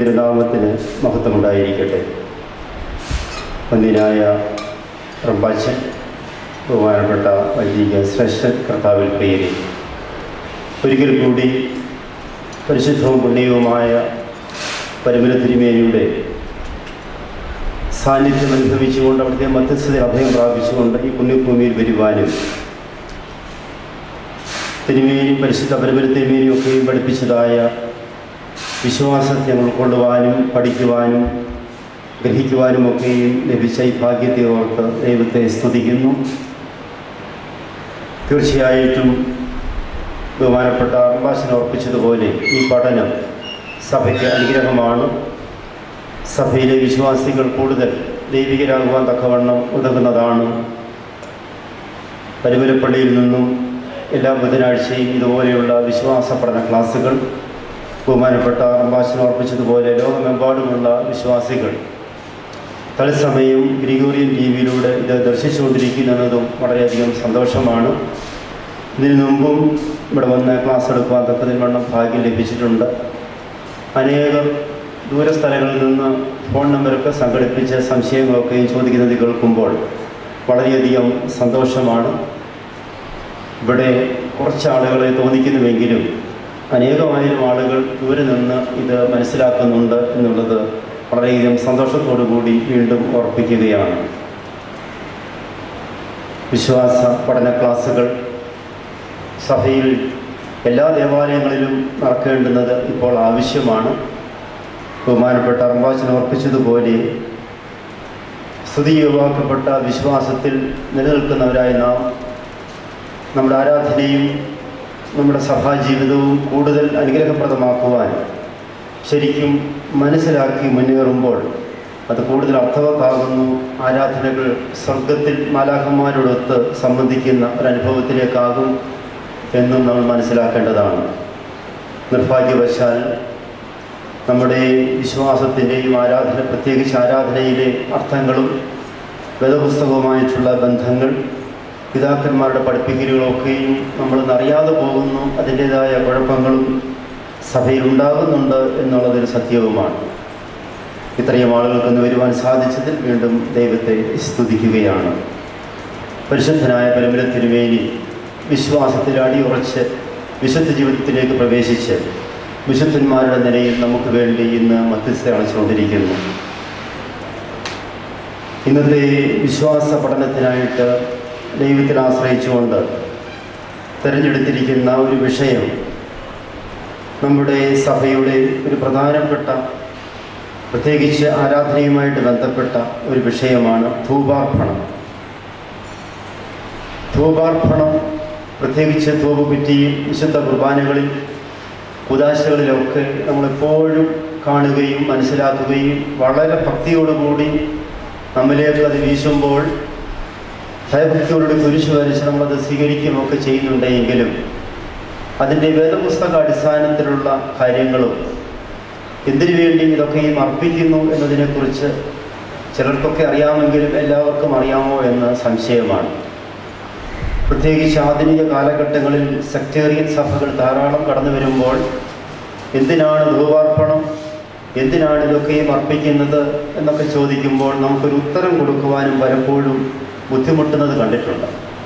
തിരുനാമത്തിന് മഹത്വമുണ്ടായിരിക്കട്ടെ വന്യനായ റമ്പാച്ചൻ ബഹുമാനപ്പെട്ട വൈദിക ശ്രേഷ്ഠൻ കർത്താവിൽ പേര് ഒരിക്കൽ കൂടി പരിശുദ്ധവും പുണ്യവുമായ പരിമല തിരുമേനിയുടെ സാന്നിധ്യം അനുഭവിച്ചുകൊണ്ട് അവിടുത്തെ മധ്യസ്ഥത അഭയം പ്രാപിച്ചുകൊണ്ട് ഈ പുണ്യഭൂമിയിൽ വരുവാനും തിരുമേനിയും പരിശുദ്ധ പരമ്പര തിരുമേനിയും ഒക്കെയും പഠിപ്പിച്ചതായ വിശ്വാസത്തെ ഞങ്ങൾ ഉൾക്കൊള്ളുവാനും പഠിക്കുവാനും ഗ്രഹിക്കുവാനും ഒക്കെയും ലഭിച്ച ഈ ഭാഗ്യത്തെ ഓർത്ത് ദൈവത്തെ സ്തുതിക്കുന്നു തീർച്ചയായിട്ടും ബഹുമാനപ്പെട്ട അംബാസന ഓർപ്പിച്ചതുപോലെ ഈ പഠനം സഭയ്ക്ക് അനുഗ്രഹമാണ് സഭയിലെ വിശ്വാസികൾ കൂടുതൽ ദൈവികരാകുവാൻ തക്കവണ്ണം ഉതകുന്നതാണ് പരിമലപ്പള്ളിയിൽ നിന്നും എല്ലാ ബുധനാഴ്ചയും ഇതുപോലെയുള്ള വിശ്വാസ പഠന ക്ലാസ്സുകൾ ബഹുമാനപ്പെട്ട അംബാസന ഓർപ്പിച്ചതുപോലെ ലോകമെമ്പാടുമുള്ള വിശ്വാസികൾ തത്സമയം ഗ്രിഗോറിയൻ ടി വിയിലൂടെ ഇത് ദർശിച്ചുകൊണ്ടിരിക്കുന്നതും വളരെയധികം സന്തോഷമാണ് ഇതിനു മുമ്പും ഇവിടെ വന്ന് ക്ലാസ് എടുക്കുവാൻ തക്കതിൽ വണ്ണം ഭാഗ്യം ലഭിച്ചിട്ടുണ്ട് അനേകം ദൂരസ്ഥലങ്ങളിൽ നിന്ന് ഫോൺ നമ്പറൊക്കെ സംഘടിപ്പിച്ച് സംശയങ്ങളൊക്കെയും ചോദിക്കുന്നത് കേൾക്കുമ്പോൾ വളരെയധികം സന്തോഷമാണ് ഇവിടെ കുറച്ച് ആളുകളെ തോന്നിക്കുന്നുവെങ്കിലും അനേകമായിരം ആളുകൾ ദൂരെ നിന്ന് ഇത് മനസ്സിലാക്കുന്നുണ്ട് എന്നുള്ളത് വളരെയധികം സന്തോഷത്തോടു കൂടി വീണ്ടും ഓർപ്പിക്കുകയാണ് വിശ്വാസ പഠന ക്ലാസ്സുകൾ സഭയിൽ എല്ലാ ദേവാലയങ്ങളിലും നടക്കേണ്ടുന്നത് ഇപ്പോൾ ആവശ്യമാണ് ബഹുമാനപ്പെട്ട അർമ്പാച്ചൻ ഓർപ്പിച്ചതുപോലെ സ്തുതിയുവാക്കപ്പെട്ട വിശ്വാസത്തിൽ നിലനിൽക്കുന്നവരായ നാം നമ്മുടെ ആരാധനയും നമ്മുടെ സഭാജീവിതവും കൂടുതൽ അനുഗ്രഹപ്രദമാക്കുവാൻ ശരിക്കും മനസ്സിലാക്കി മുന്നേറുമ്പോൾ അത് കൂടുതൽ അർത്ഥവത്താകുന്നു ആരാധനകൾ സ്വർഗത്തിൽ മാലാഖന്മാരോടൊത്ത് സംബന്ധിക്കുന്ന ഒരനുഭവത്തിലേക്കാകും എന്നും നമ്മൾ മനസ്സിലാക്കേണ്ടതാണ് നിർഭാഗ്യവശാൽ നമ്മുടെ വിശ്വാസത്തിൻ്റെയും ആരാധന പ്രത്യേകിച്ച് ആരാധനയിലെ അർത്ഥങ്ങളും വേദപുസ്തകവുമായിട്ടുള്ള ബന്ധങ്ങൾ പിതാക്കന്മാരുടെ പഠിപ്പിക്കലുകളൊക്കെയും നമ്മളൊന്നറിയാതെ പോകുന്നു അതിൻ്റേതായ കുഴപ്പങ്ങളും സഭയിൽ ഉണ്ടാകുന്നുണ്ട് എന്നുള്ളതൊരു സത്യവുമാണ് ഇത്രയും ആളുകൾക്കൊന്ന് വരുവാൻ സാധിച്ചതിൽ വീണ്ടും ദൈവത്തെ സ്തുതിക്കുകയാണ് പരിശുദ്ധനായ പരമ്പര തിരുവേനി വിശ്വാസത്തിൽ അടിയുറച്ച് വിശുദ്ധ ജീവിതത്തിലേക്ക് പ്രവേശിച്ച് വിശുദ്ധന്മാരുടെ നിലയിൽ നമുക്ക് വേണ്ടി ഇന്ന് മധ്യസ്ഥ അണച്ചുകൊണ്ടിരിക്കുന്നു ഇന്നത്തെ വിശ്വാസ പഠനത്തിനായിട്ട് ദൈവത്തിൽ ആശ്രയിച്ചുകൊണ്ട് തിരഞ്ഞെടുത്തിരിക്കുന്ന ഒരു വിഷയം നമ്മുടെ സഭയുടെ ഒരു പ്രധാനപ്പെട്ട പ്രത്യേകിച്ച് ആരാധനയുമായിട്ട് ബന്ധപ്പെട്ട ഒരു വിഷയമാണ് ധൂപാർപ്പണം ധൂപാർപ്പണം പ്രത്യേകിച്ച് ധൂപകുറ്റിയിൽ വിശുദ്ധ കുർബാനകളിൽ ഉദാശകളിലൊക്കെ നമ്മളെപ്പോഴും കാണുകയും മനസ്സിലാക്കുകയും വളരെ ഭക്തിയോടുകൂടി നമ്മിലേക്ക് അത് വീശുമ്പോൾ ഭയഭക്തിയോടുകൂടി കുരിശു വരച്ച് നമ്മളത് സ്വീകരിക്കുകയൊക്കെ ചെയ്യുന്നുണ്ടെങ്കിലും അതിൻ്റെ വേദപുസ്തക അടിസ്ഥാനത്തിലുള്ള കാര്യങ്ങളും എന്തിനു വേണ്ടി ഇതൊക്കെയും അർപ്പിക്കുന്നു എന്നതിനെക്കുറിച്ച് ചിലർക്കൊക്കെ അറിയാമെങ്കിലും എല്ലാവർക്കും അറിയാമോ എന്ന് സംശയമാണ് പ്രത്യേകിച്ച് ആധുനിക കാലഘട്ടങ്ങളിൽ സെക്ടേറിയൻ സഭകൾ ധാരാളം കടന്നു വരുമ്പോൾ എന്തിനാണ് ധൂപാർപ്പണം എന്തിനാണ് ഇതൊക്കെയും അർപ്പിക്കുന്നത് എന്നൊക്കെ ചോദിക്കുമ്പോൾ നമുക്കൊരു ഉത്തരം കൊടുക്കുവാനും പലപ്പോഴും ബുദ്ധിമുട്ടുന്നത് കണ്ടിട്ടുണ്ട്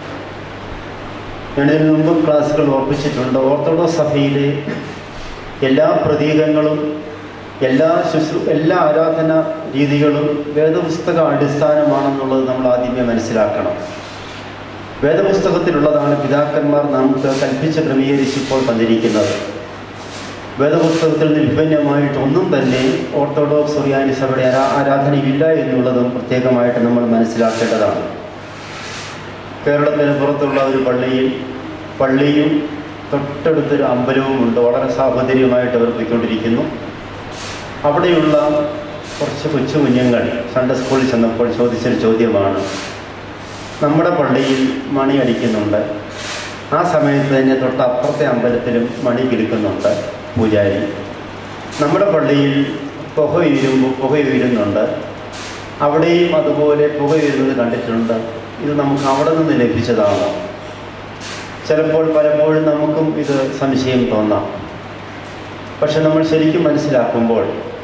ഞാൻ ഇതിനു മുമ്പ് ക്ലാസ്സുകൾ ഓർപ്പിച്ചിട്ടുണ്ട് ഓർത്തഡോക്സ് സഭയിലെ എല്ലാ പ്രതീകങ്ങളും എല്ലാ ശുശ്രൂ എല്ലാ ആരാധന രീതികളും വേദപുസ്തക അടിസ്ഥാനമാണെന്നുള്ളത് നമ്മൾ ആദ്യമേ മനസ്സിലാക്കണം വേദപുസ്തകത്തിലുള്ളതാണ് പിതാക്കന്മാർ നമുക്ക് കൽപ്പിച്ച് ക്രമീകരിച്ച് ഇപ്പോൾ തന്നിരിക്കുന്നത് വേദപുസ്തകത്തിൽ നിന്ന് വിഭിന്നമായിട്ട് ഒന്നും തന്നെ ഓർത്തഡോക്സ് സുറിയാനി സഭയുടെ ആരാ ആരാധനയില്ല എന്നുള്ളതും പ്രത്യേകമായിട്ട് നമ്മൾ മനസ്സിലാക്കേണ്ടതാണ് കേരളത്തിന് പുറത്തുള്ള ഒരു പള്ളിയിൽ പള്ളിയും തൊട്ടടുത്തൊരു അമ്പലവുമുണ്ട് വളരെ സാഹോദര്യമായിട്ട് അവർ പോയിക്കൊണ്ടിരിക്കുന്നു അവിടെയുള്ള കുറച്ച് കൊച്ചു കുഞ്ഞുങ്ങൾ സൺഡേ സ്കൂളിൽ ചെന്നപ്പോൾ ചോദിച്ചൊരു ചോദ്യമാണ് നമ്മുടെ പള്ളിയിൽ മണി അടിക്കുന്നുണ്ട് ആ സമയത്ത് തന്നെ തൊട്ട് അപ്പുറത്തെ അമ്പലത്തിലും മണി കിടക്കുന്നുണ്ട് പൂജാരി നമ്മുടെ പള്ളിയിൽ പുക ഉയരുമ്പോൾ പുക ഉയരുന്നുണ്ട് അവിടെയും അതുപോലെ പുക ഉയരുന്നത് കണ്ടിട്ടുണ്ട് ഇത് നമുക്ക് അവിടെ നിന്ന് ലഭിച്ചതാണോ ചിലപ്പോൾ പലപ്പോഴും നമുക്കും ഇത് സംശയം തോന്നാം പക്ഷെ നമ്മൾ ശരിക്കും മനസ്സിലാക്കുമ്പോൾ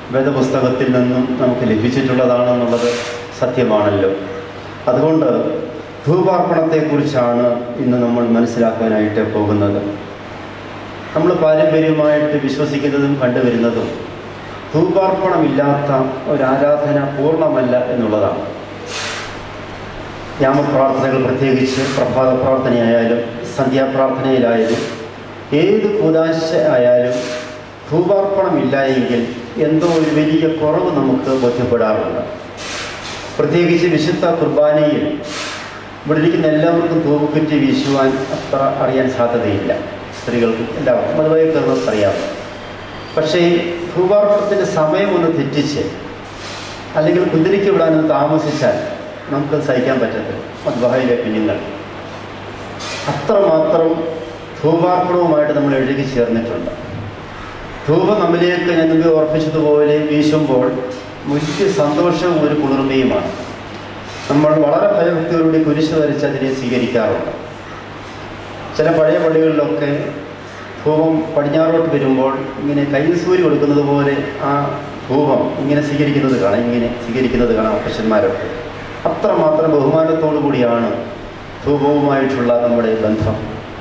വേദപുസ്തകത്തിൽ നിന്നും നമുക്ക് ലഭിച്ചിട്ടുള്ളതാണെന്നുള്ളത് സത്യമാണല്ലോ അതുകൊണ്ട് ധൂപാർപ്പണത്തെക്കുറിച്ചാണ് ഇന്ന് നമ്മൾ മനസ്സിലാക്കാനായിട്ട് പോകുന്നത് നമ്മൾ പാരമ്പര്യമായിട്ട് വിശ്വസിക്കുന്നതും കണ്ടുവരുന്നതും ധൂപാർപ്പണമില്ലാത്ത ഒരാരാധന പൂർണ്ണമല്ല എന്നുള്ളതാണ് യാമപ്രാർത്ഥനകൾ പ്രത്യേകിച്ച് പ്രഭാത പ്രാർത്ഥനയായാലും സന്ധ്യാപ്രാർത്ഥനയിലായാലും ഏത് കൂതാശ ആയാലും ധൂപാർപ്പണമില്ല എങ്കിൽ എന്തോ ഒരു വലിയ കുറവ് നമുക്ക് ബോധ്യപ്പെടാറുണ്ട് പ്രത്യേകിച്ച് വിശുദ്ധ കുർബാനയിൽ ഇവിടെ ഇരിക്കുന്ന എല്ലാവർക്കും ധൂപക്കുറ്റി വീശുവാൻ അത്ര അറിയാൻ സാധ്യതയില്ല സ്ത്രീകൾക്കും എല്ലാവർക്കും അതുവരെ കയറുന്നത് അറിയാം പക്ഷേ ധൂപാർപ്പണത്തിൻ്റെ സമയം ഒന്ന് തെറ്റിച്ച് അല്ലെങ്കിൽ കുതിരയ്ക്ക് വിടാനൊന്ന് താമസിച്ചാൽ നമുക്ക് സഹിക്കാൻ പറ്റത്തില്ല മദ്ബഹയിലെ കുഞ്ഞുങ്ങൾ അത്രമാത്രം ധൂപാർപ്പണവുമായിട്ട് നമ്മൾ എഴുതി ചേർന്നിട്ടുണ്ട് ധൂപം നമ്മിലേക്ക് ഞാൻ മുമ്പ് ഓർപ്പിച്ചതുപോലെ വീശുമ്പോൾ വലിയ സന്തോഷവും ഒരു കുളിർമയുമാണ് നമ്മൾ വളരെ ഭയഭക്തിയോടുകൂടി കുരിശ് വരച്ച് അതിനെ സ്വീകരിക്കാറുണ്ട് ചില പഴയ പള്ളികളിലൊക്കെ ധൂപം പടിഞ്ഞാറോട്ട് വരുമ്പോൾ ഇങ്ങനെ കൈസൂരി കൊടുക്കുന്നത് പോലെ ആ ധൂപം ഇങ്ങനെ സ്വീകരിക്കുന്നത് കാണാം ഇങ്ങനെ സ്വീകരിക്കുന്നത് കാണാം അപ്പച്ചന്മാരൊക്കെ അത്രമാത്രം ബഹുമാനത്തോടു കൂടിയാണ് ധൂപവുമായിട്ടുള്ള നമ്മുടെ ബന്ധം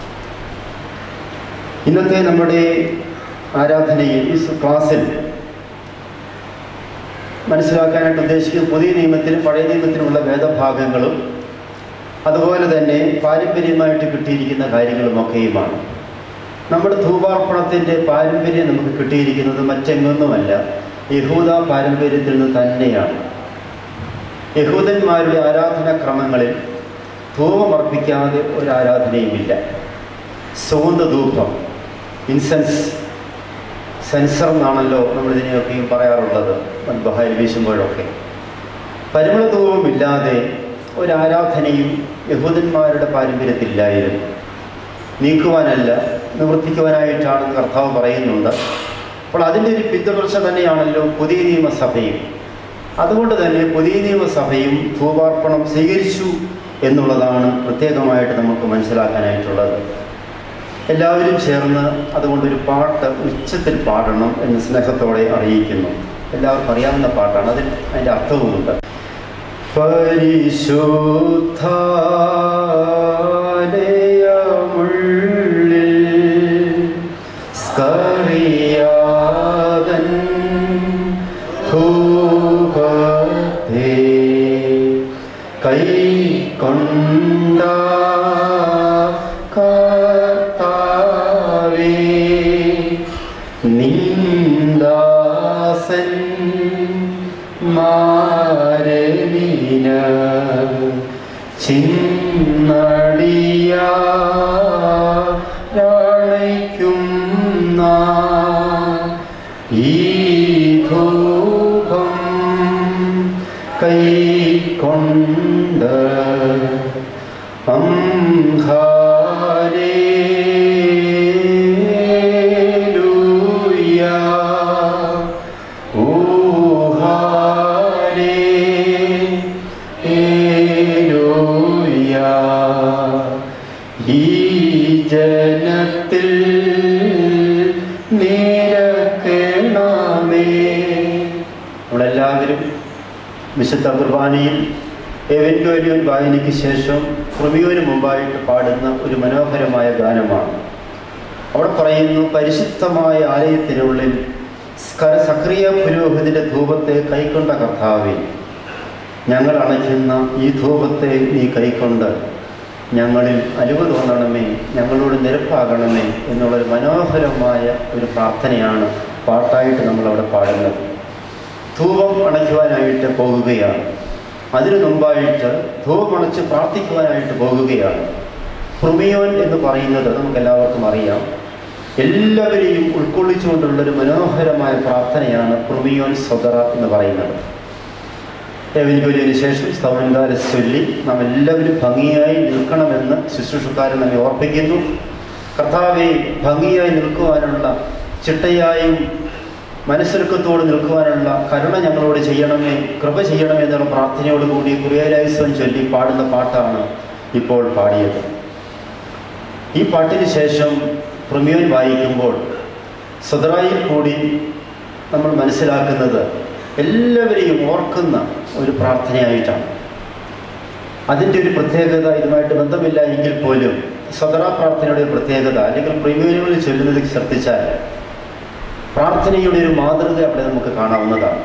ഇന്നത്തെ നമ്മുടെ ആരാധനയിൽ ഈ ക്ലാസ്സിൽ മനസ്സിലാക്കാനായിട്ട് ഉദ്ദേശിക്കുന്നത് പുതിയ നിയമത്തിലും പഴയ നിയമത്തിലുമുള്ള വേദഭാഗങ്ങളും അതുപോലെ തന്നെ പാരമ്പര്യമായിട്ട് കിട്ടിയിരിക്കുന്ന കാര്യങ്ങളുമൊക്കെയുമാണ് നമ്മുടെ ധൂപാർപ്പണത്തിൻ്റെ പാരമ്പര്യം നമുക്ക് കിട്ടിയിരിക്കുന്നത് മറ്റെങ്ങൊന്നുമല്ല യഹൂദ പാരമ്പര്യത്തിൽ നിന്ന് തന്നെയാണ് യഹൂദന്മാരുടെ ആരാധനാക്രമങ്ങളിൽ ധൂപമർപ്പിക്കാതെ ഒരു ആരാധനയുമില്ല സുഗന്ധ ധൂപം ഇൻസെൻസ് സെൻസർ എന്നാണല്ലോ നമ്മൾ ഇതിനെയൊക്കെയും പറയാറുള്ളത് ബഹായിൽ വീശുമ്പോഴൊക്കെ പരിമള ധൂപമില്ലാതെ ഒരു ആരാധനയും യഹൂദന്മാരുടെ പാരമ്പര്യത്തിലില്ലായിരുന്നു നീക്കുവാനല്ല നിവർത്തിക്കുവാനായിട്ടാണെന്ന് കർത്താവ് പറയുന്നുണ്ട് അപ്പോൾ അതിൻ്റെ ഒരു പിന്തുടർച്ച തന്നെയാണല്ലോ പുതിയ നിയമസഭയും അതുകൊണ്ട് തന്നെ പുതിയ നിയമസഭയും ധൂപാർപ്പണം സ്വീകരിച്ചു എന്നുള്ളതാണ് പ്രത്യേകമായിട്ട് നമുക്ക് മനസ്സിലാക്കാനായിട്ടുള്ളത് എല്ലാവരും ചേർന്ന് അതുകൊണ്ടൊരു പാട്ട് ഉച്ചത്തിൽ പാടണം എന്ന് സ്നേഹത്തോടെ അറിയിക്കുന്നു എല്ലാവർക്കും അറിയാവുന്ന പാട്ടാണ് അതിൽ അതിൻ്റെ അർത്ഥവുമുണ്ട് പരിശുദ്ധാലയമുള്ളിൽ സ്കറിയാതൻ ധൂപത്തെ കൈ കൊണ്ട കർത്താവേ നിന്ദാസൻ മാരവീന ചിന്നടിയാണയ്ക്കുന്ന ഈ ധൂപം കൈക്കൊണ്ട് അംഹാരേലൂയ ഊഹാരേലൂയ ഈ ജനത്തിൽ നിരക്കണമേ നമ്മളെല്ലാവരും വിശുദ്ധ കുർബാനയിൽ എവൻഗോലിയൻ വായനയ്ക്ക് ശേഷം കൃമിയോന് മുമ്പായിട്ട് പാടുന്ന ഒരു മനോഹരമായ ഗാനമാണ് അവിടെ പറയുന്നു പരിശുദ്ധമായ ആലയത്തിനുള്ളിൽ സ്ക- സക്രിയ പുരോഹിതന്റെ ധൂപത്തെ കൈക്കൊണ്ട കർത്താവെ ഞങ്ങൾ അണയ്ക്കുന്ന ഈ ധൂപത്തെ നീ കൈക്കൊണ്ട് ഞങ്ങളിൽ അലിവ് തോന്നണമേ ഞങ്ങളോട് നിരപ്പാകണമേ എന്നുള്ളൊരു മനോഹരമായ ഒരു പ്രാർത്ഥനയാണ് പാട്ടായിട്ട് നമ്മളവിടെ പാടുന്നത് ധൂപം അണയ്ക്കുവാനായിട്ട് പോകുകയാണ് അതിനു മുമ്പായിട്ട് ധൂപമണച്ച് പ്രാർത്ഥിക്കുവാനായിട്ട് പോകുകയാണ് ഹൃമിയോൻ എന്ന് പറയുന്നത് നമുക്ക് എല്ലാവർക്കും അറിയാം എല്ലാവരെയും ഉൾക്കൊള്ളിച്ചുകൊണ്ടുള്ളൊരു മനോഹരമായ പ്രാർത്ഥനയാണ് ഹൃമിയോൻ സ്വതറ എന്ന് പറയുന്നത് എവൻജോലിന് ശേഷം സ്തവൻകാല ചൊല്ലി നാം എല്ലാവരും ഭംഗിയായി നിൽക്കണമെന്ന് ശുശ്രൂഷക്കാരൻ നമ്മെ ഓർപ്പിക്കുന്നു കർത്താവെ ഭംഗിയായി നിൽക്കുവാനുള്ള ചിട്ടയായും മനസ്സൊരുക്കത്തോട് നിൽക്കുവാനുള്ള കരുണ ഞങ്ങളോട് ചെയ്യണമേ കൃപ ചെയ്യണമേ എന്നുള്ള പ്രാർത്ഥനയോടുകൂടി കുറിയലായുസം ചൊല്ലി പാടുന്ന പാട്ടാണ് ഇപ്പോൾ പാടിയത് ഈ പാട്ടിന് ശേഷം പ്രമ്യോൻ വായിക്കുമ്പോൾ സദറായിൽ കൂടി നമ്മൾ മനസ്സിലാക്കുന്നത് എല്ലാവരെയും ഓർക്കുന്ന ഒരു പ്രാർത്ഥനയായിട്ടാണ് അതിൻ്റെ ഒരു പ്രത്യേകത ഇതുമായിട്ട് ബന്ധമില്ല എങ്കിൽ പോലും സ്വതറ പ്രാർത്ഥനയുടെ ഒരു പ്രത്യേകത അല്ലെങ്കിൽ പ്രിമിയനുകളിൽ ചൊല്ലുന്നത് ശ്രദ്ധിച്ചാൽ പ്രാർത്ഥനയുടെ ഒരു മാതൃക അവിടെ നമുക്ക് കാണാവുന്നതാണ്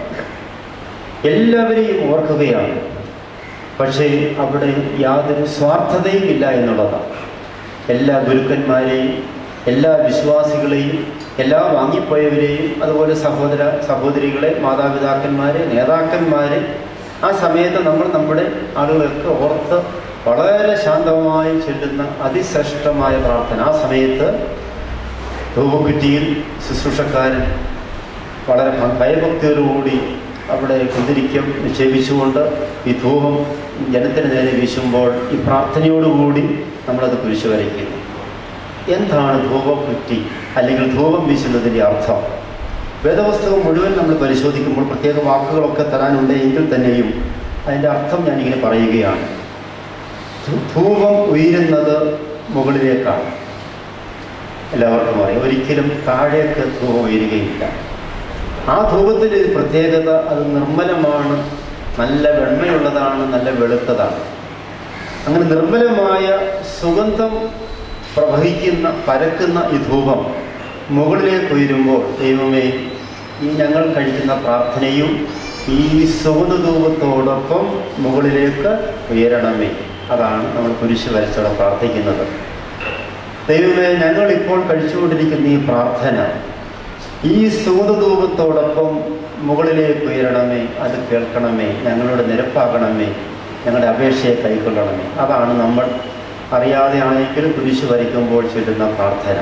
എല്ലാവരെയും ഓർക്കുകയാണ് പക്ഷേ അവിടെ യാതൊരു സ്വാർത്ഥതയും ഇല്ല എന്നുള്ളതാണ് എല്ലാ ഗുരുക്കന്മാരെയും എല്ലാ വിശ്വാസികളെയും എല്ലാ വാങ്ങിപ്പോയവരെയും അതുപോലെ സഹോദര സഹോദരികളെ മാതാപിതാക്കന്മാരെ നേതാക്കന്മാരെ ആ സമയത്ത് നമ്മൾ നമ്മുടെ ആളുകളൊക്കെ ഓർത്ത് വളരെ ശാന്തമായി ചൊല്ലുന്ന അതിശ്രേഷ്ഠമായ പ്രാർത്ഥന ആ സമയത്ത് ധൂപക്കുറ്റിയിൽ ശുശ്രൂഷക്കാരൻ വളരെ ഭ- ഭയഭക്തിയോടുകൂടി അവിടെ കുതിരിക്കം നിക്ഷേപിച്ചുകൊണ്ട് ഈ ധൂപം ജനത്തിന് നേരെ വീശുമ്പോൾ ഈ പ്രാർത്ഥനയോടുകൂടി നമ്മളത് കുരിശു വരയ്ക്കുന്നു എന്താണ് ധൂപക്കുറ്റി അല്ലെങ്കിൽ ധൂപം വീശുന്നതിൻ്റെ അർത്ഥം വേദപുസ്തകം മുഴുവൻ നമ്മൾ പരിശോധിക്കുമ്പോൾ പ്രത്യേക വാക്കുകളൊക്കെ തരാനുണ്ട് എങ്കിൽ തന്നെയും അതിൻ്റെ അർത്ഥം ഞാനിങ്ങനെ പറയുകയാണ് ധൂ- ധൂപം ഉയരുന്നത് മുകളിലേക്കാണ് എല്ലാവർക്കും അറിയാം ഒരിക്കലും താഴേക്ക് ധൂപം ഉയരുകയില്ല ആ ധൂപത്തിൻ്റെ ഒരു പ്രത്യേകത അത് നിർമ്മലമാണ് നല്ല വെണ്മയുള്ളതാണ് നല്ല വെളുത്തതാണ് അങ്ങനെ നിർമ്മലമായ സുഗന്ധം പ്രവഹിക്കുന്ന പരക്കുന്ന ഈ ധൂപം മുകളിലേക്ക് ഉയരുമ്പോൾ ദൈവമേ ഈ ഞങ്ങൾ കഴിക്കുന്ന പ്രാർത്ഥനയും ഈ സുഗന്ധ ധൂപത്തോടൊപ്പം മുകളിലേക്ക് ഉയരണമേ അതാണ് നമ്മൾ കുരിശ് വരച്ചോടെ പ്രാർത്ഥിക്കുന്നത് ദൈവമേ ഞങ്ങൾ ഇപ്പോൾ കഴിച്ചുകൊണ്ടിരിക്കുന്ന ഈ പ്രാർത്ഥന ഈ സുഗന്ധധൂപത്തോടൊപ്പം മുകളിലേക്ക് ഉയരണമേ അത് കേൾക്കണമേ ഞങ്ങളുടെ നിരപ്പാകണമേ ഞങ്ങളുടെ അപേക്ഷയെ കൈക്കൊള്ളണമേ അതാണ് നമ്മൾ അറിയാതെ ആണെങ്കിലും കുരിശ് വരയ്ക്കുമ്പോൾ ചൊല്ലുന്ന പ്രാർത്ഥന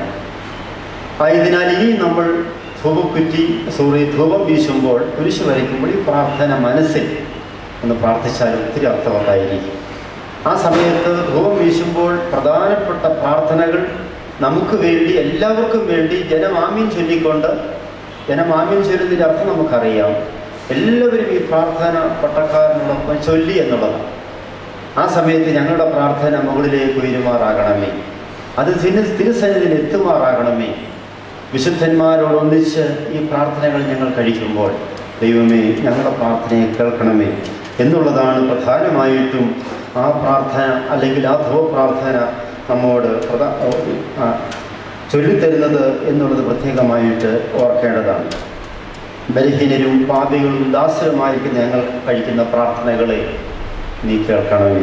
ആയതിനാൽ ഇനി നമ്മൾ ധൂപക്കുറ്റി സോറി ധൂപം വീശുമ്പോൾ കുരിശ് വരയ്ക്കുമ്പോൾ ഈ പ്രാർത്ഥന മനസ്സിൽ ഒന്ന് പ്രാർത്ഥിച്ചാൽ ഒത്തിരി അർത്ഥവത്തായിരിക്കും ആ സമയത്ത് ധൂപം വീശുമ്പോൾ പ്രധാനപ്പെട്ട പ്രാർത്ഥനകൾ നമുക്ക് വേണ്ടി എല്ലാവർക്കും വേണ്ടി ജനമാമ്യം ചൊല്ലിക്കൊണ്ട് ജനമാമ്യം ചൊല്ലുന്നതിൻ്റെ അർത്ഥം നമുക്കറിയാം എല്ലാവരും ഈ പ്രാർത്ഥന പട്ടക്കാരനോടൊപ്പം ചൊല്ലി എന്നുള്ളതാണ് ആ സമയത്ത് ഞങ്ങളുടെ പ്രാർത്ഥന മുകളിലേക്ക് ഉയരുമാറാകണമേ അത് തിരു തിരുസന്നിധിയിൽ എത്തുമാറാകണമേ വിശുദ്ധന്മാരോടൊന്നിച്ച് ഈ പ്രാർത്ഥനകൾ ഞങ്ങൾ കഴിക്കുമ്പോൾ ദൈവമേ ഞങ്ങളുടെ പ്രാർത്ഥനയെ കേൾക്കണമേ എന്നുള്ളതാണ് പ്രധാനമായിട്ടും ആ പ്രാർത്ഥന അല്ലെങ്കിൽ ആ ധുവ പ്രാർത്ഥന നമ്മോട് പ്രധാ ആ, ചൊല്ലിത്തരുന്നത് എന്നുള്ളത് പ്രത്യേകമായിട്ട് ഓർക്കേണ്ടതാണ് ബലഹീനരും പാപികളും ദാസരുമായിരിക്കുന്ന ഞങ്ങൾ കഴിക്കുന്ന പ്രാർത്ഥനകളെ നീ കേൾക്കണമേ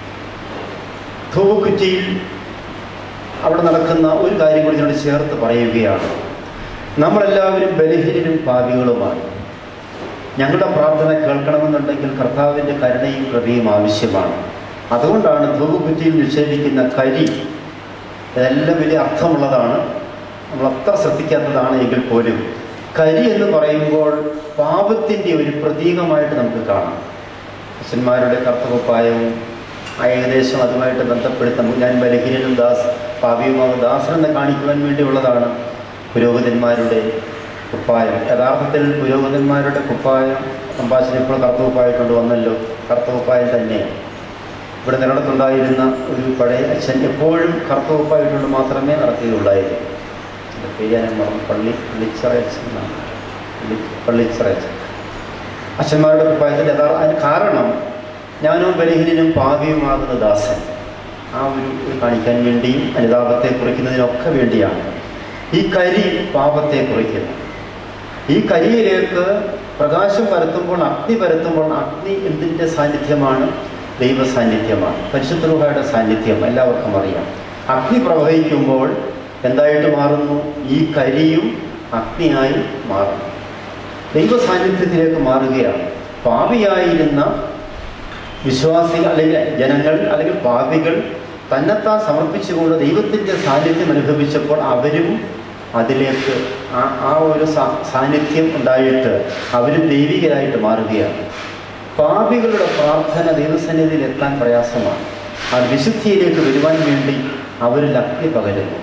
ധൂപക്കുറ്റിയിൽ അവിടെ നടക്കുന്ന ഒരു കാര്യം കൂടി ഇതിനോട് ചേർത്ത് പറയുകയാണ് നമ്മളെല്ലാവരും ബലഹീനരും പാപികളുമാണ് ഞങ്ങളുടെ പ്രാർത്ഥന കേൾക്കണമെന്നുണ്ടെങ്കിൽ കർത്താവിൻ്റെ കരുണയും കൃപയും ആവശ്യമാണ് അതുകൊണ്ടാണ് ധൂപക്കുറ്റിയിൽ നിക്ഷേപിക്കുന്ന കരി ഇതെല്ലാം വലിയ അർത്ഥമുള്ളതാണ് നമ്മൾ അത്ര ശ്രദ്ധിക്കാത്തതാണ് എങ്കിൽ പോലും കരി എന്ന് പറയുമ്പോൾ പാപത്തിൻ്റെ ഒരു പ്രതീകമായിട്ട് നമുക്ക് കാണാം അച്ഛന്മാരുടെ കർത്തവപ്പായവും ആ ഏകദേശം അതുമായിട്ട് ബന്ധപ്പെടുത്ത ഞാൻ ബലഹീനനും ദാസ് പാപിയുമാകും ദാസനെന്ന് കാണിക്കുവാൻ വേണ്ടിയുള്ളതാണ് പുരോഹിതന്മാരുടെ കുപ്പായം യഥാർത്ഥത്തിൽ പുരോഹിതന്മാരുടെ കുപ്പായം സംഭാഷണം ഇപ്പോൾ കർത്തവപ്പായിട്ട് വന്നല്ലോ കർത്തവപ്പായം തന്നെ ഇവിടെ നിലത്തുണ്ടായിരുന്ന ഒരു പഴയ അച്ഛൻ എപ്പോഴും കർത്തവപ്പായിട്ടുകൊണ്ട് മാത്രമേ നടക്കുകയുള്ളായിരുന്നു എൻ്റെ പേര് ഞാൻ മറന്നു പള്ളി പള്ളിച്ചറ അച്ഛൻ എന്നാണ് പള്ളി പള്ളിച്ചറ അച്ഛൻ അച്ഛന്മാരുടെ കുപ്പായത്തിൻ്റെ യഥാർത്ഥ അതിന് കാരണം ഞാനും ബലഹീനനും പാപിയുമാകുന്ന ദാസൻ ആ ഒരു ഇത് കാണിക്കാൻ വേണ്ടിയും അനുതാപത്തെ കുറിക്കുന്നതിനൊക്കെ വേണ്ടിയാണ് ഈ കരി പാപത്തെ കുറിക്കുന്നു ഈ കരിയിലേക്ക് പ്രകാശം പരത്തുമ്പോൾ അഗ്നി പരത്തുമ്പോൾ അഗ്നി എന്തിൻ്റെ സാന്നിധ്യമാണ് ദൈവ സാന്നിധ്യമാണ് പരിശുദ്ധ സാന്നിധ്യം എല്ലാവർക്കും അറിയാം അഗ്നി പ്രവഹിക്കുമ്പോൾ എന്തായിട്ട് മാറുന്നു ഈ കരിയും അഗ്നിയായി മാറുന്നു ദൈവ സാന്നിധ്യത്തിലേക്ക് മാറുകയാണ് പാപിയായിരുന്ന വിശ്വാസികൾ അല്ലെങ്കിൽ ജനങ്ങൾ അല്ലെങ്കിൽ പാപികൾ തന്നെത്താൻ സമർപ്പിച്ചുകൊണ്ട് ദൈവത്തിൻ്റെ സാന്നിധ്യം അനുഭവിച്ചപ്പോൾ അവരും അതിലേക്ക് ആ ആ ഒരു സാ- സാന്നിധ്യം ഉണ്ടായിട്ട് അവരും ദൈവികരായിട്ട് മാറുകയാണ് പാപികളുടെ പ്രാർത്ഥന ദൈവസന്നിധിയിൽ എത്താൻ പ്രയാസമാണ് ആ വിശുദ്ധിയിലേക്ക് വരുവാൻ വേണ്ടി അവരിൽ അഗ്നി പകരുന്നു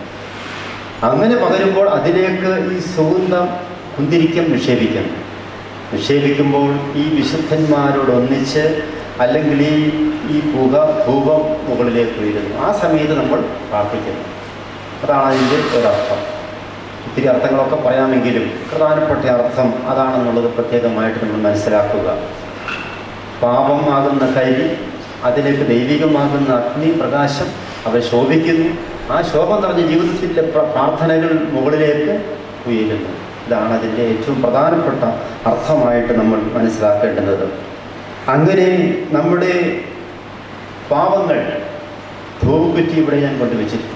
അങ്ങനെ പകരുമ്പോൾ അതിലേക്ക് ഈ സുഗന്ധം കുന്തിരിക്കം നിക്ഷേപിക്കുന്നു നിക്ഷേപിക്കുമ്പോൾ ഈ വിശുദ്ധന്മാരോടൊന്നിച്ച് അല്ലെങ്കിൽ ഈ ഈ പുക ധൂപം മുകളിലേക്ക് ഉയരുന്നു ആ സമയത്ത് നമ്മൾ പ്രാർത്ഥിക്കുന്നു അതാണ് അതിൻ്റെ ഒരർത്ഥം ഒത്തിരി അർത്ഥങ്ങളൊക്കെ പറയാമെങ്കിലും പ്രധാനപ്പെട്ട അർത്ഥം അതാണെന്നുള്ളത് പ്രത്യേകമായിട്ട് നമ്മൾ മനസ്സിലാക്കുക പാപം ആകുന്ന കരി അതിലേക്ക് ദൈവികമാകുന്ന അഗ്നി പ്രകാശം അവർ ശോഭിക്കുന്നു ആ ശോഭ നിറഞ്ഞ ജീവിതത്തിൻ്റെ പ്ര- പ്രാർത്ഥനകൾ മുകളിലേക്ക് ഉയരുന്നു ഇതാണ് അതിൻ്റെ ഏറ്റവും പ്രധാനപ്പെട്ട അർത്ഥമായിട്ട് നമ്മൾ മനസ്സിലാക്കേണ്ടുന്നത് അങ്ങനെ നമ്മുടെ പാപങ്ങൾ ധൂപക്കുറ്റി ഇവിടെ ഞാൻ കൊണ്ടുവച്ചിരിക്കുന്നു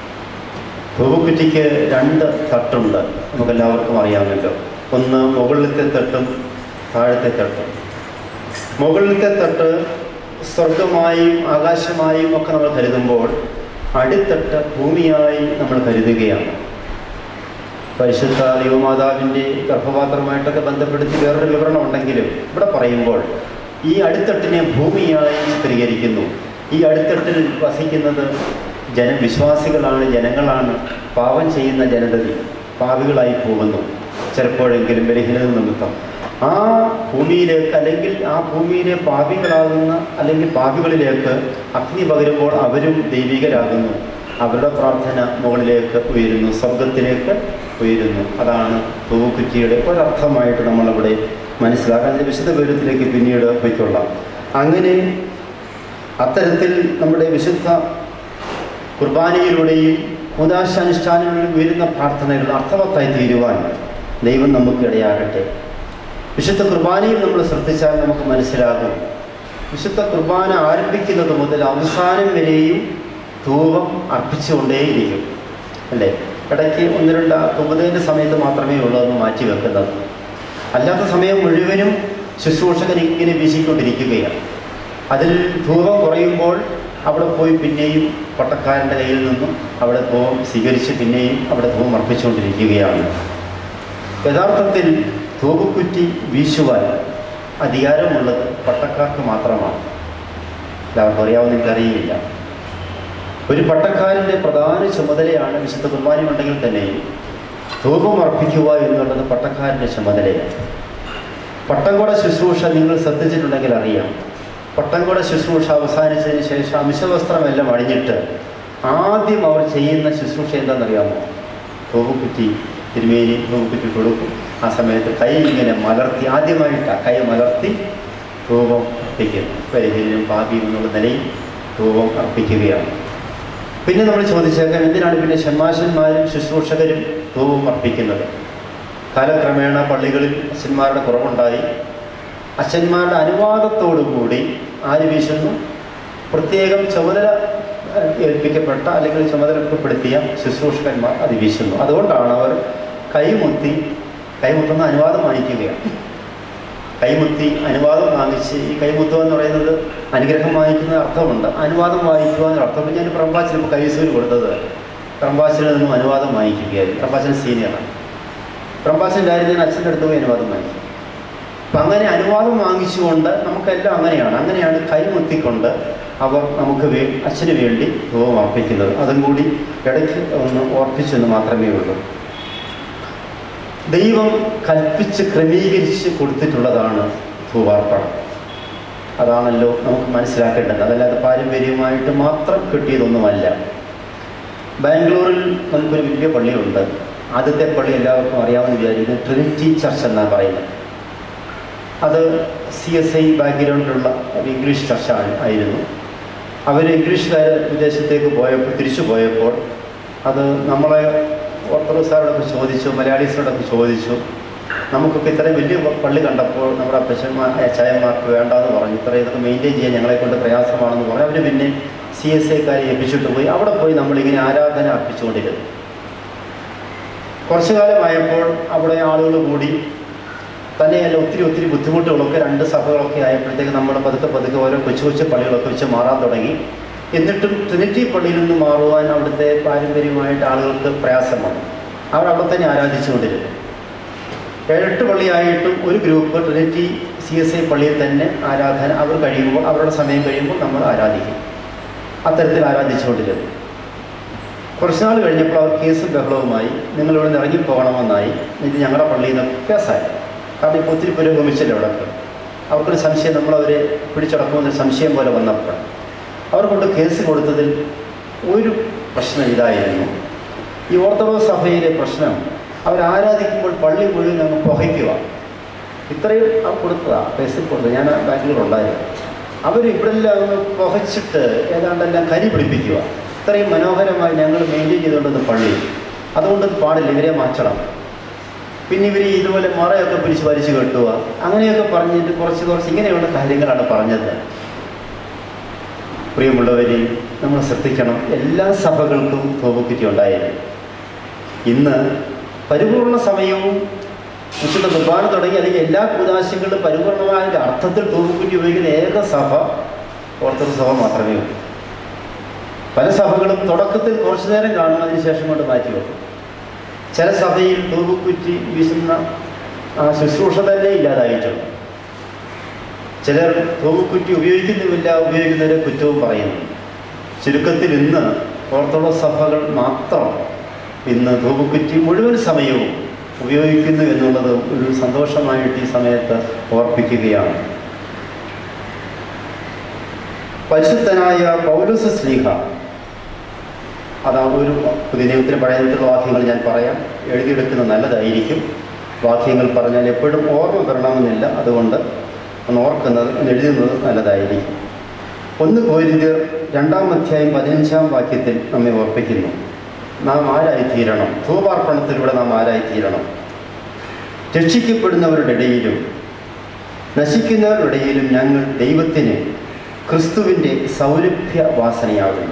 ധൂപക്കുറ്റിക്ക് രണ്ട് തട്ടുണ്ട് നമുക്കെല്ലാവർക്കും അറിയാമല്ലോ ഒന്ന് മുകളിലത്തെ തട്ടും താഴത്തെ തട്ടും മുകളിലത്തെ തട്ട് സ്വർഗമായും ആകാശമായും ഒക്കെ നമ്മൾ കരുതുമ്പോൾ അടിത്തട്ട് ഭൂമിയായി നമ്മൾ കരുതുകയാണ് പരിശുദ്ധ ദൈവമാതാവിൻ്റെ ഗർഭപാത്രമായിട്ടൊക്കെ ബന്ധപ്പെടുത്തി വേറൊരു വിവരണം ഉണ്ടെങ്കിലും ഇവിടെ പറയുമ്പോൾ ഈ അടിത്തട്ടിനെ ഭൂമിയായി ചിത്രീകരിക്കുന്നു ഈ അടിത്തട്ടിൽ വസിക്കുന്നത് ജനവിശ്വാസികളാണ് ജനങ്ങളാണ് പാപം ചെയ്യുന്ന ജനതതി പാപികളായി പോകുന്നു ചിലപ്പോഴെങ്കിലും ബലഹീനത നിമിത്തം ആ ഭൂമിയിലേക്ക് അല്ലെങ്കിൽ ആ ഭൂമിയിലെ പാപികളാകുന്ന അല്ലെങ്കിൽ പാപികളിലേക്ക് അഗ്നി പകരുമ്പോൾ അവരും ദൈവികരാകുന്നു അവരുടെ പ്രാർത്ഥന മുകളിലേക്ക് ഉയരുന്നു സ്വർഗത്തിലേക്ക് ഉയരുന്നു അതാണ് തൂക്കുറ്റിയുടെ ഒരർത്ഥമായിട്ട് നമ്മളവിടെ മനസ്സിലാക്കാൻ ഇതിന്റെ വിശുദ്ധ വിവരത്തിലേക്ക് പിന്നീട് പോയിക്കൊള്ളാം അങ്ങനെ അത്തരത്തിൽ നമ്മുടെ വിശുദ്ധ കുർബാനയിലൂടെയും ഉദാശാനുഷ്ഠാനങ്ങളിലും ഉയരുന്ന പ്രാർത്ഥനകൾ അർത്ഥവത്തായി തീരുവാൻ ദൈവം നമുക്ക് ഇടയാകട്ടെ വിശുദ്ധ കുർബാനയിൽ നമ്മൾ ശ്രദ്ധിച്ചാൽ നമുക്ക് മനസ്സിലാകും വിശുദ്ധ കുർബാന ആരംഭിക്കുന്നത് മുതൽ അവസാനം വരെയും ധൂപം അർപ്പിച്ചുകൊണ്ടേയിരിക്കും അല്ലേ ഇടയ്ക്ക് ഒന്ന് രണ്ട് കുമ്പതേൻ്റെ സമയത്ത് മാത്രമേ ഉള്ളൂ എന്ന് മാറ്റി വെക്കുന്നത് അല്ലാത്ത സമയം മുഴുവനും ശുശ്രൂഷകൻ ഇങ്ങനെ വീശിക്കൊണ്ടിരിക്കുകയാണ് അതിൽ ധൂപം കുറയുമ്പോൾ അവിടെ പോയി പിന്നെയും പട്ടക്കാരൻ്റെ കയ്യിൽ നിന്നും അവിടെ ധൂപം സ്വീകരിച്ച് പിന്നെയും അവിടെ ധൂപം അർപ്പിച്ചുകൊണ്ടിരിക്കുകയാണ് യഥാർത്ഥത്തിൽ ധൂപക്കുറ്റി വീശുവാൻ അധികാരമുള്ളത് പട്ടക്കാർക്ക് മാത്രമാണ് എല്ലാവർക്കും അറിയാവുന്ന എനിക്കറിയില്ല ഒരു പട്ടക്കാരൻ്റെ പ്രധാന ചുമതലയാണ് വിശുദ്ധ കുർബാന ഉണ്ടെങ്കിൽ തന്നെയും ധൂപം അർപ്പിക്കുക എന്നുള്ളത് പട്ടക്കാരൻ്റെ ചുമതലയാണ് പട്ടംകുട ശുശ്രൂഷ നിങ്ങൾ ശ്രദ്ധിച്ചിട്ടുണ്ടെങ്കിൽ അറിയാം പട്ടംകുട ശുശ്രൂഷ അവസാനിച്ചതിന് ശേഷം അമിശവസ്ത്രമെല്ലാം അണിഞ്ഞിട്ട് ആദ്യം അവർ ചെയ്യുന്ന ശുശ്രൂഷ എന്താണെന്നറിയാമോ ധൂപക്കുറ്റി തിരുമേനി ധൂപക്കുറ്റി കൊടുക്കും ആ സമയത്ത് കൈ ഇങ്ങനെ മലർത്തി ആദ്യമായിട്ടാണ് കൈ മലർത്തി ധൂപം അർപ്പിക്കുന്നു പരിഹരിനും പാപിയും എന്നുള്ള നിലയിൽ ധൂപം അർപ്പിക്കുകയാണ് പിന്നെ നമ്മൾ ചോദിച്ചേക്കാം എന്തിനാണ് പിന്നെ ഷമ്മാശന്മാരും ശുശ്രൂഷകരും ധൂപം അർപ്പിക്കുന്നത് കാലക്രമേണ പള്ളികളിൽ അച്ഛന്മാരുടെ കുറവുണ്ടായി അച്ഛന്മാരുടെ അനുവാദത്തോടു കൂടി ആര് വീശുന്നു പ്രത്യേകം ചുമതല ഏഹ്, ഏൽപ്പിക്കപ്പെട്ട അല്ലെങ്കിൽ ചുമതലപ്പെടുത്തിയ ശുശ്രൂഷകന്മാർ അത് വീശുന്നു അതുകൊണ്ടാണ് അവർ കൈമുത്തി കൈമുത്തുന്ന അനുവാദം വാങ്ങിക്കുകയാണ് കൈമുത്തി അനുവാദം വാങ്ങിച്ച് ഈ കൈമുത്തുക എന്ന് പറയുന്നത് അനുഗ്രഹം വാങ്ങിക്കുന്ന അർത്ഥമുണ്ട് അനുവാദം വാങ്ങിക്കുക എന്ന അർത്ഥം ഞാൻ പ്രംബാച്ചിന് ഇപ്പോൾ കൈസൂര് കൊടുത്തത് പ്രംബാച്ചിൽ നിന്നും അനുവാദം വാങ്ങിക്കുകയായിരുന്നു പ്രംബാച്ചൻ സീനിയറാണ് പ്രംബാച്ചൻ്റെ കാര്യം ഞാൻ അച്ഛൻ്റെ അടുത്ത് പോയി അനുവാദം വാങ്ങിക്കും അപ്പം അങ്ങനെ അനുവാദം വാങ്ങിച്ചുകൊണ്ട് നമുക്കെല്ലാം അങ്ങനെയാണ് അങ്ങനെയാണ് കൈമുത്തിക്കൊണ്ട് അവർ നമുക്ക് വേ അച്ഛന് വേണ്ടി ധൂപം അർപ്പിക്കുന്നത് അതും കൂടി ഇടയ്ക്ക് ഒന്ന് ഓർപ്പിച്ചെന്ന് മാത്രമേ ഉള്ളൂ ദൈവം കൽപ്പിച്ച് ക്രമീകരിച്ച് കൊടുത്തിട്ടുള്ളതാണ് ധൂപാർപ്പണം അതാണല്ലോ നമുക്ക് മനസ്സിലാക്കേണ്ടത് അതല്ലാതെ പാരമ്പര്യമായിട്ട് മാത്രം കിട്ടിയതൊന്നുമല്ല ബാംഗ്ലൂരിൽ നമുക്കൊരു വലിയ പള്ളിയുണ്ട് ആദ്യത്തെ പള്ളി എല്ലാവർക്കും അറിയാമെന്ന് വിചാരിക്കുന്നത് ട്രിനിറ്റി ചർച്ച് എന്നാണ് പറയുന്നത് അത് സി എസ് ഐ ബാക്ക്ഗ്രൗണ്ടിലുള്ള ഒരു ഇംഗ്ലീഷ് ചർച്ചാണ് ആയിരുന്നു അവർ ഇംഗ്ലീഷുകാർ വിദേശത്തേക്ക് പോയപ്പോൾ തിരിച്ചു പോയപ്പോൾ അത് നമ്മളെ ഓർത്തഡോക്സാരോടൊക്കെ ചോദിച്ചു മലയാളീസിനോടൊക്കെ ചോദിച്ചു നമുക്കൊക്കെ ഇത്രയും വലിയ പള്ളി കണ്ടപ്പോൾ നമ്മുടെ അപ്പച്ചന്മാർ അച്ചായന്മാർക്ക് വേണ്ടാന്ന് പറഞ്ഞു ഇത്ര ഇതൊക്കെ മെയിൻറ്റെയിൻ ചെയ്യാൻ ഞങ്ങളെ കൊണ്ട് പ്രയാസമാണെന്ന് പറഞ്ഞു അവർ പിന്നെ സി എസ് ഐക്കാരെ ഏൽപ്പിച്ചിട്ട് പോയി അവിടെ പോയി നമ്മളിങ്ങനെ ആരാധന അർപ്പിച്ചുകൊണ്ടിരുന്നു കുറച്ചു കാലമായപ്പോൾ അവിടെ ആളുകൾ കൂടി തന്നെയല്ല ഒത്തിരി ഒത്തിരി ബുദ്ധിമുട്ടുകളൊക്കെ രണ്ട് സഭകളൊക്കെ ആയപ്പോഴത്തേക്ക് നമ്മൾ പതുക്കെ പതുക്കെ ഓരോ കൊച്ചു കൊച്ചു പള്ളികളൊക്കെ വെച്ച് മാറാൻ തുടങ്ങി എന്നിട്ടും ട്രിനിറ്റി പള്ളിയിൽ നിന്ന് മാറുവാൻ അവിടുത്തെ പാരമ്പര്യമായിട്ട് ആളുകൾക്ക് പ്രയാസമാണ് അവർ അവിടെ തന്നെ ആരാധിച്ചുകൊണ്ടിരുന്നു ഏഴെട്ട് പള്ളിയായിട്ടും ഒരു group Trinity C S I പള്ളിയിൽ തന്നെ ആരാധന അവർ കഴിയുമ്പോൾ അവരുടെ സമയം കഴിയുമ്പോൾ നമ്മൾ ആരാധിക്കും അത്തരത്തിൽ ആരാധിച്ചുകൊണ്ടിരുന്നു കുറച്ച് നാൾ കഴിഞ്ഞപ്പോൾ അവർ കേസും ബഹളവുമായി നിങ്ങൾ ഇവിടെ നിന്ന് ഇറങ്ങിപ്പോകണമെന്നായി ഇത് ഞങ്ങളുടെ പള്ളിയിൽ നിന്ന് കേസായി കാരണം ഇപ്പോൾ ഒത്തിരി പുരോഗമിച്ചല്ലോ അവിടെ അവർക്കൊരു സംശയം നമ്മളവരെ പിടിച്ചടക്കുമെന്നൊരു സംശയം പോലെ വന്നപ്പോൾ അവർ കൊണ്ട് കേസ് കൊടുത്തതിൽ ഒരു പ്രശ്നം ഇതായിരുന്നു ഈ ഓർത്തഡോക്സ് സഭയിലെ പ്രശ്നം അവർ ആരാധിക്കുമ്പോൾ പള്ളി മുഴുവൻ അങ്ങ് പുകയ്ക്കുക ഇത്രയും ആ കൊടുത്തതാ പൈസ കൊടുത്തത് ഞാൻ ബാംഗ്ലൂരുണ്ടായിരുന്നു അവർ ഇവിടെല്ലാം അങ്ങ് പുകച്ചിട്ട് ഏതാണ്ടെല്ലാം കരി പിടിപ്പിക്കുക ഇത്രയും മനോഹരമായി ഞങ്ങൾ മെയിൻറ്റെയിൻ ചെയ്തുകൊണ്ടത് പള്ളി അതുകൊണ്ട് ഇത് പാടില്ല ഇവരെ മാറ്റണം പിന്നെ ഇവർ ഇതുപോലെ മറയൊക്കെ പിടിച്ച് വലിച്ചു കെട്ടുക അങ്ങനെയൊക്കെ പറഞ്ഞിട്ട് കുറച്ച് കുറച്ച് ഇങ്ങനെയുള്ള കാര്യങ്ങളാണ് പറഞ്ഞത് പ്രിയമുള്ളവരെ നമ്മൾ ശ്രദ്ധിക്കണം എല്ലാ സഭകൾക്കും തോപക്കുറ്റി ഉണ്ടായിരുന്നു ഇന്ന് പരിപൂർണ സമയവും വിശുദ്ധ കുർബാന തുടങ്ങി അല്ലെങ്കിൽ എല്ലാ കുദാശകളും പരിപൂർണമായ ഒരു അർത്ഥത്തിൽ തോപക്കുറ്റി ഉപയോഗിക്കുന്ന ഏക സഭ ഓർത്തഡോക്സ് സഭ മാത്രമേ ഉള്ളൂ പല സഭകളും തുടക്കത്തിൽ കുറച്ചു നേരം കാണും അതിനുശേഷം കൊണ്ട് മാറ്റി വെക്കും ചില സഭയിൽ തൂവുക്കുറ്റി വീശുന്ന ആ ശുശ്രൂഷ തന്നെ ഇല്ലാതായിട്ടുണ്ട് ചിലർ തൂവുക്കുറ്റി ഉപയോഗിക്കുന്നുമില്ല ഉപയോഗിക്കുന്നവരെ കുറ്റവും പറയുന്നു ചുരുക്കത്തിൽ ഇന്ന് ഓർത്തഡോക്സ് സഭകൾ മാത്രം ഇന്ന് തൂവുക്കുറ്റി മുഴുവൻ സമയവും ഉപയോഗിക്കുന്നു എന്നുള്ളത് ഒരു സന്തോഷമായിട്ട് ഈ സമയത്ത് ഓർപ്പിക്കുകയാണ് പരിശുദ്ധനായ പൗലുസ് സ്ലീഹ അതാ ഒരു പുതിയ നിയമത്തിലെ പഴയ നിയമത്തിലെ വാക്യങ്ങൾ ഞാൻ പറയാം എഴുതിയെടുക്കുന്നത് നല്ലതായിരിക്കും വാക്യങ്ങൾ പറഞ്ഞാൽ എപ്പോഴും ഓർമ്മ വരണമെന്നില്ല അതുകൊണ്ട് ഒന്ന് ഓർക്കുന്നത് ഒന്ന് എഴുതുന്നത് നല്ലതായിരിക്കും ഒന്ന് കോരിന്ത്യർ രണ്ടാം അധ്യായം പതിനഞ്ചാം വാക്യത്തിൽ നമ്മെ ഓർപ്പിക്കുന്നു നാം ആരായിത്തീരണം ധൂപാർപ്പണത്തിലൂടെ നാം ആരായിത്തീരണം രക്ഷിക്കപ്പെടുന്നവരുടെ ഇടയിലും നശിക്കുന്നവരുടെ ഇടയിലും ഞങ്ങൾ ദൈവത്തിന് ക്രിസ്തുവിൻ്റെ സൗരഭ്യ വാസനയാകുന്നു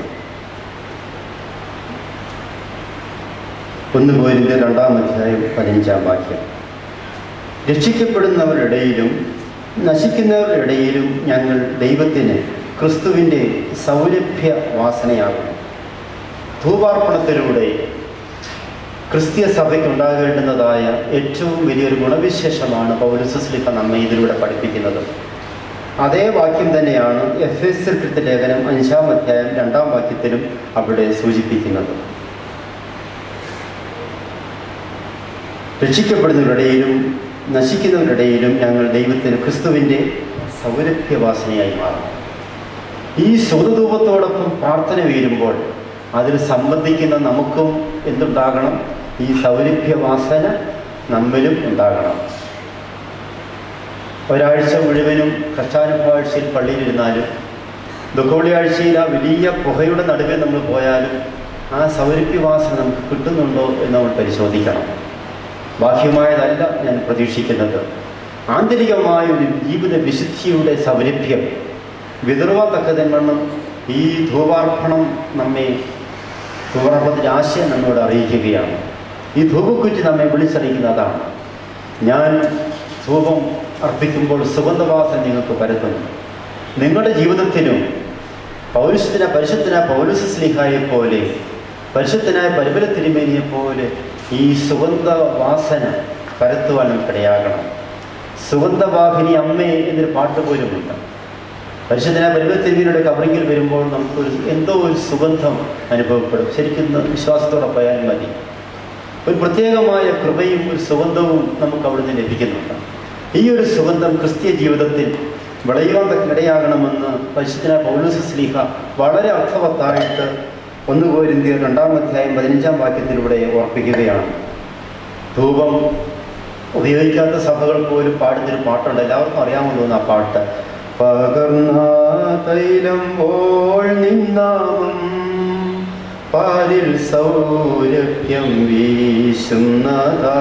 ഒന്ന് പോരിൻ്റെ രണ്ടാം അധ്യായം പതിനഞ്ചാം വാക്യം രക്ഷിക്കപ്പെടുന്നവരുടെ ഇടയിലും നശിക്കുന്നവരുടെ ഇടയിലും ഞങ്ങൾ ദൈവത്തിന് ക്രിസ്തുവിൻ്റെ സൗരഭ്യ വാസനയാകുന്നു ധൂപാർപ്പണത്തിലൂടെ ക്രിസ്തീയ സഭയ്ക്ക് ഉണ്ടാകേണ്ടുന്നതായ ഏറ്റവും വലിയൊരു ഗുണവിശേഷമാണ് പൗരസ്ലിഹ നമ്മെ ഇതിലൂടെ പഠിപ്പിക്കുന്നത് അതേ വാക്യം തന്നെയാണ് എഫ് എസ് കൃത്യ ലേഖനം അഞ്ചാം അധ്യായം രണ്ടാം വാക്യത്തിലും അവിടെ സൂചിപ്പിക്കുന്നത് രക്ഷിക്കപ്പെടുന്നവരുടെയിലും നശിക്കുന്നവരുടെയിലും ഞങ്ങൾ ദൈവത്തിന് ക്രിസ്തുവിൻ്റെ സൗരഭ്യവാസനയായി മാറും ഈ സുഹൃതൂപത്തോടൊപ്പം പ്രാർത്ഥന വീരുമ്പോൾ അതിൽ സംബന്ധിക്കുന്ന നമുക്കും എന്തുണ്ടാകണം ഈ സൗരഭ്യവാസന നമ്മിലും ഉണ്ടാകണം ഒരാഴ്ച മുഴുവനും കർച്ചാനുഭാഴ്ചയിൽ പള്ളിയിലിരുന്നാലും ദുഃഖവെള്ളിയാഴ്ചയിൽ ആ വലിയ പുകയുടെ നടുവേ നമ്മൾ പോയാലും ആ സൗരഭ്യവാസന നമുക്ക് കിട്ടുന്നുണ്ടോ എന്ന് നമ്മൾ പരിശോധിക്കണം ബാഹ്യമായതല്ല ഞാൻ പ്രതീക്ഷിക്കുന്നത് ആന്തരികമായ ഒരു ജീവിത വിശുദ്ധിയുടെ സൗരഭ്യം വിതറുവാൻ തക്കതെന്നും ഈ ധൂപാർപ്പണം നമ്മെ ധൂപാർപ്പണത്തിൻ്റെ ആശയം നമ്മോട് അറിയിക്കുകയാണ് ഈ ധൂപക്കുറ്റി നമ്മെ വിളിച്ചറിയിക്കുന്നതാണ് ഞാൻ ധൂപം അർപ്പിക്കുമ്പോൾ സുഗന്ധവാസന നിങ്ങൾക്ക് പരത്തുന്നു നിങ്ങളുടെ ജീവിതത്തിനും പൗരുഷത്തിന പരിശുദ്ധന പൗരുഷ സ്ലിഹായെ പോലെ പരിശുദ്ധനായ പരിമല തിരുമേനിയെ പോലെ ഈ സുഗന്ധ വാസന പരത്തുവാൻ നമുക്കിടയാകണം സുഗന്ധവാഹിനി അമ്മേ എന്നൊരു പാട്ട് പോലുമുണ്ട് പരിശുദ്ധനായ പരിമല തിരുമേനിയുടെ കബറിങ്കിൽ വരുമ്പോൾ നമുക്കൊരു എന്തോ ഒരു സുഗന്ധം അനുഭവപ്പെടും ശരിക്കും വിശ്വാസത്തോടെ പോയാൽ മതി ഒരു പ്രത്യേകമായ കൃപയും ഒരു സുഗന്ധവും നമുക്ക് അവിടുന്ന് ലഭിക്കുന്നുണ്ട് ഈ ഒരു സുഗന്ധം ക്രിസ്തീയ ജീവിതത്തിൽ വിളയുവാൻ ഇടയാകണമെന്ന് പരിശുദ്ധന പൗലൂസ് സ്ലീഹ വളരെ അർത്ഥവത്തായിട്ട് ഒന്ന് കോരിന്ത്യ രണ്ടാം അധ്യായം പതിനഞ്ചാം വാക്യത്തിലൂടെ ഓർപ്പിക്കുകയാണ് ധൂപം ഉപയോഗിക്കാത്ത സഭകൾ പോലും പാടുന്നൊരു പാട്ടുണ്ട് എല്ലാവർക്കും അറിയാമെന്ന് തോന്നുന്നു ആ പാട്ട് പകർന്ന തൈലം പോൾ നിന്നാമം പാലിൽ സൗരഭ്യം വീശുന്നതാ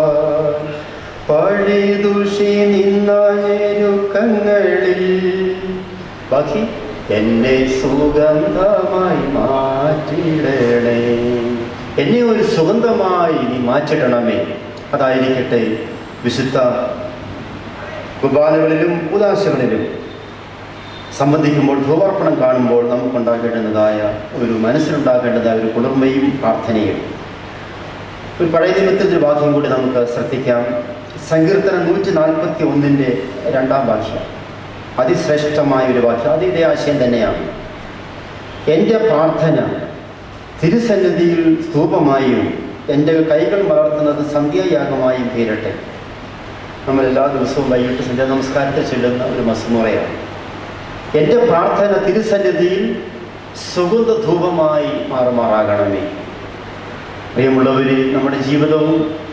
പഴിദുഷി നിന്ന ഞെരുക്കങ്ങളിൽ ബാക്കി എന്നെ സുഗന്ധമായി മാറ്റിടണേ എന്നെ ഒരു സുഗന്ധമായി നീ മാറ്റിടണമേ അതായിരിക്കട്ടെ വിശുദ്ധ കുർബാനകളിലും ഉദാശകളിലും സംബന്ധിക്കുമ്പോൾ ധൂപാർപ്പണം കാണുമ്പോൾ നമുക്കുണ്ടാകേണ്ടുന്നതായ ഒരു മനസ്സിലുണ്ടാകേണ്ടതായ ഒരു കുളിർമയും പ്രാർത്ഥനയും ഒരു പഴയ നിമിത്തത്തിൽ വാക്യം കൂടി നമുക്ക് ശ്രദ്ധിക്കാം സങ്കീർത്തനം നൂറ്റി നാൽപ്പത്തി ഒന്നിൻ്റെ രണ്ടാം വാക്യം അതിശ്രേഷ്ഠമായ ഒരു വാക്യം അത് ഇതേ ആശയം തന്നെയാണ് എൻ്റെ പ്രാർത്ഥന തിരുസന്നിധിയിൽ സ്തൂപമായും എൻ്റെ കൈകൾ വളർത്തുന്നത് സന്ധ്യായാഗമായും തീരട്ടെ നമ്മൾ എല്ലാ ദിവസവും വൈകിട്ട് സന്ധ്യാ നമസ്കാരത്തിൽ ചൊല്ലുന്ന ഒരു മസ്മുറയാണ് എൻ്റെ പ്രാർത്ഥന തിരുസന്നിധിയിൽ സുഗന്ധ ധൂപമായി മാറുമാറാകണമേ പ്രിയമുള്ളവർ നമ്മുടെ ജീവിതവും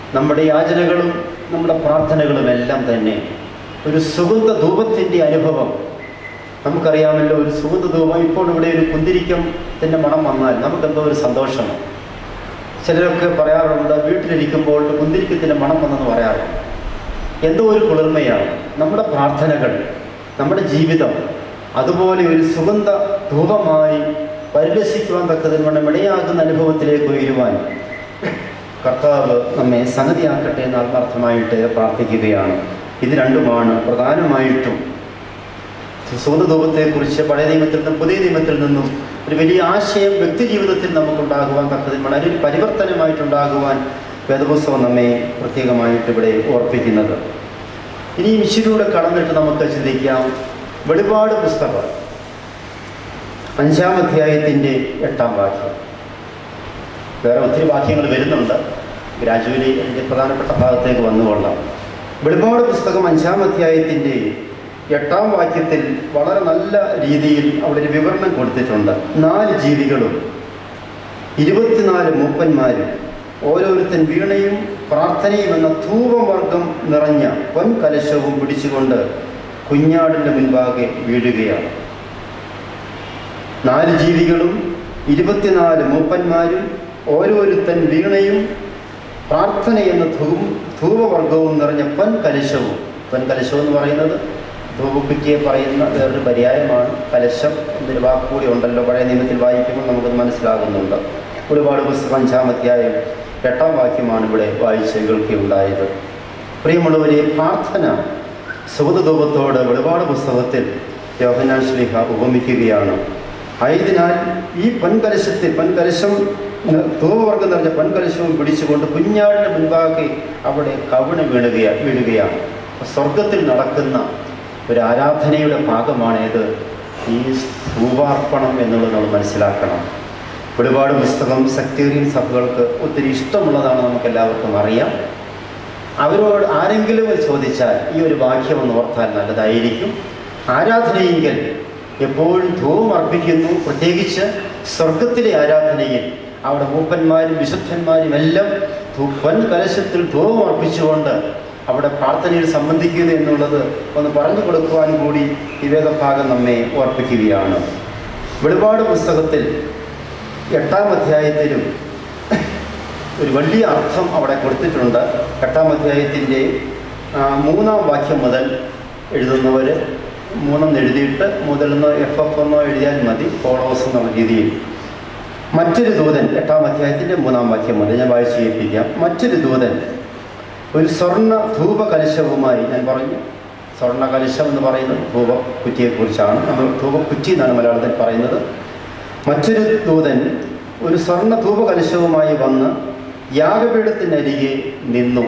നമ്മുടെ യാചനകളും നമ്മുടെ പ്രാർത്ഥനകളും എല്ലാം തന്നെ ഒരു സുഗന്ധ ധൂപത്തിൻ്റെ അനുഭവം നമുക്കറിയാമല്ലോ ഒരു സുഗന്ധ ധൂപം ഇപ്പോൾ ഇവിടെ ഒരു കുന്തിരിക്കത്തിൻ്റെ മണം വന്നാൽ നമുക്കെന്തോ ഒരു സന്തോഷമാണ് ചിലരൊക്കെ പറയാറുണ്ട് വീട്ടിലിരിക്കുമ്പോൾ കുന്തിരിക്കത്തിൻ്റെ മണം വന്നെന്ന് പറയാറുണ്ട് എന്തോ ഒരു കുളിർമയാണ് നമ്മുടെ പ്രാർത്ഥനകൾ നമ്മുടെ ജീവിതം അതുപോലെ ഒരു സുഗന്ധ ധൂപമായി പരിരസിക്കുവാൻ തക്കതിന് ഇടയാകുന്ന അനുഭവത്തിലേക്ക് ഉയരുവാൻ കർത്താവ് നമ്മെ സംഗതിയാക്കട്ടെ എന്ന് ആത്മാർത്ഥമായിട്ട് പ്രാർത്ഥിക്കുകയാണ് ഇത് രണ്ടുമാണ് പ്രധാനമായിട്ടും സുഗന്ധധൂപത്തെക്കുറിച്ച് പഴയ നിയമത്തിൽ നിന്നും പുതിയ നിയമത്തിൽ നിന്നും ഒരു വലിയ ആശയം വ്യക്തി ജീവിതത്തിൽ നമുക്കുണ്ടാകുവാൻ തക്കതിന് വളരെ പരിവർത്തനമായിട്ടുണ്ടാകുവാൻ വേദപുസ്തകം നമ്മെ പ്രത്യേകമായിട്ട് ഇവിടെ ഓർപ്പിക്കുന്നത് ഇനി ഇച്ചിലൂടെ കടന്നിട്ട് നമുക്ക് ചിന്തിക്കാം വെളിപാട് പുസ്തകം അഞ്ചാം അധ്യായത്തിൻ്റെ എട്ടാം വാക്യം വേറെ ഒത്തിരി വാക്യങ്ങൾ വരുന്നുണ്ട് ഗ്രാജുവലി അതിൻ്റെ പ്രധാനപ്പെട്ട ഭാഗത്തേക്ക് വന്നുകൊള്ളാം വെളിപാട് പുസ്തകം അഞ്ചാം അധ്യായത്തിൻ്റെ എട്ടാം വാക്യത്തിൽ വളരെ നല്ല രീതിയിൽ അവിടെ ഒരു വിവരണം കൊടുത്തിട്ടുണ്ട് നാല് ജീവികളും ഇരുപത്തിനാല് മൂപ്പന്മാരും ഓരോരുത്തൻ വീണയും പ്രാർത്ഥനയും എന്ന ധൂപവർഗം നിറഞ്ഞ പൊൻകലശവും പിടിച്ചുകൊണ്ട് കുഞ്ഞാടിൻ്റെ മുൻപാകെ വീഴുകയാണ് നാല് ജീവികളും ഇരുപത്തിനാല് മൂപ്പന്മാരും ഓരോരുത്തൻ വീണയും പ്രാർത്ഥന എന്ന ധൂ ധൂപവർഗവും നിറഞ്ഞ പൊൻകലശവും പൊൻകലശം എന്ന് പറയുന്നത് ധൂപക്കുറ്റിയെ പറയുന്ന വേറൊരു പര്യായമാണ് കലശം എന്നൊരു വാക്കുകൂടി ഉണ്ടല്ലോ പഴയ നിയമത്തിൽ വായിക്കുമ്പോൾ നമുക്കത് മനസ്സിലാകുന്നുണ്ട് ഒരുപാട് പുസ്തകം അഞ്ചാമധ്യായം എട്ടാം വാക്യമാണ് ഇവിടെ വായിച്ച് കേൾക്കുകയുണ്ടായത് പ്രിയമുള്ളവരെ പ്രാർത്ഥന സുഗതധൂപത്തോട് ഒരുപാട് പുസ്തകത്തിൽ യോഹനാൻ ശ്ലീഹ ഉപമിക്കുകയാണ് ആയതിനാൽ ഈ പൊൻകലശത്തിൽ പൊൻകലശം ധൂപവർഗം നിറഞ്ഞ പൊൻകലശവും പിടിച്ചുകൊണ്ട് കുഞ്ഞാടിൻ്റെ മുൻപാകെ അവിടെ കവിണ് വീഴുകയ വീഴുകയാണ് സ്വർഗത്തിൽ നടക്കുന്ന ഒരു ആരാധനയുടെ ഭാഗമാണേത് ഈ ധൂപാർപ്പണം എന്നുള്ളത് നമ്മൾ മനസ്സിലാക്കണം ഒരുപാട് പുസ്തകം സെക്ടേറിയൻ സഭകൾക്ക് ഒത്തിരി ഇഷ്ടമുള്ളതാണ് നമുക്ക് എല്ലാവർക്കും അറിയാം അവരോട് ആരെങ്കിലും ചോദിച്ചാൽ ഈ ഒരു വാക്യം ഒന്ന് ഓർത്താൽ നല്ലതായിരിക്കും ആരാധനയെങ്കിൽ എപ്പോഴും ധൂപം അർപ്പിക്കുന്നു പ്രത്യേകിച്ച് സ്വർഗത്തിലെ ആരാധനയിൽ അവിടെ മൂപ്പന്മാരും വിശുദ്ധന്മാരും എല്ലാം വൻ കലശത്തിൽ ധൂപം അർപ്പിച്ചുകൊണ്ട് അവിടെ പ്രാർത്ഥനയിൽ സംബന്ധിക്കുന്നു എന്നുള്ളത് ഒന്ന് പറഞ്ഞു കൊടുക്കുവാൻ കൂടി ഈ വേദഭാഗം നമ്മെ ഓർപ്പിക്കുകയാണ് വെളിപാട് പുസ്തകത്തിൽ എട്ടാം അധ്യായത്തിലും ഒരു വലിയ അർത്ഥം അവിടെ കൊടുത്തിട്ടുണ്ട് എട്ടാം അധ്യായത്തിൻ്റെ മൂന്നാം വാക്യം മുതൽ എഴുതുന്നവർ മൂന്നെന്ന് എഴുതിയിട്ട് മുതലെന്നോ എഫ് എഫ് എന്നോ എഴുതിയാൽ മതി ഫോളോവേഴ്സ് എന്നുള്ള രീതിയിൽ മറ്റൊരു ദൂതൻ എട്ടാം അധ്യായത്തിൻ്റെ മൂന്നാം വാക്യം മുതൽ ഞാൻ വായിച്ചു കേൾപ്പിക്കാം മറ്റൊരു ദൂതൻ ഒരു സ്വർണ്ണ ധൂപ കലശവുമായി ഞാൻ പറഞ്ഞു സ്വർണ്ണ കലശം എന്ന് പറയുന്നത് ധൂപ കുറ്റിയെക്കുറിച്ചാണ് നമ്മൾ ധൂപ കുറ്റി എന്നാണ് മലയാളത്തിൽ പറയുന്നത് മറ്റൊരു ദൂതൻ ഒരു സ്വർണ്ണ ധൂപ കലശവുമായി വന്ന് യാഗപീഠത്തിനരികെ നിന്നു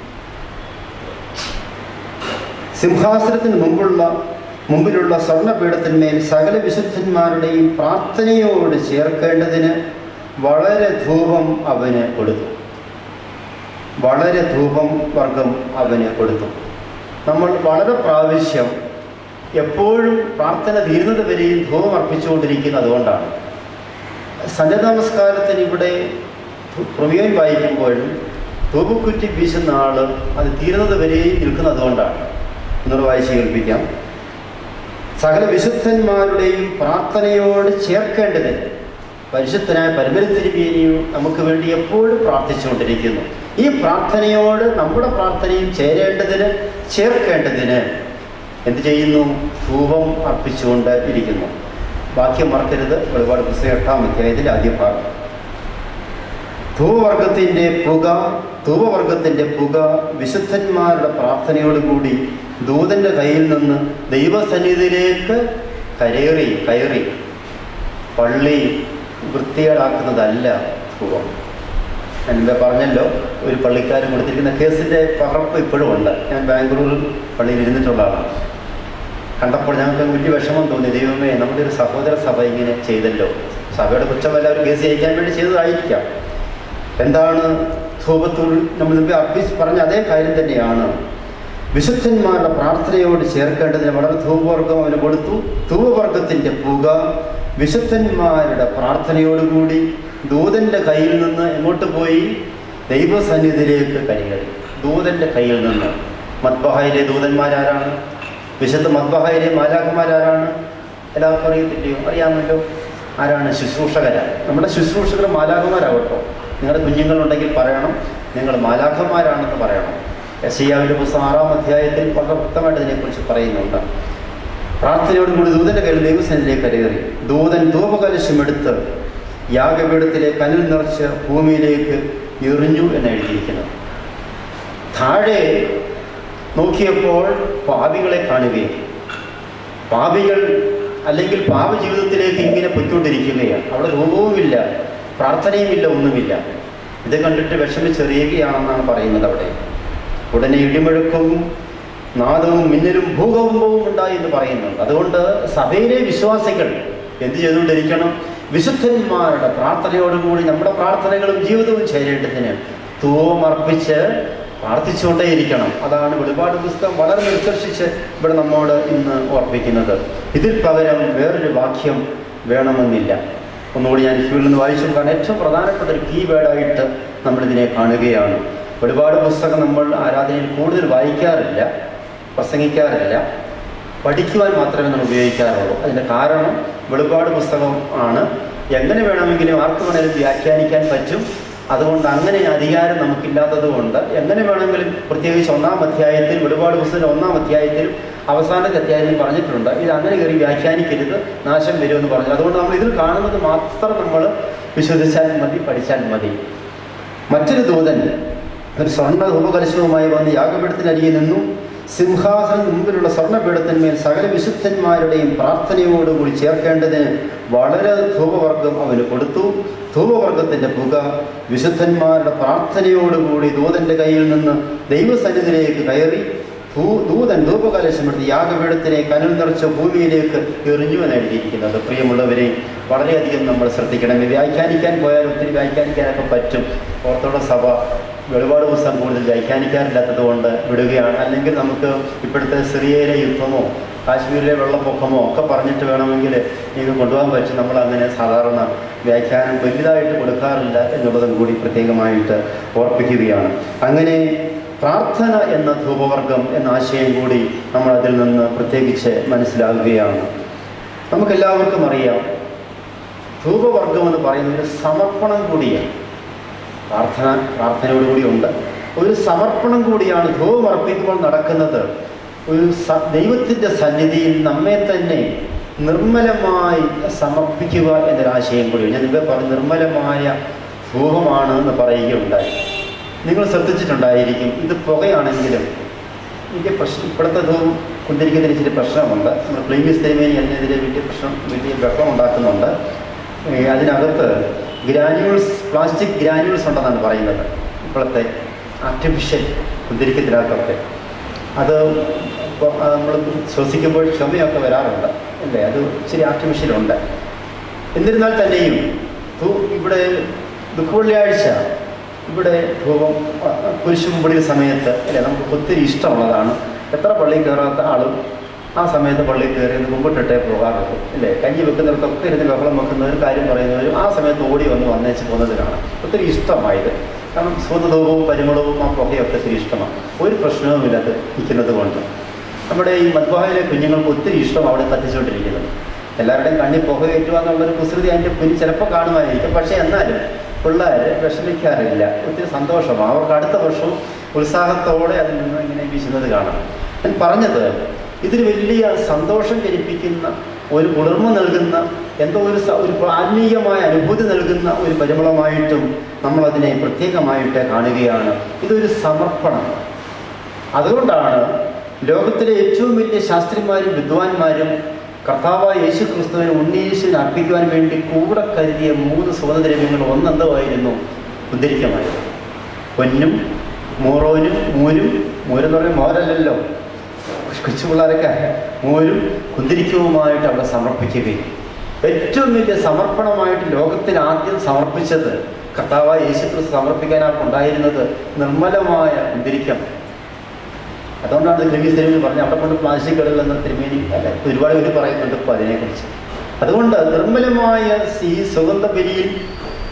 സിംഹാസനത്തിന് മുമ്പുള്ള മുമ്പിലുള്ള സ്വർണ്ണപീഠത്തിന്മേൽ സകല വിശുദ്ധന്മാരുടെയും പ്രാർത്ഥനയോട് ചേർക്കേണ്ടതിന് വളരെ ധൂപം അവന് കൊടുത്തു വളരെ ധൂപം വർഗം അവന് കൊടുത്തു നമ്മൾ വളരെ പ്രാവശ്യം എപ്പോഴും പ്രാർത്ഥന തീരുന്നത് വരെയും ധൂപം അർപ്പിച്ചുകൊണ്ടിരിക്കുന്നത് അതുകൊണ്ടാണ് സന്ധ്യ നമസ്കാരത്തിന് ഇവിടെ പ്രമേയം വായിക്കുമ്പോഴും ധൂപക്കുറ്റി വീശുന്ന ആൾ അത് തീരുന്നത് വരെയും നിൽക്കുന്നത് അതുകൊണ്ടാണ് എന്നോട് വായിച്ച് കേൾപ്പിക്കാം സകല വിശുദ്ധന്മാരുടെയും പ്രാർത്ഥനയോട് ചേർക്കേണ്ടത് പരിശുദ്ധനായ പരമരത്തിരിപ്പിനെയും നമുക്ക് വേണ്ടി എപ്പോഴും പ്രാർത്ഥിച്ചുകൊണ്ടിരിക്കുന്നു ഈ പ്രാർത്ഥനയോട് നമ്മുടെ പ്രാർത്ഥനയും ചേരേണ്ടതിന് ചേർക്കേണ്ടതിന് എന്ത് ചെയ്യുന്നു ധൂപം അർപ്പിച്ചുകൊണ്ട് ഇരിക്കുന്നു വാക്യം മറക്കരുത് ഒരുപാട് പുസ്തകം എട്ടാം അധ്യായത്തിൻ്റെ ആദ്യ ഭാഗം ധൂപവർഗത്തിൻ്റെ പുക ധൂപവർഗത്തിൻ്റെ പുക വിശുദ്ധന്മാരുടെ പ്രാർത്ഥനയോടുകൂടി ദൂതൻ്റെ കയ്യിൽ നിന്ന് ദൈവസന്നിധിയിലേക്ക് കരേറി കയറി പള്ളി വൃത്തികേടാക്കുന്നതല്ല ധൂപം ഞാൻ മുമ്പേ പറഞ്ഞല്ലോ ഒരു പള്ളിക്കാരൻ കൊടുത്തിരിക്കുന്ന കേസിൻ്റെ പകർപ്പ് ഇപ്പോഴും ഉണ്ട് ഞാൻ ബാംഗ്ലൂരിൽ പള്ളിയിൽ ഇരുന്നിട്ടുള്ള ആളാണ് കണ്ടപ്പോൾ ഞങ്ങൾക്ക് വലിയ വിഷമം തോന്നി ദൈവമേ നമ്മുടെ ഒരു സഹോദര സഭ ഇങ്ങനെ ചെയ്തല്ലോ സഭയുടെ കുറ്റമല്ല ഒരു കേസ് ജയിക്കാൻ വേണ്ടി ചെയ്തതായിരിക്കാം എന്താണ് ധൂപത്തൂൾ നമ്മൾ മുമ്പേ അർപ്പിച്ച് പറഞ്ഞ അതേ കാര്യം തന്നെയാണ് വിശുദ്ധന്മാരുടെ പ്രാർത്ഥനയോട് ചേർക്കേണ്ടതിന് വളരെ ധൂപവർഗം അവന് കൊടുത്തു ധൂപവർഗത്തിൻ്റെ പുക വിശുദ്ധന്മാരുടെ പ്രാർത്ഥനയോടുകൂടി ദൂതൻ്റെ കയ്യിൽ നിന്ന് എങ്ങോട്ട് പോയി ദൈവസന്നിധിയിലേക്ക് കൈകറി ദൂതന്റെ കയ്യിൽ നിന്ന് മദ്ബഹായിലെ ദൂതന്മാരാരാണ് വിശുദ്ധ മദ്ബഹായിലെ മാലാഖമാരാരാണ് എല്ലാവർക്കും അറിയത്തില്ലയോ അറിയാമല്ലോ ആരാണ് ശുശ്രൂഷകരാണ് നമ്മുടെ ശുശ്രൂഷകർ മാലാഖമാരാകട്ടോ നിങ്ങളുടെ കുഞ്ഞുങ്ങളുണ്ടെങ്കിൽ പറയണം നിങ്ങൾ മാലാഖമാരാണെന്ന് പറയണം യശയ്യാവിൻ്റെ പുസ്തകം ആറാം അധ്യായത്തിൽ വളരെ വ്യക്തമായിട്ട് ഇതിനെക്കുറിച്ച് പറയുന്നുണ്ട് പ്രാർത്ഥനയോടുകൂടി ദൂതന്റെ കയ്യിൽ ദൈവസേനയിലേക്ക് കരകയറി ദൂതൻ ധൂപകലശം എടുത്ത് യാഗപീഠത്തിലെ കനൽ നിറച്ച് ഭൂമിയിലേക്ക് എറിഞ്ഞു എന്ന് എഴുതിയിരിക്കുന്നത് താഴെ നോക്കിയപ്പോൾ പാപികളെ കാണുകയും പാപികൾ അല്ലെങ്കിൽ പാപ ജീവിതത്തിലേക്ക് ഇങ്ങനെ പൊയ്ക്കൊണ്ടിരിക്കുകയാണ് അവിടെ രൂപവുമില്ല പ്രാർത്ഥനയുമില്ല ഒന്നുമില്ല ഇത് കണ്ടിട്ട് വിഷമിച്ചെറിയുകയാണെന്നാണ് പറയുന്നത് അവിടെ ഉടനെ ഇടിമുഴക്കവും നാദവും മിന്നലും ഭൂകമ്പവും ഉണ്ടായി എന്ന് പറയുന്നുണ്ട് അതുകൊണ്ട് സഭയിലെ വിശ്വാസികൾ എന്ത് ചെയ്തുകൊണ്ടിരിക്കണം വിശുദ്ധന്മാരുടെ പ്രാർത്ഥനയോടുകൂടി നമ്മുടെ പ്രാർത്ഥനകളും ജീവിതവും ചേരേണ്ടതിന് തൂവം അർപ്പിച്ച് പ്രാർത്ഥിച്ചുകൊണ്ടേയിരിക്കണം അതാണ് വെളിപാട് പുസ്തകം വളരെ നിഷ്കർഷിച്ച് ഇവിടെ നമ്മോട് ഇന്ന് ഓർപ്പിക്കുന്നത് ഇതിൽ പകരം വേറൊരു വാക്യം വേണമെന്നില്ല ഒന്നുകൂടി ഞാൻ ക്യൂവിൽ നിന്ന് വായിച്ചു കാരണം ഏറ്റവും പ്രധാനപ്പെട്ട ഒരു കീ വേർഡായിട്ട് നമ്മളിതിനെ കാണുകയാണ് ഒരുപാട് പുസ്തകം നമ്മൾ ആരാധനയിൽ കൂടുതൽ വായിക്കാറില്ല പ്രസംഗിക്കാറില്ല പഠിക്കുവാൻ മാത്രമേ നമ്മൾ ഉപയോഗിക്കാറുള്ളൂ അതിൻ്റെ കാരണം വെളിപാട് പുസ്തകം ആണ് എങ്ങനെ വേണമെങ്കിലും ആർക്ക് വേണമെങ്കിലും വ്യാഖ്യാനിക്കാൻ പറ്റും അതുകൊണ്ട് അങ്ങനെ അധികാരം നമുക്കില്ലാത്തത് കൊണ്ട് എങ്ങനെ വേണമെങ്കിലും പ്രത്യേകിച്ച് ഒന്നാം അധ്യായത്തിൽ വെളിപാട് പുസ്തകം ഒന്നാം അധ്യായത്തിൽ അവസാനത്തെ അധ്യായത്തിൽ പറഞ്ഞിട്ടുണ്ട് ഇത് അങ്ങനെ കയറി വ്യാഖ്യാനിക്കരുത് നാശം വരുമെന്ന് പറഞ്ഞു അതുകൊണ്ട് നമ്മൾ ഇതിൽ കാണുന്നത് മാത്രം നമ്മൾ വിശ്വസിച്ചാൽ മതി പഠിച്ചാൽ മതി മറ്റൊരു ദൂതൻ ഒരു സ്വർണ്ണ ഉപകലശവുമായി വന്ന് യാഗപീഠത്തിനരികെ നിന്നു സിംഹാസനം മുമ്പിലുള്ള സ്വർണ്ണപീഠത്തിന്മേൽ സകല വിശുദ്ധന്മാരുടെയും പ്രാർത്ഥനയോടുകൂടി ചേർക്കേണ്ടതിന് വളരെ ധൂപവർഗം അവന് കൊടുത്തു ധൂപവർഗത്തിന്റെ പുക വിശുദ്ധന്മാരുടെ പ്രാർത്ഥനയോടുകൂടി ദൂതന്റെ കയ്യിൽ നിന്ന് ദൈവസന്നിധിയിലേക്ക് കയറി ധൂ- ദൂതൻ ധൂപകലശമെടുത്ത് യാഗപീഠത്തിനെ കനൽ നിറച്ച ഭൂമിയിലേക്ക് എറിഞ്ഞു എന്ന് എഴുതിയിരിക്കുന്നത് പ്രിയമുള്ളവരെ വളരെയധികം നമ്മൾ ശ്രദ്ധിക്കണം ഇത് വ്യാഖ്യാനിക്കാൻ പോയാൽ ഒത്തിരി വ്യാഖ്യാനിക്കാനൊക്കെ പറ്റും ഓർത്തോഡക്സ് സഭ വെളിപാട് പുസ്തകം കൂടുതൽ വ്യാഖ്യാനിക്കാറില്ലാത്തത് കൊണ്ട് വിടുകയാണ് അല്ലെങ്കിൽ നമുക്ക് ഇപ്പോഴത്തെ സിറിയയിലെ യുദ്ധമോ കാശ്മീരിലെ വെള്ളപ്പൊക്കമോ ഒക്കെ പറഞ്ഞിട്ട് വേണമെങ്കിൽ ഇത് കൊണ്ടുപോകാൻ പറ്റും നമ്മൾ അങ്ങനെ സാധാരണ വ്യാഖ്യാനം വലുതായിട്ട് കൊടുക്കാറില്ല എന്നുള്ളതും കൂടി പ്രത്യേകമായിട്ട് ഓർപ്പിക്കുകയാണ് അങ്ങനെ പ്രാർത്ഥന എന്ന ധൂപവർഗം എന്ന ആശയം കൂടി നമ്മൾ അതിൽ നിന്ന് പ്രത്യേകിച്ച് മനസ്സിലാകുകയാണ് നമുക്കെല്ലാവർക്കും അറിയാം ധൂപവർഗം എന്ന് പറയുന്നത് ഒരു സമർപ്പണം കൂടിയാണ് പ്രാർത്ഥന പ്രാർത്ഥനയോടുകൂടി ഉണ്ട് ഒരു സമർപ്പണം കൂടിയാണ് ധൂപം അർപ്പിക്കുമ്പോൾ നടക്കുന്നത് ഒരു സ ദൈവത്തിൻ്റെ സന്നിധിയിൽ നമ്മെ തന്നെ നിർമ്മലമായി സമർപ്പിക്കുക എന്നൊരാശയം കൂടി ഞാൻ മുമ്പേ പറഞ്ഞു നിർമ്മലമായ ധൂപമാണ് എന്ന് പറയുകയുണ്ടായി നിങ്ങൾ ശ്രദ്ധിച്ചിട്ടുണ്ടായിരിക്കും ഇത് പുകയാണെങ്കിലും എനിക്ക് പ്രശ്നം ഇപ്പോഴത്തെ ധൂപം കുന്തിരിക്കുന്നതിന് ഇച്ചിരി പ്രശ്നമുണ്ട് നമ്മൾ ക്ലീമിസ് തിരുമേനി അതിനെതിരെ വലിയ പ്രശ്നം വലിയ ബഹളം ഉണ്ടാക്കുന്നുണ്ട് ഏ, അതിനകത്ത് ഗ്രാന്യൂൾസ് പ്ലാസ്റ്റിക് ഗ്രാന്യൂൾസ് ഉണ്ടെന്നാണ് പറയുന്നത് ഇപ്പോഴത്തെ ആർട്ടിഫിഷ്യൽ കുന്തിരിക്കത്തിനകത്തൊക്കെ അത് നമ്മൾ ശ്വസിക്കുമ്പോൾ ക്ഷമയൊക്കെ വരാറുണ്ട് അല്ലേ അത് ഇച്ചിരി ആർട്ടിഫിഷ്യലുണ്ട് എന്നിരുന്നാൽ തന്നെയും ധൂ- ഇവിടെ ദുഃഖവെള്ളിയാഴ്ച ഇവിടെ ധൂപം കുരിശുമുമ്പിടിയ സമയത്ത് അല്ലേ നമുക്ക് ഒത്തിരി ഇഷ്ടമുള്ളതാണ് എത്ര പള്ളിയിൽ കയറാത്ത ആളും ആ സമയത്ത് പള്ളിയിൽ കയറി ഒന്ന് കുമ്പിട്ടിട്ടേ പോകാറുള്ളൂ അല്ലേ കഞ്ഞി വെക്കുന്നിടത്തൊക്കെ ഇരുന്ന് ബഹളം വെക്കുന്നവരും കാര്യം പറയുന്നവരും ആ സമയത്ത് ഓടി വന്ന് വന്നേച്ച് പോകുന്നത് കാണാം ഒത്തിരി ഇഷ്ടമായത് കാരണം സുഗന്ധവും പരിമളവും ആ പുകയൊക്കെ ഒത്തിരി ഇഷ്ടമാണ് ഒരു പ്രശ്നവുമില്ല അത് നിൽക്കുന്നത് കൊണ്ട് നമ്മുടെ ഈ മദ്ബാഹിലെ കുഞ്ഞുങ്ങൾക്ക് ഒത്തിരി ഇഷ്ടം അവിടെ കത്തിച്ചുകൊണ്ടിരിക്കുന്നത് എല്ലാവരുടെയും കണ്ണി പുക കയറ്റുക എന്നുള്ളൊരു കുസൃതി അതിൻ്റെ പിന്നിൽ ചിലപ്പോൾ കാണുമായിരിക്കും പക്ഷേ എന്നാലും പിള്ളേർ വിഷമിക്കാറില്ല ഒത്തിരി സന്തോഷമാണ് അവർക്ക് അടുത്ത വർഷം ഉത്സാഹത്തോടെ അതിൽ നിന്ന് ഇങ്ങനെ വീശുന്നത് കാണാം ഞാൻ പറഞ്ഞത് ഇതിന് വലിയ സന്തോഷം ജനിപ്പിക്കുന്ന ഒരു കുളിർമ നൽകുന്ന എന്തോ ഒരു സ- ഒരു ആത്മീയമായ അനുഭൂതി നൽകുന്ന ഒരു പരിമളമായിട്ടും നമ്മളതിനെ പ്രത്യേകമായിട്ട് കാണുകയാണ് ഇതൊരു സമർപ്പണം അതുകൊണ്ടാണ് ലോകത്തിലെ ഏറ്റവും വലിയ ശാസ്ത്രിമാരും വിദ്വാൻമാരും കർത്താവായ യേശു ക്രിസ്തുവിനെ ഉണ്ണീശുവിന് അർപ്പിക്കുവാൻ വേണ്ടി കൂടെ കരുതിയ മൂന്ന് സുഗന്ധദ്രവ്യങ്ങൾ ഒന്നെന്തോമായിരുന്നു കുന്തിരിക്കമായിരുന്നു പൊന്നും മോറോനും മൂരും മൂരെന്ന് പറയുമ്പോൾ മോരല്ലല്ലോ കൊച്ചു പിള്ളേരൊക്കെ മൂരും കുന്തിരിക്കവുമായിട്ട് അവിടെ സമർപ്പിക്കുകയും ഏറ്റവും വലിയ സമർപ്പണമായിട്ട് ലോകത്തിൽ ആദ്യം സമർപ്പിച്ചത് കർത്താവായ യേശു ക്രിസ്തു സമർപ്പിക്കാൻ ഉണ്ടായിരുന്നത് നിർമ്മലമായ കുന്തിരിക്കം അതുകൊണ്ടാണ് ഗ്രഹീസ് തിരുമേനി പറഞ്ഞത് അവിടെ കൊണ്ട് പ്ലാസ്റ്റിക് ഇടലെന്ന് തിരുമേനി അല്ല ഒരുപാട് പേര് പറയുന്നുണ്ട് ഇപ്പോൾ അതിനെക്കുറിച്ച് അതുകൊണ്ട് നിർമ്മലമായ ഈ സുഗന്ധ ബലിയിൽ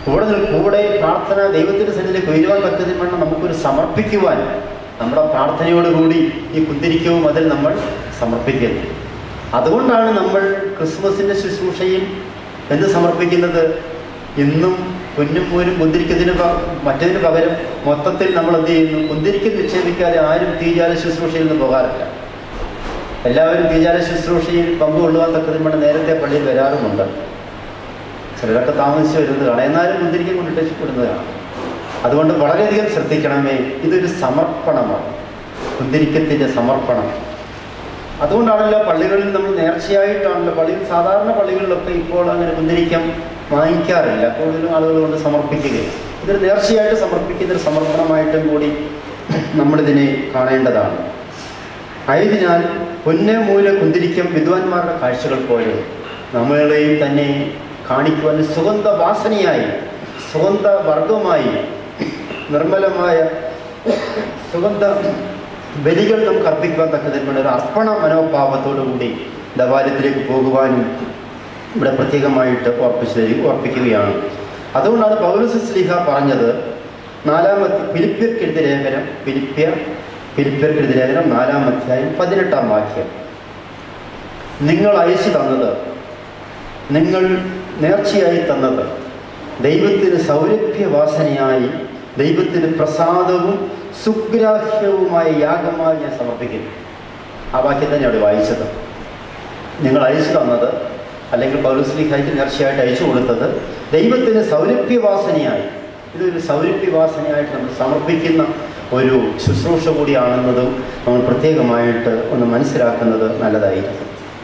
കൂടെ നിൽ- കൂടെ പ്രാർത്ഥന ദൈവത്തിൻ്റെ സന്നിധിയിലേക്ക് ഉയരുവാൻ പറ്റുന്നതിന് വേണം നമുക്കൊരു സമർപ്പിക്കുവാൻ നമ്മുടെ പ്രാർത്ഥനയോടുകൂടി ഈ കുന്തിരിക്കവും അതിൽ നമ്മൾ സമർപ്പിക്കുന്നു അതുകൊണ്ടാണ് നമ്മൾ ക്രിസ്മസിൻ്റെ ശുശ്രൂഷയിൽ എന്ത് സമർപ്പിക്കുന്നത് ഇന്നും പൊന്നും പോലും കുന്തിരിക്കത്തിന് പ- മറ്റതിന് പകരം മൊത്തത്തിൽ നമ്മൾ എന്ത് ചെയ്യുന്നു കുന്തിരിക്കം നിക്ഷേപിക്കാതെ ആരും തീജാല ശുശ്രൂഷയിൽ നിന്ന് പോകാറില്ല എല്ലാവരും തീജാല ശുശ്രൂഷയിൽ പങ്കുകൊള്ളുവാൻ തക്കതിന് വേണ്ടി നേരത്തെ പള്ളിയിൽ വരാറുമുണ്ട് ചിലരൊക്കെ താമസിച്ച് വരുന്നത് കാണാം എന്നാലും കുന്തിരിക്കം കൊണ്ടിട്ട് വിടുന്നത് കാണാം അതുകൊണ്ട് വളരെയധികം ശ്രദ്ധിക്കണമേ ഇതൊരു സമർപ്പണമാണ് കുന്തിരിക്കത്തിൻ്റെ സമർപ്പണം അതുകൊണ്ടാണല്ലോ പള്ളികളിൽ നമ്മൾ നേർച്ചയായിട്ടാണല്ലോ പള്ളിയിൽ സാധാരണ പള്ളികളിലൊക്കെ ഇപ്പോൾ അങ്ങനെ കുന്തിരിക്കം വാങ്ങിക്കാറില്ല കൂടുതലും ആളുകൾ കൊണ്ട് സമർപ്പിക്കുകയും ഇതൊരു നേർച്ചയായിട്ട് സമർപ്പിക്കുന്ന ഒരു സമർപ്പണമായിട്ടും കൂടി നമ്മളിതിനെ കാണേണ്ടതാണ് ആയതിനാൽ പൊന്നെ മൂല കുന്തിരിക്കം വിദ്വാൻമാരുടെ കാഴ്ചകൾ പോലെ നമ്മളെയും തന്നെ കാണിക്കുവാൻ സുഗന്ധ വാസനയായി സുഗന്ധ വർഗമായി നിർമ്മലമായ സുഗന്ധ ബലികൾ നമുക്ക് അർപ്പിക്കുവാൻ തക്കതിനുള്ള ഒരു അർപ്പണ മനോഭാവത്തോടു കൂടി ദവാലയത്തിലേക്ക് പോകുവാനും ഇവിടെ പ്രത്യേകമായിട്ട് ഓർപ്പിച്ചു തരി ഓർപ്പിക്കുകയാണ് അതുകൊണ്ടാണ് പൗരസ് സ്ലീഹ പറഞ്ഞത് നാലാമത്തെ ഫിലിപ്പിയർക്കെഴുതിയ ലേഖനം ഫിലിപ്പിയർ ഫിലിപ്പിയർക്കെഴുതിയ ലേഖനം നാലാം അധ്യായം പതിനെട്ടാം വാക്യം നിങ്ങൾ അയച്ചു തന്നത് നിങ്ങൾ നേർച്ചയായി തന്നത് ദൈവത്തിന് സൗരഭ്യവാസനയായി ദൈവത്തിന് പ്രസാദവും സുഗ്രാഹ്യവുമായ യാഗമായി ഞാൻ സമർപ്പിക്കുന്നു ആ വാക്യം തന്നെ അവിടെ വായിച്ചത് നിങ്ങൾ അയച്ചു തന്നത് അല്ലെങ്കിൽ പൗരസ്ലിഹായിട്ട് നേർച്ചയായിട്ട് അയച്ചു കൊടുത്തത് ദൈവത്തിന് സൗരഭ്യവാസനയായി ഇതൊരു സൗരഭ്യവാസനയായിട്ട് നമ്മൾ സമർപ്പിക്കുന്ന ഒരു ശുശ്രൂഷ കൂടിയാണെന്നതും നമ്മൾ പ്രത്യേകമായിട്ട് ഒന്ന് മനസ്സിലാക്കുന്നത് നല്ലതായിരിക്കും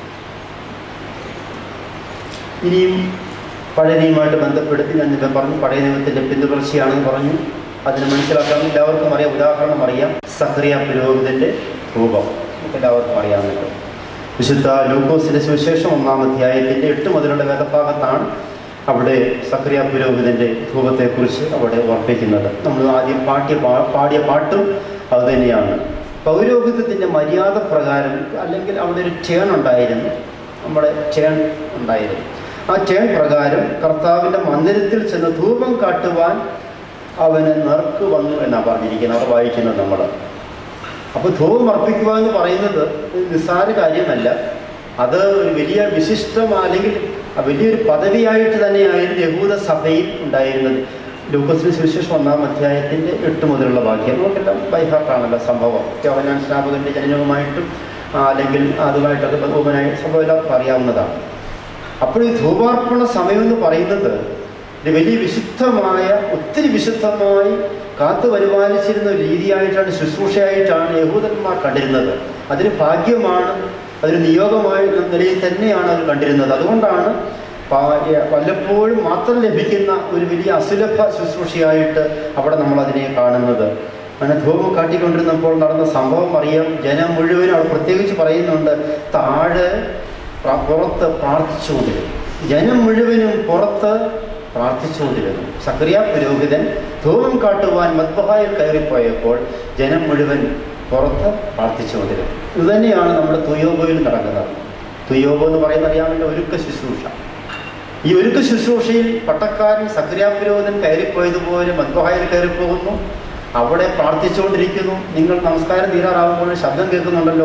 ഇനിയും പഴയ നിയമമായിട്ട് ബന്ധപ്പെടുത്തി ഞാൻ ഇപ്പം പറഞ്ഞു പഴയ നിയമത്തിൻ്റെ പിന്തുടർച്ചയാണെന്ന് പറഞ്ഞു അതിന് മനസ്സിലാക്കാൻ എല്ലാവർക്കും അറിയാം ഉദാഹരണം അറിയാം സക്രിയ പുരോഹിതൻ്റെ രൂപം നമുക്ക് എല്ലാവർക്കും അറിയാമല്ലോ വിശുദ്ധ ലൂക്കോസിന്റെ സുവിശേഷം ഒന്നാം അധ്യായത്തിൻ്റെ എട്ട് മുതലുള്ള വേദഭാഗത്താണ് അവിടെ സക്രിയ പുരോഹിതൻ്റെ രൂപത്തെക്കുറിച്ച് അവിടെ ഓർപ്പിക്കുന്നത് നമ്മൾ ആദ്യം പാട്ടിയ പാ- പാടിയ പാട്ടും അത് തന്നെയാണ് പൗരോഹിത്യത്തിൻ്റെ മര്യാദ പ്രകാരം അല്ലെങ്കിൽ അവിടെ ഒരു ചേൺ ഉണ്ടായിരുന്നു നമ്മുടെ ചേൺ ഉണ്ടായിരുന്നു ആ ചേൺ പ്രകാരം കർത്താവിൻ്റെ മന്ദിരത്തിൽ ചെന്ന് ധൂപം കാട്ടുവാൻ അവന് നെർക്ക് വന്നു എന്നാണ് പറഞ്ഞിരിക്കുന്നത് അവിടെ വായിക്കുന്നത് നമ്മൾ അപ്പോൾ ധൂപം അർപ്പിക്കുക എന്ന് പറയുന്നത് ഒരു നിസ്സാര കാര്യമല്ല അത് ഒരു വലിയ വിശിഷ്ടം അല്ലെങ്കിൽ വലിയൊരു പദവിയായിട്ട് തന്നെയായിരുന്നു യഹൂദ സഭയിൽ ഉണ്ടായിരുന്നത് ലൂക്കോസിന് സുവിശേഷം ഒന്നാം അധ്യായത്തിൻ്റെ എട്ട് മുതലുള്ള വാക്യം നമുക്കെല്ലാം ബൈഹാർട്ടാണല്ലോ സംഭവം യോഹനാൻ സ്നാപകൻ്റെ ജനനവുമായിട്ടും ആ, അല്ലെങ്കിൽ അതുമായിട്ടൊക്കെ ബഹുമാനായ സംഭവം എല്ലാവർക്കും അറിയാവുന്നതാണ് അപ്പോൾ ഈ ധൂപാർപ്പണ സമയം എന്ന് പറയുന്നത് ഒരു വലിയ വിശുദ്ധമായ ഒത്തിരി വിശുദ്ധമായി കാത്തു പരിപാലിച്ചിരുന്ന ഒരു രീതിയായിട്ടാണ് ശുശ്രൂഷയായിട്ടാണ് യഹൂദന്മാർ കണ്ടിരുന്നത് അതൊരു ഭാഗ്യമാണ് അതൊരു നിയോഗമായ നിലയിൽ തന്നെയാണ് അവർ കണ്ടിരുന്നത് അതുകൊണ്ടാണ് പാ- വല്ലപ്പോഴും മാത്രം ലഭിക്കുന്ന ഒരു വലിയ അസുലഭ ശുശ്രൂഷയായിട്ട് അവിടെ നമ്മൾ അതിനെ കാണുന്നത് അങ്ങനെ ധൂപം കാട്ടിക്കൊണ്ടിരുന്നപ്പോൾ നടന്ന സംഭവം അറിയാം ജനം മുഴുവനും അവിടെ പ്രത്യേകിച്ച് പറയുന്നുണ്ട് താഴെ പ്ര- പുറത്ത് പ്രാർത്ഥിച്ചുകൊണ്ടിരുന്നു ജനം മുഴുവനും പുറത്ത് പ്രാർത്ഥിച്ചുകൊണ്ടിരുന്നു സക്രിയ പുരോഹിതൻ ധൂപം കാട്ടുവാൻ മദ്ബഹായിൽ കയറിപ്പോയപ്പോൾ ജനം മുഴുവൻ പുറത്ത് പ്രാർത്ഥിച്ചുകൊണ്ടിരുന്നു ഇതുതന്നെയാണ് നമ്മുടെ തുയോബോയിൽ നടക്കുന്നത് തുയോബോ എന്ന് പറയുന്ന അറിയാമല്ലോ ഒരുക്ക ശുശ്രൂഷ ഈ ഒരുക്ക ശുശ്രൂഷയിൽ പട്ടക്കാരൻ സക്രിയ പുരോഹിതൻ കയറിപ്പോയതുപോലെ മദ്ബഹായിൽ കയറിപ്പോകുന്നു അവിടെ പ്രാർത്ഥിച്ചുകൊണ്ടിരിക്കുന്നു നിങ്ങൾ നമസ്കാരം തീരാറാകുമ്പോൾ ശബ്ദം കേൾക്കുന്നുണ്ടല്ലോ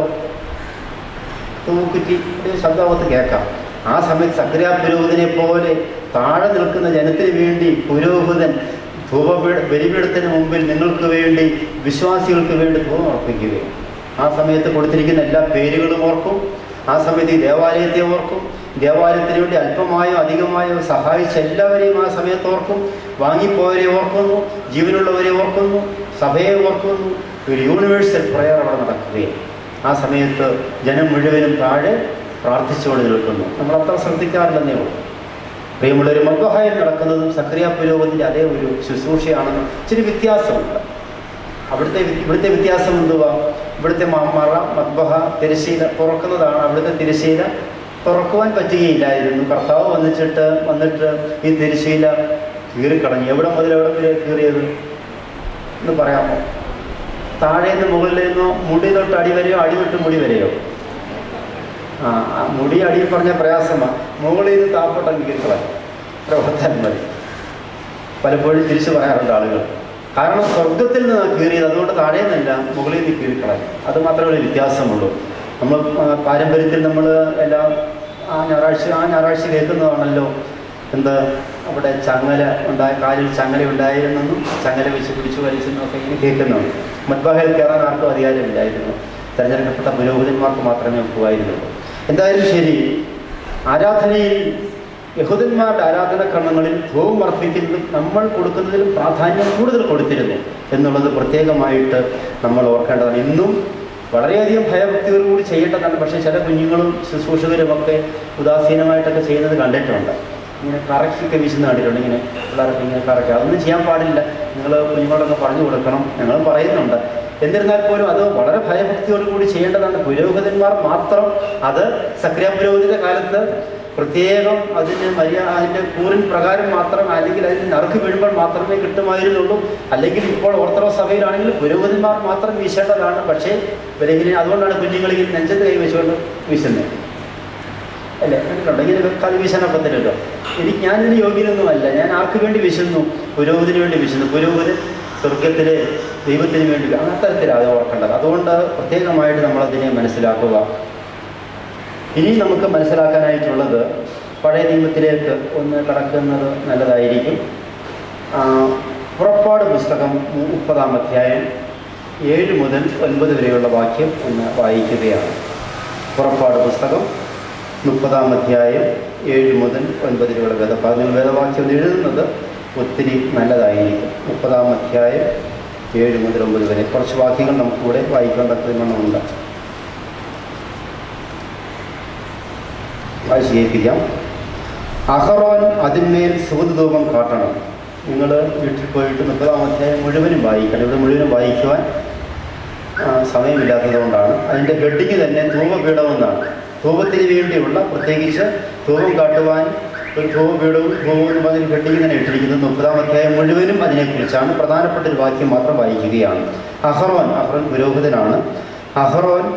തൂക്കുറ്റി ഒരു ശബ്ദാവത്ത് കേൾക്കാം ആ സമയത്ത് സക്രിയ പുരോഹിതനെ പോലെ താഴെ നിൽക്കുന്ന ജനത്തിന് വേണ്ടി പുരോഹിതൻ ധൂപപീഠ ബലിപീഠത്തിന് മുമ്പിൽ നിങ്ങൾക്ക് വേണ്ടി വിശ്വാസികൾക്ക് വേണ്ടി ധൂപം അർപ്പിക്കുകയും ആ സമയത്ത് കൊടുത്തിരിക്കുന്ന എല്ലാ പേരുകളും ഓർക്കും ആ സമയത്ത് ഈ ദേവാലയത്തെ ഓർക്കും ദേവാലയത്തിന് വേണ്ടി അല്പമായോ അധികമായോ സഹായിച്ച എല്ലാവരെയും ആ സമയത്ത് ഓർക്കും വാങ്ങിപ്പോയവരെ ഓർക്കുന്നു ജീവനുള്ളവരെ ഓർക്കുന്നു സഭയെ ഓർക്കുന്നു ഒരു യൂണിവേഴ്സൽ പ്രയർ അവിടെ നടക്കുകയും ആ സമയത്ത് ജനം മുഴുവനും താഴെ പ്രാർത്ഥിച്ചുകൊണ്ട് നിൽക്കുന്നു നമ്മൾ അത്ര ശ്രദ്ധിക്കാറില്ലെന്നേ ഉള്ളൂ പ്രിയമുള്ളൊരു മദ്ബഹായിൽ നടക്കുന്നതും സക്രിയ പുരോഗതിൻ്റെ അതേ ഒരു ശുശ്രൂഷയാണെന്ന് ഇച്ചിരി വ്യത്യാസമുണ്ട് അവിടുത്തെ വി- ഇവിടുത്തെ വ്യത്യാസം എന്തുവാ ഇവിടുത്തെ മ- മറ മദ്ബഹ തിരശീല തുറക്കുന്നതാണ് അവിടുത്തെ തിരശീല തുറക്കുവാൻ പറ്റുകയില്ലായിരുന്നു കർത്താവ് വന്നിച്ചിട്ട് വന്നിട്ട് ഈ തിരശീല കീറിക്കളഞ്ഞു എവിടെ മുതൽ എവിടെ വരെ കീറിയത് എന്ന് പറയാമോ താഴെ നിന്ന് മുകളിൽ നിന്നോ മുടി തൊട്ട് അടി വരെയോ അടി തൊട്ട് മുടി വരെയോ ആ ആ മുടി അടിയിൽ പറഞ്ഞ പ്രയാസമാണ് മുകളിൽ നിന്ന് താപ്പോട്ടം കീറിക്കളഞ്ഞു പ്രവർത്തനം മതി പലപ്പോഴും തിരിച്ചു പറയാറുണ്ട് ആളുകൾ കാരണം സ്വർഗത്തിൽ നിന്ന് കീറിയത് അതുകൊണ്ട് താഴെ നിന്നല്ല മുകളിൽ നിന്ന് കീറിക്കളയും അത് മാത്രമേ ഒരു വ്യത്യാസമുള്ളൂ നമ്മൾ ആ, പാരമ്പര്യത്തിൽ നമ്മൾ എല്ലാ ആ ഞായറാഴ്ച ആ ഞായറാഴ്ച കേൾക്കുന്നതാണല്ലോ എന്ത് അവിടെ ചങ്ങല ഉണ്ടായ കാലിൽ ചങ്ങല ഉണ്ടായിരുന്നെന്നും ചങ്ങല വെച്ച് പിടിച്ചു വലിച്ചെന്നും ഒക്കെ ഇങ്ങനെ കേൾക്കുന്നുണ്ട് മദ്ബാഹയിൽ കയറാൻ ആർക്കും അധികാരമില്ലായിരുന്നു തെരഞ്ഞെടുക്കപ്പെട്ട പുരോഹിതന്മാർക്ക് മാത്രമേ ഒക്കുമായിരുന്നുള്ളൂ എന്തായാലും ശരി ആരാധനയിൽ യഹൂദന്മാരുടെ ആരാധനക്രമങ്ങളിൽ ധൂപം അർപ്പിക്കുന്നതും നമ്മൾ കൊടുക്കുന്നതിലും പ്രാധാന്യം കൂടുതൽ കൊടുത്തിരുന്നു എന്നുള്ളത് പ്രത്യേകമായിട്ട് നമ്മൾ ഓർക്കേണ്ടതാണ് ഇന്നും വളരെയധികം ഭയഭക്തിയോടുകൂടി ചെയ്യേണ്ടതാണ് പക്ഷേ ചില കുഞ്ഞുങ്ങളും ശുശ്രൂഷകരും ഒക്കെ ഉദാസീനമായിട്ടൊക്കെ ചെയ്യുന്നത് കണ്ടിട്ടുണ്ട് ഇങ്ങനെ കറക്കൊക്കെ വീശുന്ന കണ്ടിട്ടുണ്ട് ഇങ്ങനെ പിള്ളേരൊക്കെ ഇങ്ങനെ കറക്കുക അതൊന്നും ചെയ്യാൻ പാടില്ല നിങ്ങൾ കുഞ്ഞുങ്ങളോടൊക്കെ പറഞ്ഞു കൊടുക്കണം ഞങ്ങൾ പറയുന്നുണ്ട് എന്നിരുന്നാൽ പോലും അത് വളരെ ഭയഭക്തിയോടുകൂടി ചെയ്യേണ്ടതാണ് പുരോഹിതന്മാർ മാത്രം അത് സക്രിയ പുരോഹിത കാലത്ത് പ്രത്യേകം അതിന് മര്യാദ അതിൻ്റെ കൂറിൻ പ്രകാരം മാത്രം അല്ലെങ്കിൽ അതിന് നറുക്ക് വീഴുമ്പോൾ മാത്രമേ കിട്ടുമായിരുന്നുള്ളൂ അല്ലെങ്കിൽ ഇപ്പോൾ ഓർത്തഡോക്സ് സഭയിലാണെങ്കിൽ പുരോഹിതന്മാർ മാത്രം വീശേണ്ടതാണ് പക്ഷേ ബലഹീന അതുകൊണ്ടാണ് കുഞ്ഞുങ്ങളിൽ നെഞ്ചത്ത് കൈ വെച്ചുകൊണ്ട് വീശുന്നത് അല്ലേ കണ്ടിട്ടുണ്ടോ ഇങ്ങനെ വെക്കാതെ വീശാനൊക്കത്തില്ലല്ലോ എനിക്ക് ഞാനിതിന് യോഗ്യനൊന്നുമല്ല ഞാൻ ആർക്ക് വേണ്ടി വിശുന്നു പുരോഗതിന് വേണ്ടി വിശുന്നു പുരോഗതി സ്വർഗത്തിലെ ദൈവത്തിന് വേണ്ടി അത്തരത്തിലാണ് അത് ഓർക്കേണ്ടത് അതുകൊണ്ട് പ്രത്യേകമായിട്ട് നമ്മളതിനെ മനസ്സിലാക്കുക ഇനി നമുക്ക് മനസ്സിലാക്കാനായിട്ടുള്ളത് പഴയ നിയമത്തിലേക്ക് ഒന്ന് കടക്കുന്നത് നല്ലതായിരിക്കും ആ, പുറപ്പാട് പുസ്തകം മുപ്പതാം അധ്യായം ഏഴ് മുതൽ ഒൻപത് വരെയുള്ള വാക്യം ഒന്ന് വായിക്കുകയാണ് പുറപ്പാട് പുസ്തകം മുപ്പതാം അധ്യായം ഏഴ് മുതൽ ഒൻപത് വരെയുള്ള വേദഭാഗം നിങ്ങൾ വേദവാക്യം എഴുതുന്നത് ഒത്തിരി നല്ലതായിരിക്കും മുപ്പതാം അധ്യായം ഏഴ് മുതൽ ഒമ്പത് വരെ കുറച്ച് വാക്യങ്ങൾ നമുക്കിവിടെ വായിക്കാൻ തക്കവണ്ണമുണ്ട് വായിച്ച് കേൾപ്പിക്കാം അഹറോൻ അതിന്മേൽ സുഹൃതൂപം കാട്ടണം നിങ്ങൾ വീട്ടിൽ പോയിട്ട് മുപ്പതാം അധ്യായം മുഴുവനും വായിക്കണം ഇവിടെ മുഴുവനും വായിക്കുവാൻ ആ, സമയമില്ലാത്തതുകൊണ്ടാണ് അതിൻ്റെ ഹെഡിങ് തന്നെ ധൂമപീഠമെന്നാണ് ധൂപത്തിന് വേണ്ടിയുള്ള പ്രത്യേകിച്ച് ധൂപം കാട്ടുവാൻ ഒരു ധൂമപീഠവും ധൂപവും എന്ന് പറഞ്ഞ ഹെഡിങ് തന്നെ ഇട്ടിരിക്കുന്നത് മുപ്പതാം അധ്യായം മുഴുവനും അതിനെക്കുറിച്ചാണ് പ്രധാനപ്പെട്ട ഒരു വാക്യം മാത്രം വായിക്കുകയാണ് അഹറോൻ അഹറോൻ പുരോഹിതനാണ് അഹറോൻ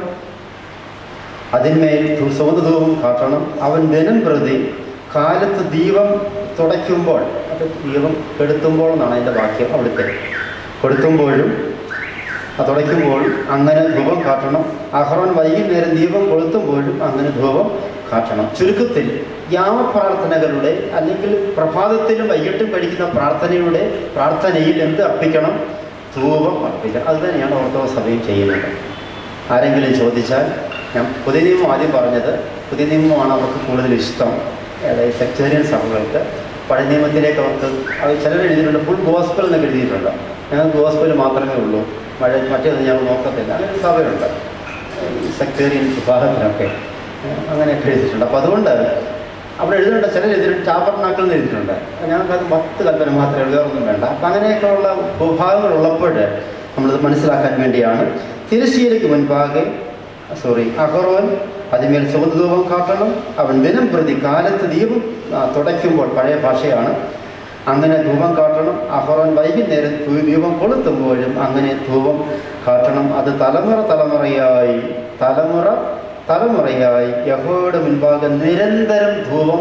അതിന്മേൽ സുഗന്ധധൂപം കാട്ടണം അവൻ ദിനം പ്രതി കാലത്ത് ദീപം തുടയ്ക്കുമ്പോൾ അത് ദീപം കെടുത്തുമ്പോൾ എന്നാണ് അതിൻ്റെ വാക്യം അവിടുത്തെ കൊടുത്തുമ്പോഴും അത് തുടയ്ക്കുമ്പോഴും അങ്ങനെ ധൂപം കാട്ടണം അഹ്റോൻ വൈകുന്നേരം ദീപം കൊളുത്തുമ്പോഴും അങ്ങനെ ധൂപം കാട്ടണം ചുരുക്കത്തിൽ യാമപ്രാർത്ഥനകളുടെ അല്ലെങ്കിൽ പ്രഭാതത്തിലും വൈകിട്ടും കഴിക്കുന്ന പ്രാർത്ഥനയുടെ പ്രാർത്ഥനയിൽ എന്ത് അർപ്പിക്കണം ധൂപം അർപ്പിക്കണം അത് തന്നെയാണ് ഓർത്തഡോക്സ് സഭയും ചെയ്യുന്നത് ആരെങ്കിലും ചോദിച്ചാൽ ഞാൻ പുതിയ നിയമം ആദ്യം പറഞ്ഞത് പുതിയ നിയമമാണ് അവർക്ക് കൂടുതൽ ഇഷ്ടം അതായത് സെക്ടേറിയൻ സഭകൾക്ക് പഴയ നിയമത്തിലേക്ക് അവർക്ക് അത് ചിലർ എഴുതിയിട്ടുണ്ട് ഫുൾ ഗോസ്പൽ എന്നൊക്കെ എഴുതിയിട്ടുണ്ട് ഞങ്ങൾ ഗോസ്പൽ മാത്രമേ ഉള്ളൂ മഴ മറ്റേത് ഞങ്ങൾ നോക്കത്തില്ല അങ്ങനെ ഒരു സഭയുണ്ട് ഈ സെക്ടേറിയൻ വിഭാഗത്തിനൊക്കെ ഏഹ് അങ്ങനെയൊക്കെ എഴുതിയിട്ടുണ്ട് അപ്പോൾ അതുകൊണ്ട് അവിടെ എഴുതിയിട്ടുണ്ട് ചിലർ എഴുതിയിട്ടുണ്ട് ചാപ്പർനാക്കൾ എന്ന് എഴുതിയിട്ടുണ്ട് ഞങ്ങൾക്ക് അത് പത്ത് കൽപ്പന മാത്രമേ ഉള്ളൂ വേറൊന്നും വേണ്ട അപ്പം അങ്ങനെയൊക്കെയുള്ള വിഭാഗങ്ങളുള്ളപ്പോൾ നമ്മളത് മനസ്സിലാക്കാൻ വേണ്ടിയാണ് തിരശ്ശീലയ്ക്ക് മുൻപാകെ സോറി അഹറോൻ അതിന്മേൽ സുഗന്ധധൂപം കാട്ടണം അവൻ ദിനം പ്രതി കാലത്ത് ദീപം ആ, തുടയ്ക്കുമ്പോൾ പഴയ ഭാഷയാണ് അങ്ങനെ ധൂപം കാട്ടണം അഹറോൻ വൈകുന്നേരം ധൂ- ദീപം കൊളുത്തുമ്പോഴും അങ്ങനെ ധൂപം കാട്ടണം അത് തലമുറ തലമുറയായി തലമുറ തലമുറയായി യഹോയുടെ മുൻപാകെ നിരന്തരം ധൂപം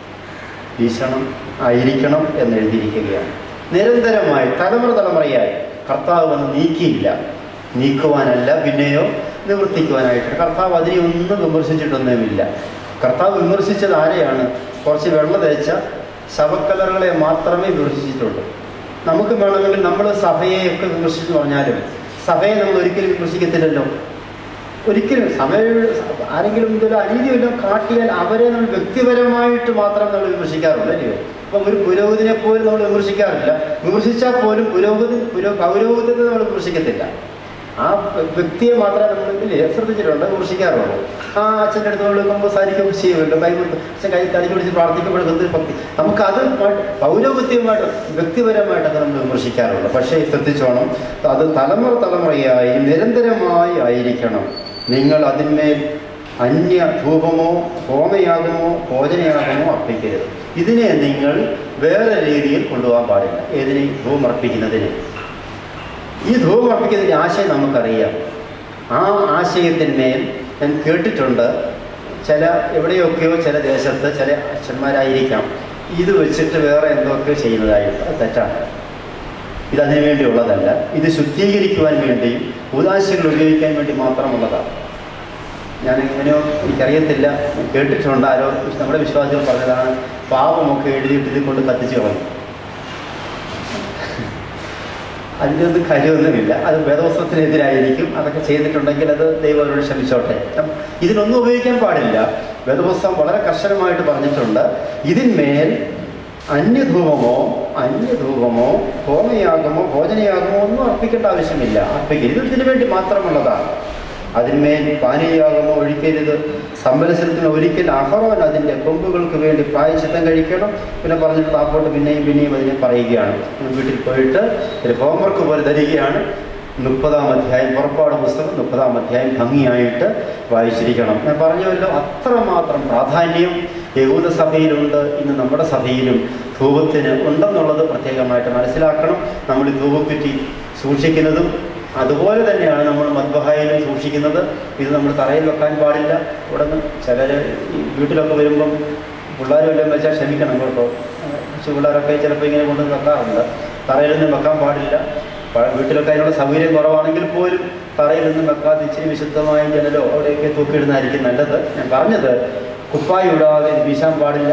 വീശണം ആയിരിക്കണം എന്ന് എഴുതിയിരിക്കുകയാണ് നിരന്തരമായി തലമുറ തലമുറയായി കർത്താവ് വന്ന് നീക്കിയില്ല നീക്കുവാനല്ല പിന്നെയോ നിവർത്തിക്കുവാനായിട്ട് കർത്താവ് അതിനെ ഒന്നും വിമർശിച്ചിട്ടൊന്നുമില്ല കർത്താവ് വിമർശിച്ചത് ആരെയാണ് കുറച്ച് വെള്ളം തേച്ച ശവക്കലറുകളെ മാത്രമേ വിമർശിച്ചിട്ടുള്ളൂ നമുക്ക് വേണമെങ്കിൽ നമ്മൾ സഭയെയൊക്കെ വിമർശിച്ചു പറഞ്ഞാലും സഭയെ നമ്മൾ ഒരിക്കലും വിമർശിക്കത്തില്ലല്ലോ ഒരിക്കലും സമയ ആരെങ്കിലും ഇതൊരു അനീതി വല്ലതും കാട്ടിയാൽ അവരെ നമ്മൾ വ്യക്തിപരമായിട്ട് മാത്രം നമ്മൾ വിമർശിക്കാറുള്ളൂ അല്ലേ അപ്പം ഒരു പുരോഗതിനെ പോലും നമ്മൾ വിമർശിക്കാറില്ല വിമർശിച്ചാൽ പോലും പുരോഗതി പുരോ പൗരോഹിത്യത്തെ നമ്മൾ വിമർശിക്കത്തില്ല ആ വ്യക്തിയെ മാത്രമേ നമ്മൾ ഇല്ലേ ശ്രദ്ധിച്ചിട്ടുണ്ട് വിമർശിക്കാറുള്ളൂ ആ അച്ഛൻ്റെ അടുത്ത് നമ്മൾ സംസാരിക്കുകയൊക്കെ ചെയ്യുമല്ലോ കൈ കൊടുത്ത് അച്ഛൻ കൈ തടി പിടിച്ച് പ്രാർത്ഥിക്കപ്പെടുന്ന എന്തൊരു ഭക്തി നമുക്ക് അത് പൗരോഗത്യമായിട്ട് വ്യക്തിപരമായിട്ടൊക്കെ നമ്മൾ വിമർശിക്കാറുള്ളൂ പക്ഷേ ശ്രദ്ധിച്ചോണം അത് തലമുറ തലമുറയായി നിരന്തരമായി ആയിരിക്കണം നിങ്ങൾ അതിന്മേൽ അന്യ ധൂപമോ ഹോമയാഗമോ ഭോജനയാഗമോ അർപ്പിക്കരുത് ഇതിനെ നിങ്ങൾ വേറെ രീതിയിൽ കൊണ്ടുപോകാൻ പാടില്ല ഏതിനെ ധൂപം അർപ്പിക്കുന്നതിന് ഈ ധൂപം അർപ്പിക്കുന്നതിൻ്റെ ആശയം നമുക്കറിയാം ആ ആശയത്തിന്മേൽ ഞാൻ കേട്ടിട്ടുണ്ട് ചില എവിടെയൊക്കെയോ ചില ദേശത്ത് ചില അച്ഛന്മാരായിരിക്കാം ഇത് വെച്ചിട്ട് വേറെ എന്തൊക്കെ ചെയ്യുന്നതായിട്ട് അത് തെറ്റാണ് ഇത് അതിനു വേണ്ടിയുള്ളതല്ല ഇത് ശുദ്ധീകരിക്കുവാൻ വേണ്ടിയും ഉദാശകൾ ഉപയോഗിക്കാൻ വേണ്ടി മാത്രമുള്ളതാണ് ഞാൻ എങ്ങനെയോ എനിക്കറിയത്തില്ല കേട്ടിട്ടുണ്ട് ആരോ നമ്മുടെ വിശ്വാസികൾ പറഞ്ഞതാണ് പാപമൊക്കെ എഴുതിയിട്ട് ഇത് കൊണ്ട് കത്തിച്ച് കളഞ്ഞു അതിനൊന്നും കാര്യമൊന്നുമില്ല അത് വേദവസ്ത്രത്തിനെതിരായിരിക്കും അതൊക്കെ ചെയ്തിട്ടുണ്ടെങ്കിൽ അത് ദൈവം അവരോട് ക്ഷമിച്ചോട്ടെ ഇതിനൊന്നും ഉപയോഗിക്കാൻ പാടില്ല വേദപുസ്തകം വളരെ കർശനമായിട്ട് പറഞ്ഞിട്ടുണ്ട് ഇതിന്മേൽ അന്യധൂപമോ അന്യധൂപമോ ഹോമയാഗമോ ഭോജനയാഗമോ ഒന്നും അർപ്പിക്കേണ്ട ആവശ്യമില്ല അർപ്പിക്കരുത് ഇത് ഇതിനു വേണ്ടി മാത്രമുള്ളതാണ് അതിന്മേൽ പാനീയാഗമോ ഒഴിക്കരുത് സംവത്സരത്തിന് ഒരിക്കൽ അഹറോൻ അതിൻ്റെ കൊമ്പുകൾക്ക് വേണ്ടി പ്രായച്ചിത്തം കഴിക്കണം പിന്നെ പറഞ്ഞിട്ട് താപ്പോട്ട് പിന്നെയും പിന്നെയും അതിനെ പറയുകയാണ് വീട്ടിൽ പോയിട്ട് ഒരു ഹോംവർക്ക് പോലെ തരികയാണ് മുപ്പതാം അധ്യായം പുറപ്പാട് പുസ്തകം മുപ്പതാം അധ്യായം ഭംഗിയായിട്ട് വായിച്ചിരിക്കണം ഞാൻ പറഞ്ഞല്ലോ അത്രമാത്രം പ്രാധാന്യം യഹൂദ സഭയിലുണ്ട് ഇന്ന് നമ്മുടെ സഭയിലും ധൂപത്തിന് ഉണ്ടെന്നുള്ളത് പ്രത്യേകമായിട്ട് മനസ്സിലാക്കണം നമ്മൾ ഈ ധൂപക്കുറ്റി സൂക്ഷിക്കുന്നതും അതുപോലെ തന്നെയാണ് നമ്മൾ മദ്ബഹായിലും സൂക്ഷിക്കുന്നത് ഇത് നമ്മൾ തറയിൽ വെക്കാൻ പാടില്ല ഇവിടെ നിന്ന് ചിലർ ഈ വീട്ടിലൊക്കെ വരുമ്പം പിള്ളേർ വല്ലതും വെച്ചാൽ ക്ഷമിക്കണം കേട്ടോ കൊച്ചു പിള്ളേരൊക്കെ ചിലപ്പോൾ ഇങ്ങനെ കൊണ്ട് വെക്കാറുണ്ട് തറയിലൊന്നും വെക്കാൻ പാടില്ല പ- വീട്ടിലൊക്കെ അതിനുള്ള സൗകര്യം കുറവാണെങ്കിൽ പോലും തറയിലൊന്നും വെക്കാതെ ഇച്ചിരി വിശുദ്ധമായ ജനലോ അവിടെയൊക്കെ തൂക്കിയിടുന്നതായിരിക്കും നല്ലത് ഞാൻ പറഞ്ഞത് കുപ്പായി ഇടാതെ ഇത് വീശാൻ പാടില്ല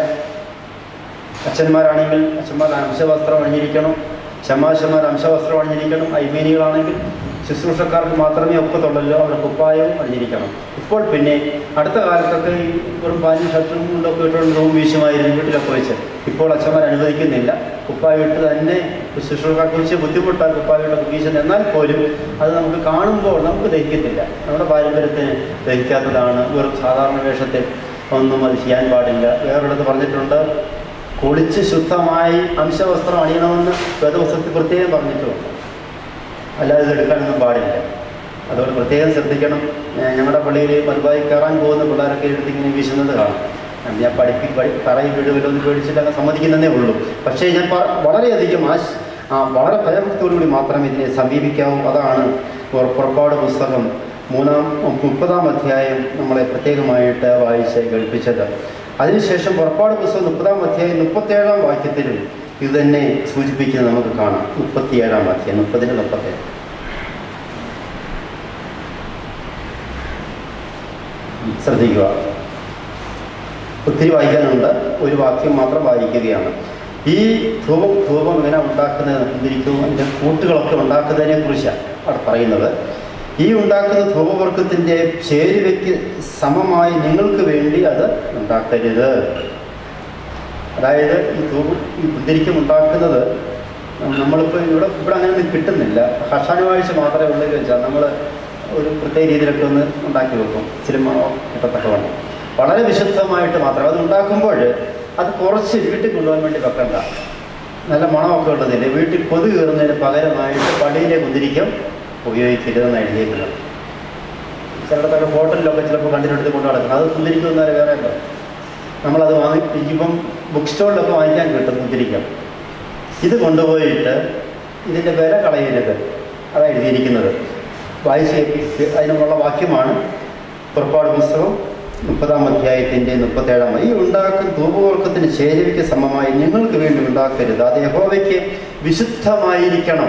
അച്ഛന്മാരാണെങ്കിൽ അച്ഛന്മാർ അംശവസ്ത്രം അണിഞ്ഞിരിക്കണം ശമാശന്മാർ അംശവസ്ത്രം അണിഞ്ഞിരിക്കണം ഐമേനികളാണെങ്കിൽ ശുശ്രൂഷക്കാർക്ക് മാത്രമേ ഒക്കത്തുള്ളല്ലോ അവിടെ കുപ്പായവും അണിഞ്ഞിരിക്കണം ഇപ്പോൾ പിന്നെ അടുത്ത കാലത്തൊക്കെ ഈ വെറും പാനും ഷർട്ടും കൊണ്ടൊക്കെ ഇട്ടുകൊണ്ട് റൂം വീശുമായിരുന്നു വീട്ടിലൊക്കെ വെച്ച് ഇപ്പോൾ അച്ഛന്മാർ അനുവദിക്കുന്നില്ല കുപ്പായ ഇട്ട് തന്നെ ശുശ്രൂഷക്കാർക്ക് വെച്ച് ബുദ്ധിമുട്ടാണ് കുപ്പായ ഇട്ട് വീശുന്നത് എന്നാൽ പോലും അത് നമുക്ക് കാണുമ്പോൾ നമുക്ക് ദഹിക്കത്തില്ല നമ്മുടെ പാരമ്പര്യത്തിന് ദഹിക്കാത്തതാണ് വെറും സാധാരണ വേഷത്തിൽ ഒന്നും അത് ചെയ്യാൻ പാടില്ല വേറൊരിടത്ത് പറഞ്ഞിട്ടുണ്ട് കുളിച്ച് ശുദ്ധമായി അംശവസ്ത്രം അണിയണമെന്ന് വേദവസ്ത്രത്തിൽ പ്രത്യേകം പറഞ്ഞിട്ടുമുണ്ട് അല്ലാതെ ഇത് എടുക്കാനൊന്നും പാടില്ല അതുകൊണ്ട് പ്രത്യേകം ശ്രദ്ധിക്കണം ഏഹ് ഞങ്ങളുടെ പള്ളിയിൽ മറുപായി കയറാൻ പോകുന്ന പിള്ളേരൊക്കെ എടുത്ത് ഇങ്ങനെ വീശുന്നത് കാണാം അത് ഞാൻ പഠിപ്പി പഠി പറയും വീടുകളിൽ ഒന്ന് പേടിച്ചിട്ട് അങ്ങ് സമ്മതിക്കുന്നതേ ഉള്ളൂ പക്ഷേ ഞാൻ പ- വളരെയധികം ആശ് ആ വളരെ ഭയഭക്തിയോടുകൂടി മാത്രമേ ഇതിനെ സമീപിക്കാവൂ അതാണ് പുറ- പുറപ്പാട് പുസ്തകം മൂന്നാം മുപ്പതാം അധ്യായം നമ്മളെ പ്രത്യേകമായിട്ട് വായിച്ച് കേൾപ്പിച്ചത് അതിനുശേഷം പുറപ്പാട് പുസ്തകം മുപ്പതാം അധ്യായം മുപ്പത്തേഴാം വാക്യത്തിലും ഇത് തന്നെ സൂചിപ്പിക്കുന്നത് നമുക്ക് കാണാം മുപ്പത്തിയേഴാം അധ്യായം മുപ്പതിന് മുപ്പത്തേഴ് ശ്രദ്ധിക്കുക ഒത്തിരി വായിക്കാനുണ്ട് ഒരു വാക്യം മാത്രം വായിക്കുകയാണ് ഈ ധൂപം ധൂപം എങ്ങനെ ഉണ്ടാക്കുന്നത് എന്തിരിക്കും അതിൻ്റെ കൂട്ടുകളൊക്കെ ഉണ്ടാക്കുന്നതിനെ കുറിച്ചാണ് അവിടെ പറയുന്നത് ഈ ഉണ്ടാക്കുന്ന ധൂപവർഗത്തിൻ്റെ ചേരുവയ്ക്ക് സമമായി നിങ്ങൾക്ക് വേണ്ടി അത് ഉണ്ടാക്കരുത് അതായത് ഈ ധൂപം ഈ കുന്തിരിക്കം ഉണ്ടാക്കുന്നത് നമ്മളിപ്പോൾ ഇവിടെ ഇവിടെ അങ്ങനെയൊന്നും കിട്ടുന്നില്ല ഹർഷാനുവാഴ്ച മാത്രമേ ഉള്ളൂ വെച്ചാൽ നമ്മൾ ഒരു പ്രത്യേക രീതിയിലൊക്കെ ഒന്ന് ഉണ്ടാക്കി വെക്കും ഇച്ചിരി മണോ കിട്ടത്തക്കവണ്ണം വളരെ വിശുദ്ധമായിട്ട് മാത്രം അത് ഉണ്ടാക്കുമ്പോൾ അത് കുറച്ച് വീട്ടിൽ കൊണ്ടുപോകാൻ വേണ്ടി വെക്കണ്ട നല്ല മണമൊക്കെ ഉള്ളതില്ലേ വീട്ടിൽ കൊതു കയറുന്നതിന് പകരമായിട്ട് പടിയിലെ കുന്തിരിക്കം ഉപയോഗിക്കരുതെന്ന് എഴുതിയിരിക്കുന്നത് ചിലയിടത്തൊക്കെ ഹോട്ടലിലൊക്കെ ചിലപ്പോൾ കണ്ടിട്ടെടുത്ത് കൊണ്ട് നടക്കുന്നത് അത് കുന്തിരിക്കം എന്നാൽ വേറെ ഉണ്ടോ നമ്മളത് വാങ്ങി ഇപ്പം ബുക്ക് സ്റ്റോളിലൊക്കെ വാങ്ങിക്കാൻ കിട്ടും കുന്തിരിക്കം ഇത് കൊണ്ടുപോയിട്ട് ഇതിൻ്റെ വില കളയരുത് അതാണ് എഴുതിയിരിക്കുന്നത് വായിച്ച് അതിനുള്ള വാക്യമാണ് പുറപ്പാട് പുസ്തകം മുപ്പതാം അധ്യായത്തിൻ്റെ മുപ്പത്തേഴാം ഈ ഉണ്ടാക്കുന്ന ധൂപവർക്കത്തിന് ചേരുവയ്ക്ക് സമമായി നിങ്ങൾക്ക് വേണ്ടി ഉണ്ടാക്കരുത് അത് യഹോവയ്ക്ക് വിശുദ്ധമായിരിക്കണം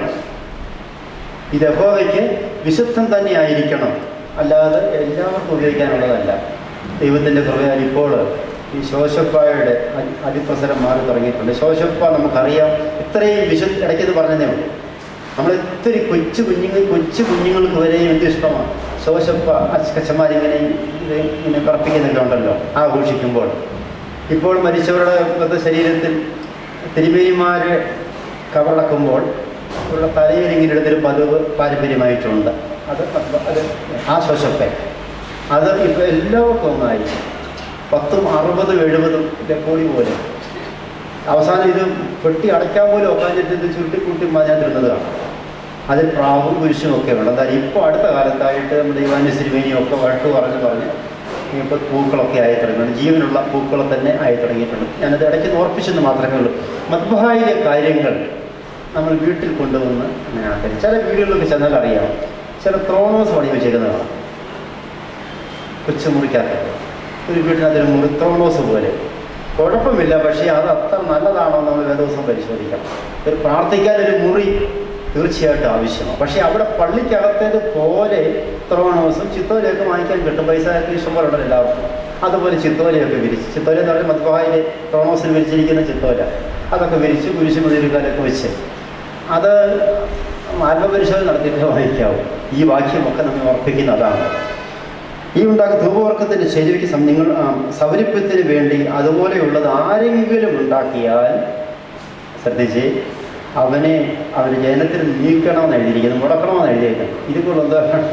ഇത് യഹോവയ്ക്ക് വിശുദ്ധം തന്നെ ആയിരിക്കണം അല്ലാതെ എല്ലാവർക്കും ഉപയോഗിക്കാനുള്ളതല്ല ദൈവത്തിൻ്റെ കൃപയാൽ ഇപ്പോൾ ഈ ശോശപ്പായുടെ അതി- അതിപ്രസരം മാറി തുടങ്ങിയിട്ടുണ്ട് ശോശപ്പ നമുക്കറിയാം ഇത്രയും വിശുദ്ധ ഇടയ്ക്കത് പറഞ്ഞതേ ഉള്ളൂ നമ്മൾ ഇത്തിരി കൊച്ചു കുഞ്ഞുങ്ങൾ കൊച്ചു കുഞ്ഞുങ്ങൾക്ക് വരെയും എന്ത് ഇഷ്ടമാണ് ശോശപ്പ അച്ഛക്കച്ചന്മാരിങ്ങനെ ഇത് ഇങ്ങനെ പറപ്പിക്കുന്നൊക്കെ ഉണ്ടല്ലോ ആഘോഷിക്കുമ്പോൾ ഇപ്പോൾ മരിച്ചവരുടെ മൃത ശരീരത്തിൽ തിരുമേനിമാർ കവറടക്കുമ്പോൾ അവരുടെ തലയിൽ ഇങ്ങനെ എടുത്തൊരു പതിവ് പാരമ്പര്യമായിട്ടുണ്ട് അത് അത് ആ ശോശപ്പ അത് ഇപ്പോൾ എല്ലാവർക്കും ഒന്നായി പത്തും അറുപതും എഴുപതും ഡെക്കോടി പോലെ അവസാനം ഇത് പെട്ടി അടയ്ക്കാൻ പോലും ഒക്കാഞ്ഞിട്ട് ഇത് ചുരുട്ടിക്കൂട്ടി മാഞ്ഞാതിരുന്നത് കാണാം അതിൽ പ്രാവും കുരിശും ഒക്കെ ഉണ്ട് എന്തായാലും ഇപ്പോൾ അടുത്ത കാലത്തായിട്ട് നമ്മുടെ യുവാന്യ സിരിമേനിയും ഒക്കെ വഴക്ക് പറഞ്ഞ് പറഞ്ഞ് ഇപ്പോൾ പൂക്കളൊക്കെ ആയി തുടങ്ങിയിട്ടുണ്ട് ജീവനുള്ള പൂക്കൾ തന്നെ ആയി തുടങ്ങിയിട്ടുണ്ട് ഞാനത് ഇടയ്ക്ക് ഓർപ്പിച്ചെന്ന് മാത്രമേ ഉള്ളൂ മദ്ബഹായിലെ കാര്യങ്ങൾ നമ്മൾ വീട്ടിൽ കൊണ്ടുവന്ന് അങ്ങനെ ആക്കരുത് ചില വീടുകളിലൊക്കെ ചെന്നാൽ അറിയാം ചില ത്രോണോസ് പണി വെച്ചേക്കുന്നത് കാണാം കൊച്ചുമുറിക്കകത്ത് ഒരു വീട്ടിനകത്തൊരു മുറി ത്രോണോസ് പോലെ കുഴപ്പമില്ല പക്ഷേ അത് അത്ര നല്ലതാണോ എന്ന് നമ്മൾ ദിവസം പരിശോധിക്കണം ഒരു പ്രാർത്ഥിക്കാൻ ഒരു മുറി തീർച്ചയായിട്ടും ആവശ്യമാണ് പക്ഷേ അവിടെ പള്ളിക്കകത്തേത് പോലെ ത്രോണോസും ചിത്തോലയൊക്കെ വാങ്ങിക്കാൻ കിട്ടും പൈസ ഇഷ്ടം പോലെ ഉണ്ടല്ലോ എല്ലാവർക്കും അതുപോലെ ചിത്തോലയൊക്കെ വിരിച്ച് ചിത്തോല എന്ന് പറയുമ്പോൾ മദ്ബായിൽ ത്രോണോസിൽ വിരിച്ചിരിക്കുന്ന ചിത്തോല അതൊക്കെ വിരിച്ച് കുരിശ് മുതിരുകാലൊക്കെ വെച്ച് അത് ആത്മപരിശോധന നടത്തിയിട്ട് വാങ്ങിക്കാവും ഈ വാക്യമൊക്കെ നമ്മെ ഉറപ്പിക്കുന്ന അതാണ് ഈ ഉണ്ടാക്കുന്ന ധൂപവർക്കത്തിൻ്റെ ശരിക്ക് സം നിങ്ങൾ ആ, സൗരഭ്യത്തിന് വേണ്ടി അതുപോലെയുള്ളത് ആരെങ്കിലും ഉണ്ടാക്കിയാൽ ശ്രദ്ധിച്ച് അവനെ അവന് ജനത്തിൽ നീക്കണമെന്ന് എഴുതിയിരിക്കുന്നു മുടക്കണമെന്ന് എഴുതിയിരിക്കുന്നു ഇതുപോലെ ഉദാഹരണം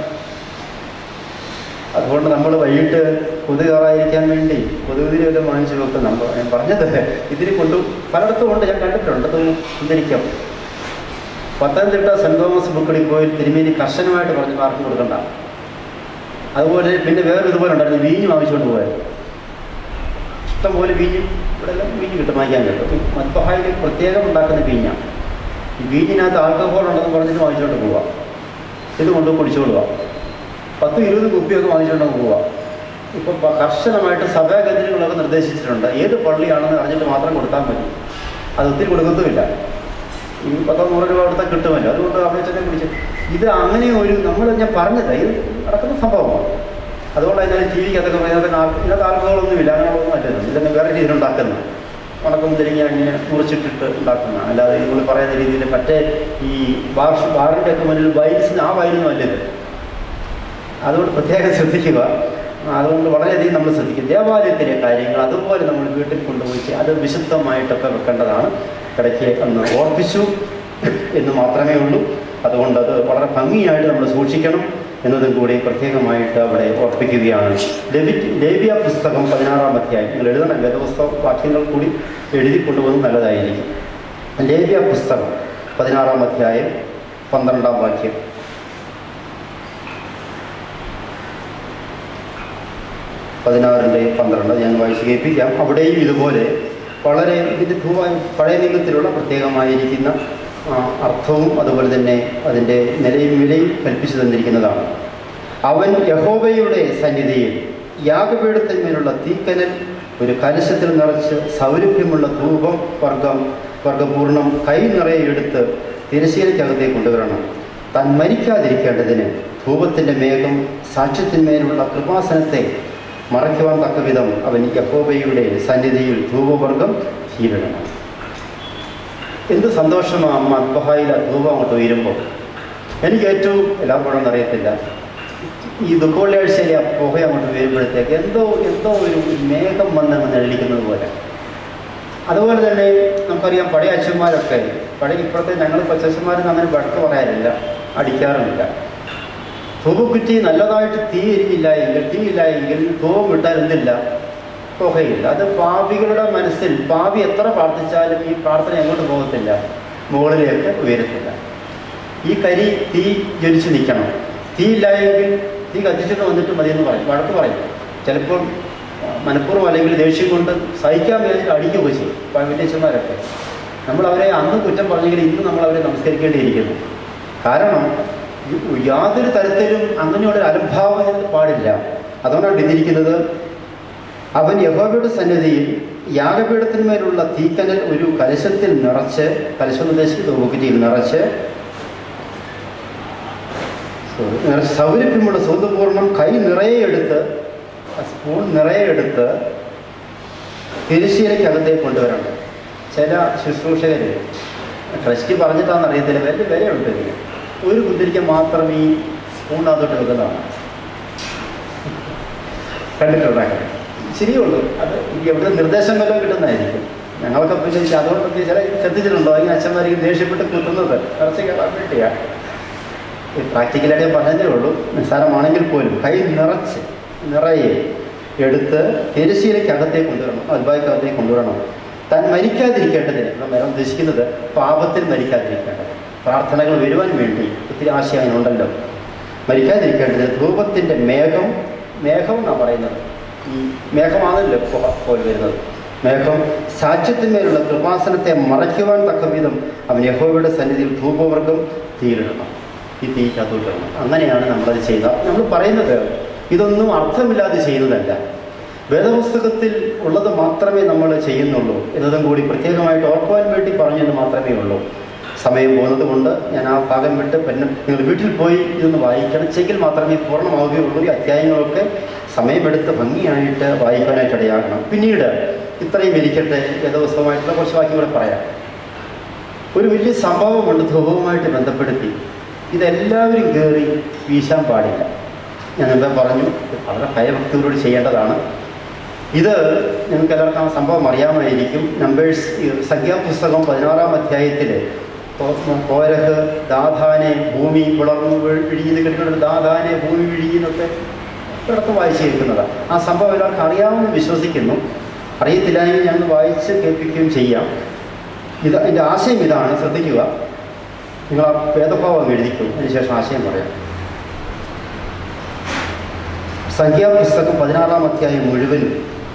അതുകൊണ്ട് നമ്മൾ വൈകിട്ട് കൊതു കയറാതിരിക്കാൻ വേണ്ടി കൊതുകുതിരി വല്ലതും വാങ്ങിച്ചു വെക്കും നമ്മൾ ഞാൻ പറഞ്ഞത് ഇതിന് കൊണ്ട് പലയിടത്തും ഉണ്ട് ഞാൻ കണ്ടിട്ടുണ്ട് അത് സുന്ദരിക്കും പത്തനംതിട്ട സെൻറ് തോമസ് ബുക്ക് ഡിപ്പോയിൽ തിരുമേനി കർശനമായിട്ട് പറഞ്ഞ് ആർക്കും കൊടുക്കണ്ട അതുപോലെ പിന്നെ വേറെ ഇതുപോലെ ഉണ്ടായിരുന്നു വീഞ്ഞ് വാങ്ങിച്ചുകൊണ്ട് പോയത് ഇഷ്ടം പോലെ വീഞ്ഞും ഇവിടെ എല്ലാം വീഞ്ഞ് കിട്ടും വാങ്ങിക്കാൻ കിട്ടും മദ്ബഹായിൽ പ്രത്യേകം ഉണ്ടാക്കുന്ന വീഞ്ഞാണ് ഈ വീഞ്ഞിനകത്ത് ആൽക്കഹോൾ ഉണ്ടെന്ന് പറഞ്ഞിട്ട് വാങ്ങിച്ചുകൊണ്ട് പോവാം ഇത് കൊണ്ട് കുടിച്ചോളുക പത്ത് ഇരുപത് കുപ്പിയൊക്കെ വാങ്ങിച്ചുകൊണ്ട് പോവുക ഇപ്പോൾ പ- കർശനമായിട്ട് സഭാകേന്ദ്രങ്ങളൊക്കെ നിർദ്ദേശിച്ചിട്ടുണ്ട് ഏത് പള്ളിയാണെന്ന് അറിഞ്ഞിട്ട് മാത്രം കൊടുത്താൽ മതി അത് ഒത്തിരി കൊടുക്കത്തുമില്ല ഈ പത്തോ നൂറ് രൂപ കൊടുത്താൽ കിട്ടുമല്ലോ അതുകൊണ്ട് അവിടെ ചെന്നെ പിടിച്ച് ഇത് അങ്ങനെ ഒരു നമ്മൾ ഞാൻ പറഞ്ഞത് ഇത് നടക്കുന്ന സംഭവമാണ് അതുകൊണ്ട് അതിനകത്ത് ടി വിക്കകത്തൊക്കെ ഇതിനകത്ത് ആൾ- ഇതിനകത്ത് ആൽക്കഹോളൊന്നുമില്ല അങ്ങനെയുള്ളതൊന്നും അല്ലത് ഇതൊക്കെ വേറെ രീതിയിൽ ഉണ്ടാക്കുന്ന ഉണക്കം തിരിഞ്ഞ് ഇങ്ങനെ മുറിച്ചിട്ടിട്ട് ഉണ്ടാക്കുന്ന അല്ലാതെ നമ്മൾ പറയുന്ന രീതിയിൽ മറ്റേ ഈ ബാർ ബാറിൻ്റെ ഒക്കെ മുന്നിൽ വൈൻസിന് ആ വൈനൊന്നും അല്ലത് അതുകൊണ്ട് പ്രത്യേകം ശ്രദ്ധിക്കുക അതുകൊണ്ട് വളരെയധികം നമ്മൾ ശ്രദ്ധിക്കും ദേവാലയത്തിലെ കാര്യങ്ങൾ അതുപോലെ നമ്മൾ വീട്ടിൽ കൊണ്ടുപോയി ചെയ്യ- അത് വിശുദ്ധമായിട്ടൊക്കെ വെക്കേണ്ടതാണ് ഇടയ്ക്ക് ഒന്ന് ഓർപ്പിച്ചു എന്ന് മാത്രമേ ഉള്ളൂ അതുകൊണ്ട് അത് വളരെ ഭംഗിയായിട്ട് നമ്മൾ സൂക്ഷിക്കണം എന്നതും കൂടി പ്രത്യേകമായിട്ട് അവിടെ ഓർപ്പിക്കുകയാണ് ലബി ലേബിയ പുസ്തകം പതിനാറാം അധ്യായം നിങ്ങൾ എഴുതണം വേദപുസ്തക വാക്യങ്ങൾ കൂടി എഴുതി കൊണ്ടുപോകുന്നത് നല്ലതായിരിക്കും ലേബിയ പുസ്തകം പതിനാറാം അധ്യായം പന്ത്രണ്ടാം വാക്യം പതിനാറിൻ്റെ പന്ത്രണ്ട് ഞാൻ വായിച്ച് കേൾപ്പിക്കാം അവിടെയും ഇതുപോലെ വളരെ ഇതിൻ്റെ ധൂവ പഴയ നിയമത്തിലുള്ള പ്രത്യേകമായിരിക്കുന്ന ആ, അർത്ഥവും അതുപോലെ തന്നെ അതിൻ്റെ നിലയും വിലയും കൽപ്പിച്ചു തന്നിരിക്കുന്നതാണ് അവൻ യഹോബയുടെ സന്നിധിയിൽ യാഗപീഠത്തിന്മേലുള്ള തീക്കനൽ ഒരു കലശത്തിൽ നിറച്ച് സൗരഭ്യമുള്ള ധൂപം വർഗം വർഗപൂർണ്ണം കൈ നിറയെ എടുത്ത് തിരശ്ശീലയ്ക്കകത്തേക്ക് കൊണ്ടുവരണം താൻ മരിക്കാതിരിക്കേണ്ടതിന് ധൂപത്തിൻ്റെ മേഘം സാക്ഷ്യത്തിന്മേലുള്ള കൃപാസനത്തെ മറയ്ക്കുവാൻ തക്ക വിധം അവൻ യഹോബയുടെ സന്നിധിയിൽ ധൂപവർഗം ചീരിടണം എന്ത് സന്തോഷമാണ് അമ്മ അത്ബഹായിൽ ആ ധൂപം അങ്ങോട്ട് ഉയരുമ്പോൾ എനിക്ക് ഏറ്റവും എല്ലായ്പ്പോഴും അറിയത്തില്ല ഈ ദുഃഖവെള്ളിയാഴ്ചയിലെ ആ പുക അങ്ങോട്ട് വരുമ്പോഴത്തേക്ക് എന്തോ എന്തോ ഒരു മേഘം വന്നങ്ങ് നിഴലിക്കുന്നത് പോലെ അതുപോലെ തന്നെ നമുക്കറിയാം പഴയ അച്ഛന്മാരൊക്കെ പഴയ ഇപ്പോഴത്തെ ഞങ്ങൾ കൊച്ചച്ഛന്മാരൊന്നും അങ്ങനെ വഴക്ക് പറയാറില്ല അടിക്കാറുമില്ല ധൂപക്കുറ്റി നല്ലതായിട്ട് തീ എരിഞ്ഞില്ല എങ്കിൽ തീ ഇല്ല എങ്കിൽ ധൂപം വിട്ടാൽ എന്തില്ല പുകയില്ല അത് പാപികളുടെ മനസ്സിൽ പാപി എത്ര പ്രാർത്ഥിച്ചാലും ഈ പ്രാർത്ഥന എങ്ങോട്ട് പോകത്തില്ല മുകളിലേക്ക് ഉയരത്തില്ല ഈ കരി തീ ജ്വലിച്ച് നിൽക്കണം തീ ഇല്ല എങ്കിൽ തീ കത്തിച്ചിട്ട് വന്നിട്ട് മതിയെന്ന് പറയും വഴക്ക് പറയും ചിലപ്പോൾ മനഃപൂർവ്വം അല്ലെങ്കിൽ ദേഷ്യം കൊണ്ട് സഹിക്കാൻ വേണ്ടി അടിക്കുകയോ ചെയ്യും വിദേശന്മാരൊക്കെ നമ്മൾ അവരെ അന്ന് കുറ്റം പറഞ്ഞെങ്കിൽ ഇന്ന് നമ്മൾ അവരെ നമസ്കരിക്കേണ്ടിയിരിക്കുന്നു കാരണം യാതൊരു തരത്തിലും അങ്ങനെയുള്ള ഒരു അലംഭാവം പാടില്ല അതുകൊണ്ടാണ് ഇതിരിക്കുന്നത് അവൻ യഹോവയുടെ സന്നിധിയിൽ യാഗപീഠത്തിന്മേലുള്ള തീക്കനൽ ഒരു കലശത്തിൽ നിറച്ച് കലശം ഉദ്ദേശിച്ച് ധൂപക്കുറ്റിയിൽ നിറച്ച് sorry, നിറച്ച് സൗരഭ്യമുള്ള സൗന്ദപൂർണ്ണം കൈ നിറയെ എടുത്ത് ആ സ്പൂൺ നിറയെ എടുത്ത് തിരുശീലയ്ക്കകത്തേക്ക് കൊണ്ടുവരണം ചില ശുശ്രൂഷകർ ട്രസ്റ്റ് പറഞ്ഞിട്ടാണെന്ന് അറിയത്തില്ല വലിയ വിലയുണ്ട് ഇതിന് ഒരു കുന്തിരിക്ക മാത്രം ഈ സ്പൂണിനകത്തോട്ട് വെക്കുന്നതാണ് കണ്ടിട്ടുണ്ടാക്കി ശരിയുള്ളൂ അത് ഈ എവിടെ നിർദ്ദേശം വല്ലതും കിട്ടുന്നതായിരിക്കും ഞങ്ങളൊക്കെ പിന്നെ അതുകൊണ്ട് ചില ശ്രദ്ധിച്ചിട്ടുണ്ടോ ഇങ്ങനെ അച്ഛന്മാർ ഈ ദേഷ്യപ്പെട്ട് കുത്തുന്നത് ഇറച്ചി കയറാൻ വേണ്ടിയാണ് ഈ പ്രാക്ടിക്കലായിട്ട് ഞാൻ പറഞ്ഞതേ ഉള്ളൂ നിസ്സാരമാണെങ്കിൽ പോലും കൈ നിറച്ച് നിറയെ എടുത്ത് തിരശ്ശീലയ്ക്കകത്തേക്ക് കൊണ്ടുവരണം അൽബായ്ക്കകത്തേക്ക് കൊണ്ടുവരണം താൻ മരിക്കാതിരിക്കേണ്ടതിന് നമ്മൾ ഉദ്ദേശിക്കുന്നത് പാപത്തിൽ മരിക്കാതിരിക്കേണ്ടത് പ്രാർത്ഥനകൾ വരുവാൻ വേണ്ടി ഒത്തിരി ആശയം അതിനുണ്ടല്ലോ മരിക്കാതിരിക്കേണ്ടത് ധൂപത്തിൻ്റെ മേഘം മേഘം എന്നാണ് പറയുന്നത് ഈ മേഘമാണല്ലോ പുക പോലെ വരുന്നത് മേഘം സാക്ഷ്യത്തിന്മേലുള്ള കൃപാസനത്തെ മറയ്ക്കുവാൻ തക്ക വിധം അവൻ യഹോവയുടെ സന്നിധിയിൽ ധൂപവർഗം തീരിടണം ഈ തീക്കകത്തോട്ട് ഇടണം അങ്ങനെയാണ് നമ്മളത് ചെയ്ത നമ്മൾ പറയുന്നത് ഇതൊന്നും അർത്ഥമില്ലാതെ ചെയ്യുന്നതല്ല വേദപുസ്തകത്തിൽ ഉള്ളത് മാത്രമേ നമ്മൾ ചെയ്യുന്നുള്ളൂ എന്നതും കൂടി പ്രത്യേകമായിട്ട് ഓർക്കുവാൻ വേണ്ടി പറഞ്ഞെന്ന് മാത്രമേ ഉള്ളൂ സമയം പോകുന്നത് കൊണ്ട് ഞാൻ ആ ഭാഗം വിട്ട് പിന്നെ നിങ്ങൾ വീട്ടിൽ പോയി ഇതൊന്ന് വായിക്കണം ചെങ്കിൽ മാത്രമേ പൂർണ്ണമാവുകയുള്ളൂ ഈ അധ്യായങ്ങളൊക്കെ സമയമെടുത്ത് ഭംഗിയായിട്ട് വായിക്കാനായിട്ട് ഇടയാകണം പിന്നീട് ഇത്രയും ഇരിക്കട്ടെ വേദപുസ്തകമായിട്ടുള്ള കുറച്ച് വാക്യം കൂടെ പറയാം ഒരു വലിയ സംഭവമുണ്ട് ധൂപവുമായിട്ട് ബന്ധപ്പെടുത്തി ഇതെല്ലാവരും കയറി വീശാൻ പാടില്ല ഞാൻ എന്താ പറഞ്ഞു ഇത് വളരെ ഭയഭക്തിയോട് ചെയ്യേണ്ടതാണ് ഇത് നിങ്ങൾക്ക് എല്ലാവർക്കും ആ സംഭവം അറിയാമായിരിക്കും നമ്പേഴ്സ് സംഖ്യാപുസ്തകം പതിനാറാം അധ്യായത്തിൽ കോരഹ് ദാധാനെ ഭൂമി പിളർന്നു വീഴ്- വിഴിയുന്ന കിട്ടുന്നത് ദാധാനെ ഭൂമി വിഴിയുന്നൊക്കെ ഇടത്ത് വായിച്ചിരിക്കുന്നതാണ് ആ സംഭവം എല്ലാവർക്കും അറിയാമെന്ന് വിശ്വസിക്കുന്നു അറിയത്തില്ലെങ്കിൽ ഞാൻ വായിച്ച് കേൾപ്പിക്കുകയും ചെയ്യാം ഇത് എൻ്റെ ആശയം ഇതാണ് ശ്രദ്ധിക്കുക നിങ്ങൾ ആ വേദഭാവം എഴുതിക്കും അതിനുശേഷം ആശയം പറയാം സംഖ്യാപുസ്തകം പതിനാറാം അധ്യായം മുഴുവൻ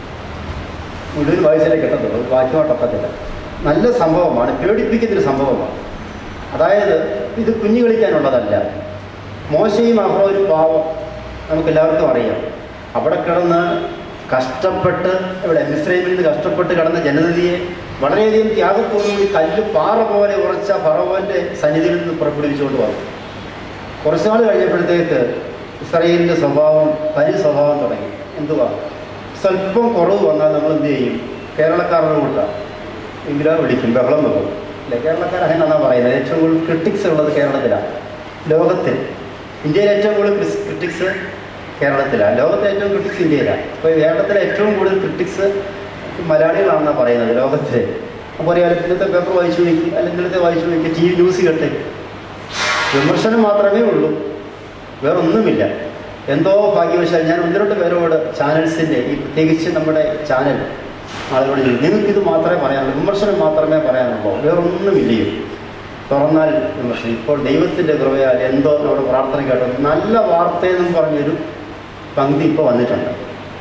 മുഴുവൻ വായിച്ചാലേ കിട്ടത്തുള്ളൂ വാക്യമായിട്ടൊക്കത്തില്ല നല്ല സംഭവമാണ് പേടിപ്പിക്കുന്നൊരു സംഭവമാണ് അതായത് ഇത് കുഞ്ഞു കളിക്കാനുള്ളതല്ല മോശയും അഹ്റോനും പാവം നമുക്ക് എല്ലാവർക്കും അറിയാം അവിടെ കിടന്ന് കഷ്ടപ്പെട്ട് ഇവിടെ മിശ്രൈമിൽ നിന്ന് കഷ്ടപ്പെട്ട് കിടന്ന ജനതയെ വളരെയധികം ത്യാഗത്തോടുകൂടി കല്ല് പാറ പോലെ ഉറച്ച ഫറവോൻ്റെ സന്നിധിയിൽ നിന്ന് പുറപ്പെടുവിച്ചുകൊണ്ട് വന്നു കുറച്ച് നാൾ കഴിഞ്ഞപ്പോഴത്തേക്ക് ഇസ്രയേലിൻ്റെ സ്വഭാവം തനി സ്വഭാവം തുടങ്ങി എന്തുവാ സ്വല്പം കുറവ് വന്നാൽ നമ്മൾ എന്ത് ചെയ്യും കേരളക്കാരുടെ കൂട്ടാണ് എങ്കിലോ വിളിക്കും ബഹളം വെക്കും അല്ലെ കേരളക്കാർ അങ്ങനെയാണെന്നാണ് പറയുന്നത് ഏറ്റവും കൂടുതൽ ക്രിട്ടിക്സ് ഉള്ളത് കേരളത്തിലാണ് ലോകത്തിൽ ഇന്ത്യയിൽ ഏറ്റവും കൂടുതൽ ക്രിട്ടിക്സ് കേരളത്തിലാണ് ലോകത്തിലെ ഏറ്റവും ക്രിട്ടിക്സ് ഇന്ത്യയിലാണ് അപ്പോൾ കേരളത്തിലെ ഏറ്റവും കൂടുതൽ ക്രിട്ടിക്സ് മലയാളികളാണെന്നാണ് പറയുന്നത് ലോകത്തിൽ അപ്പോൾ അറിയാം ഇന്നത്തെ പേപ്പർ വായിച്ചു നോക്കി അല്ലെങ്കിൽ ഇന്നത്തെ വായിച്ചു നോക്കി ടി വി ന്യൂസ് കേട്ടെ വിമർശനം മാത്രമേ ഉള്ളൂ വേറെ ഒന്നുമില്ല എന്തോ ഭാഗ്യവശാൽ ഞാൻ ഒന്ന് രണ്ട് പേരോട് ചാനൽസിൻ്റെ ഈ പ്രത്യേകിച്ച് നമ്മുടെ ചാനൽ ആളുകളോട് ചോദിക്കും, നിങ്ങൾക്കിത് മാത്രമേ പറയാനുള്ളൂ വിമർശനം മാത്രമേ പറയാനുള്ളൂ വേറെ ഒന്നുമില്ലയോ തുറന്നാൽ വിമർശനം ഇപ്പോൾ ദൈവത്തിൻ്റെ കൃപയാൽ എന്തോ നമ്മുടെ പ്രാർത്ഥന കേട്ടോ നല്ല വാർത്തയെന്നും പറഞ്ഞൊരു പങ്ക്തി ഇപ്പോൾ വന്നിട്ടുണ്ട്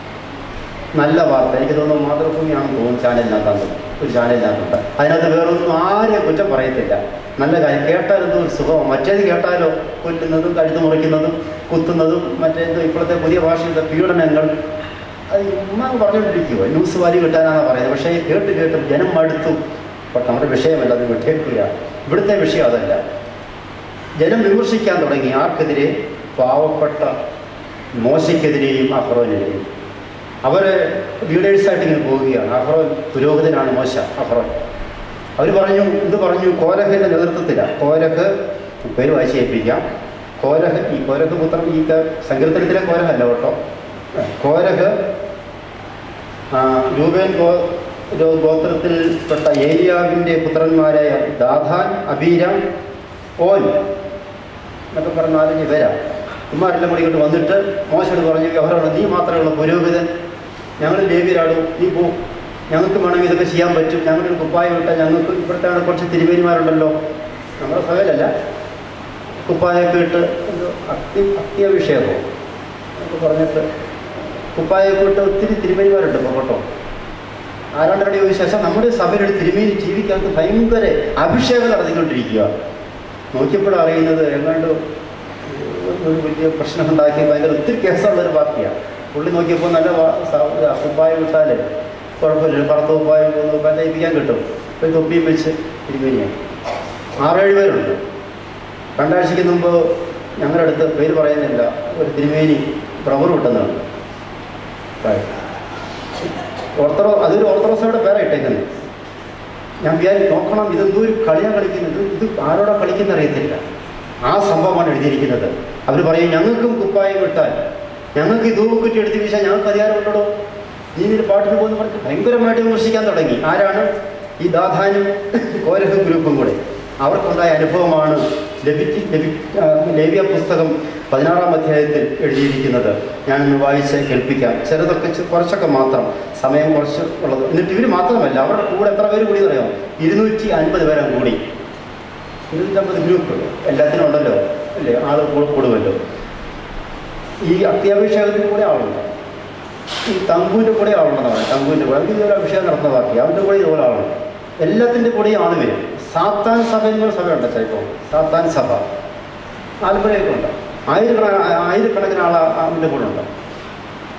നല്ല വാർത്ത എനിക്ക് തോന്നുന്നു മാതൃഭൂമിയാണെന്ന് തോന്നുന്നു ചാനലിനകത്താണ് ഒരു ചാനലിനകത്തുണ്ട് അതിനകത്ത് വേറൊന്നും ആരെയും കുറ്റം പറയത്തില്ല നല്ല കാര്യം കേട്ടാലെന്തോ ഒരു സുഖമാണ് മറ്റേത് കേട്ടാലോ കൊല്ലുന്നതും കഴുത്ത് മുറിക്കുന്നതും കുത്തുന്നതും മറ്റേത് ഇപ്പോഴത്തെ പുതിയ ഭാഷയിലെ പീഡനങ്ങൾ അത് ഉമ്മ പറഞ്ഞുകൊണ്ടിരിക്കുമോ ന്യൂസ് വാരി കിട്ടാനാണ് പറയുന്നത് പക്ഷേ കേട്ട് കേട്ട് ജനം മടുത്തു പക്ഷെ നമ്മുടെ വിഷയമല്ല അത് വിട്ടേക്കുക ഇവിടുത്തെ വിഷയം അതല്ല ജനം വിമർശിക്കാൻ തുടങ്ങി ആർക്കെതിരെ പാവപ്പെട്ട മോശയ്ക്കെതിരെയും അഹ്റോനെതിരെയും അവർ ലീഡേഴ്സായിട്ട് ഇങ്ങനെ പോവുകയാണ് അഹ്റോൻ പുരോഹിതനാണ് മോശ അഹ്റോൻ അവർ പറഞ്ഞു ഇത് പറഞ്ഞു കോരഹിൻ്റെ നേതൃത്വത്തിലാണ് കോരഹ് പേര് വായിച്ച് ഏൽപ്പിക്കാം കോരഹ് ഈ കോരഹ് പുത്രം ഈ ക- സങ്കീർത്തനത്തിലെ കോരഹല്ല കേട്ടോ കോരഹ് ആ, രൂപേൻ ഗോ രോ- ഗോത്രത്തിൽപ്പെട്ട ഏലിയാവിൻ്റെ പുത്രന്മാരായ ദാധാൻ അബീരാം ഓൻ എന്നൊക്കെ പറഞ്ഞ നാലഞ്ച് പേരാ ഉമ്മാരെല്ലാം കൂടി ഇങ്ങോട്ട് വന്നിട്ട് മോശം പറഞ്ഞു അവരാണ് നീ മാത്രമേ ഉള്ളൂ പുരോഹിതൻ ഞങ്ങൾ ദേവിയരാടും നീ പോ ഞങ്ങൾക്ക് വേണമെങ്കിൽ ഇതൊക്കെ ചെയ്യാൻ പറ്റും ഞങ്ങളുടെ ഒരു കുപ്പായം ഇട്ടാൽ ഞങ്ങൾക്ക് ഇവിടുത്തെ അവിടെ കുറച്ച് തിരുമേനിമാരുണ്ടല്ലോ നമ്മുടെ സകലല്ല കുപ്പായൊക്കെ ഇട്ട് എന്തോ അത്യ അത്യാഭിഷേകമോ എന്നൊക്കെ പറഞ്ഞിട്ട് കുപ്പായൊക്കെ ഇട്ട് ഒത്തിരി തിരുമേനിമാരുണ്ട് ഇപ്പോൾ കേട്ടോ ആരാണ്ടരുടെ ചോദിച്ചാൽ നമ്മുടെ സഭയുടെ തിരുമേനി ജീവിക്കാത്ത ഭയങ്കര അഭിഷേകം നടത്തിക്കൊണ്ടിരിക്കുക നോക്കിയപ്പോഴും അറിയുന്നത് എങ്ങാണ്ട് ഒരു വലിയ പ്രശ്നമുണ്ടാക്കി ഭയങ്കര ഒത്തിരി കേസുള്ള ഒരു പാർട്ടിയാണ് പുള്ളി നോക്കിയപ്പോൾ നല്ല വാ- സ- ഇത് കുപ്പായം ഇട്ടാൽ കുഴപ്പമില്ല പറത്ത് കുപ്പായം തയ്പ്പിക്കാൻ കിട്ടും ഒരു തൊപ്പിയും വെച്ച് തിരുമേനിയാണ് ആറേഴ് പേരുണ്ട് രണ്ടാഴ്ചയ്ക്ക് മുമ്പ് ഞങ്ങളുടെ അടുത്ത് പേര് പറയുന്നില്ല ഒരു തിരുമേനി റബ്ബർ വിട്ടുന്നതാണ് ഓർത്തഡോ അതൊരു ഓർത്തഡോക്സയുടെ പേരാ ഇട്ടേക്കുന്നത് ഞാൻ വിചാരിച്ചു നോക്കണം ഇതെന്തോ ഒരു കളിയാണ് കളിക്കുന്നത് ഇത് ആരോടാ കളിക്കുന്ന അറിയത്തില്ല ആ സംഭവമാണ് എഴുതിയിരിക്കുന്നത് അവർ പറയും ഞങ്ങൾക്കും കുപ്പായം വിട്ടാൽ ഞങ്ങൾക്ക് ഈ ധൂപക്കുറ്റി എടുത്ത് വീശാൻ ഞങ്ങൾക്ക് അധികാരമുണ്ടോ നീ ഇതിൽ പാട്ടിന് പോകുന്ന പറഞ്ഞ് ഭയങ്കരമായിട്ട് വിമർശിക്കാൻ തുടങ്ങി ആരാണ് ഈ ദാധാനും കോരഹ ഗ്രൂപ്പും കൂടെ അവർക്കുണ്ടായ അനുഭവമാണ് ലഭിച്ച് ലഭി ആ, ലേവ്യ പുസ്തകം പതിനാറാം അധ്യായത്തിൽ എഴുതിയിരിക്കുന്നത് ഞാനൊന്ന് വായിച്ച് കേൾപ്പിക്കാം ചിലതൊക്കെ ചെ- കുറച്ചൊക്കെ മാത്രം സമയം കുറച്ച് ഉള്ളത് എന്നിട്ട് ഇവർ മാത്രമല്ല അവരുടെ കൂടെ എത്ര പേര് കൂടി അറിയാം ഇരുന്നൂറ്റി അൻപത് പേരെ കൂടി ഇരുന്നൂറ്റമ്പത് ഗ്രൂപ്പ് എല്ലാത്തിനും ഉണ്ടല്ലോ അല്ലേ ആൾ കൂടെ കൂടുമല്ലോ ഈ അത്യാഭിഷേകത്തിന് കൂടെ ആളുണ്ട് ഈ തങ്കുവിൻ്റെ കൂടെ ആളുണ്ടെന്ന് പറയാം തങ്കുവിൻ്റെ കൂടെ അവർക്ക് ഇതുപോലെ അഭിഷേകം നടത്തുന്ന പാർട്ടി അവൻ്റെ കൂടെ ഇതുപോലെ ആളുണ്ട് എല്ലാത്തിൻ്റെ കൂടെയും ആൾ വരും സാത്താൻ സഭ എന്നൊരു സഭയുണ്ട് ചിലപ്പോൾ സാത്താൻ സഭ ആലപ്പുഴയൊക്കെ ഉണ്ട് ആയിരക്കണ ആയിരക്കണക്കിന് ആൾ അവൻ്റെ കൂടെ ഉണ്ട്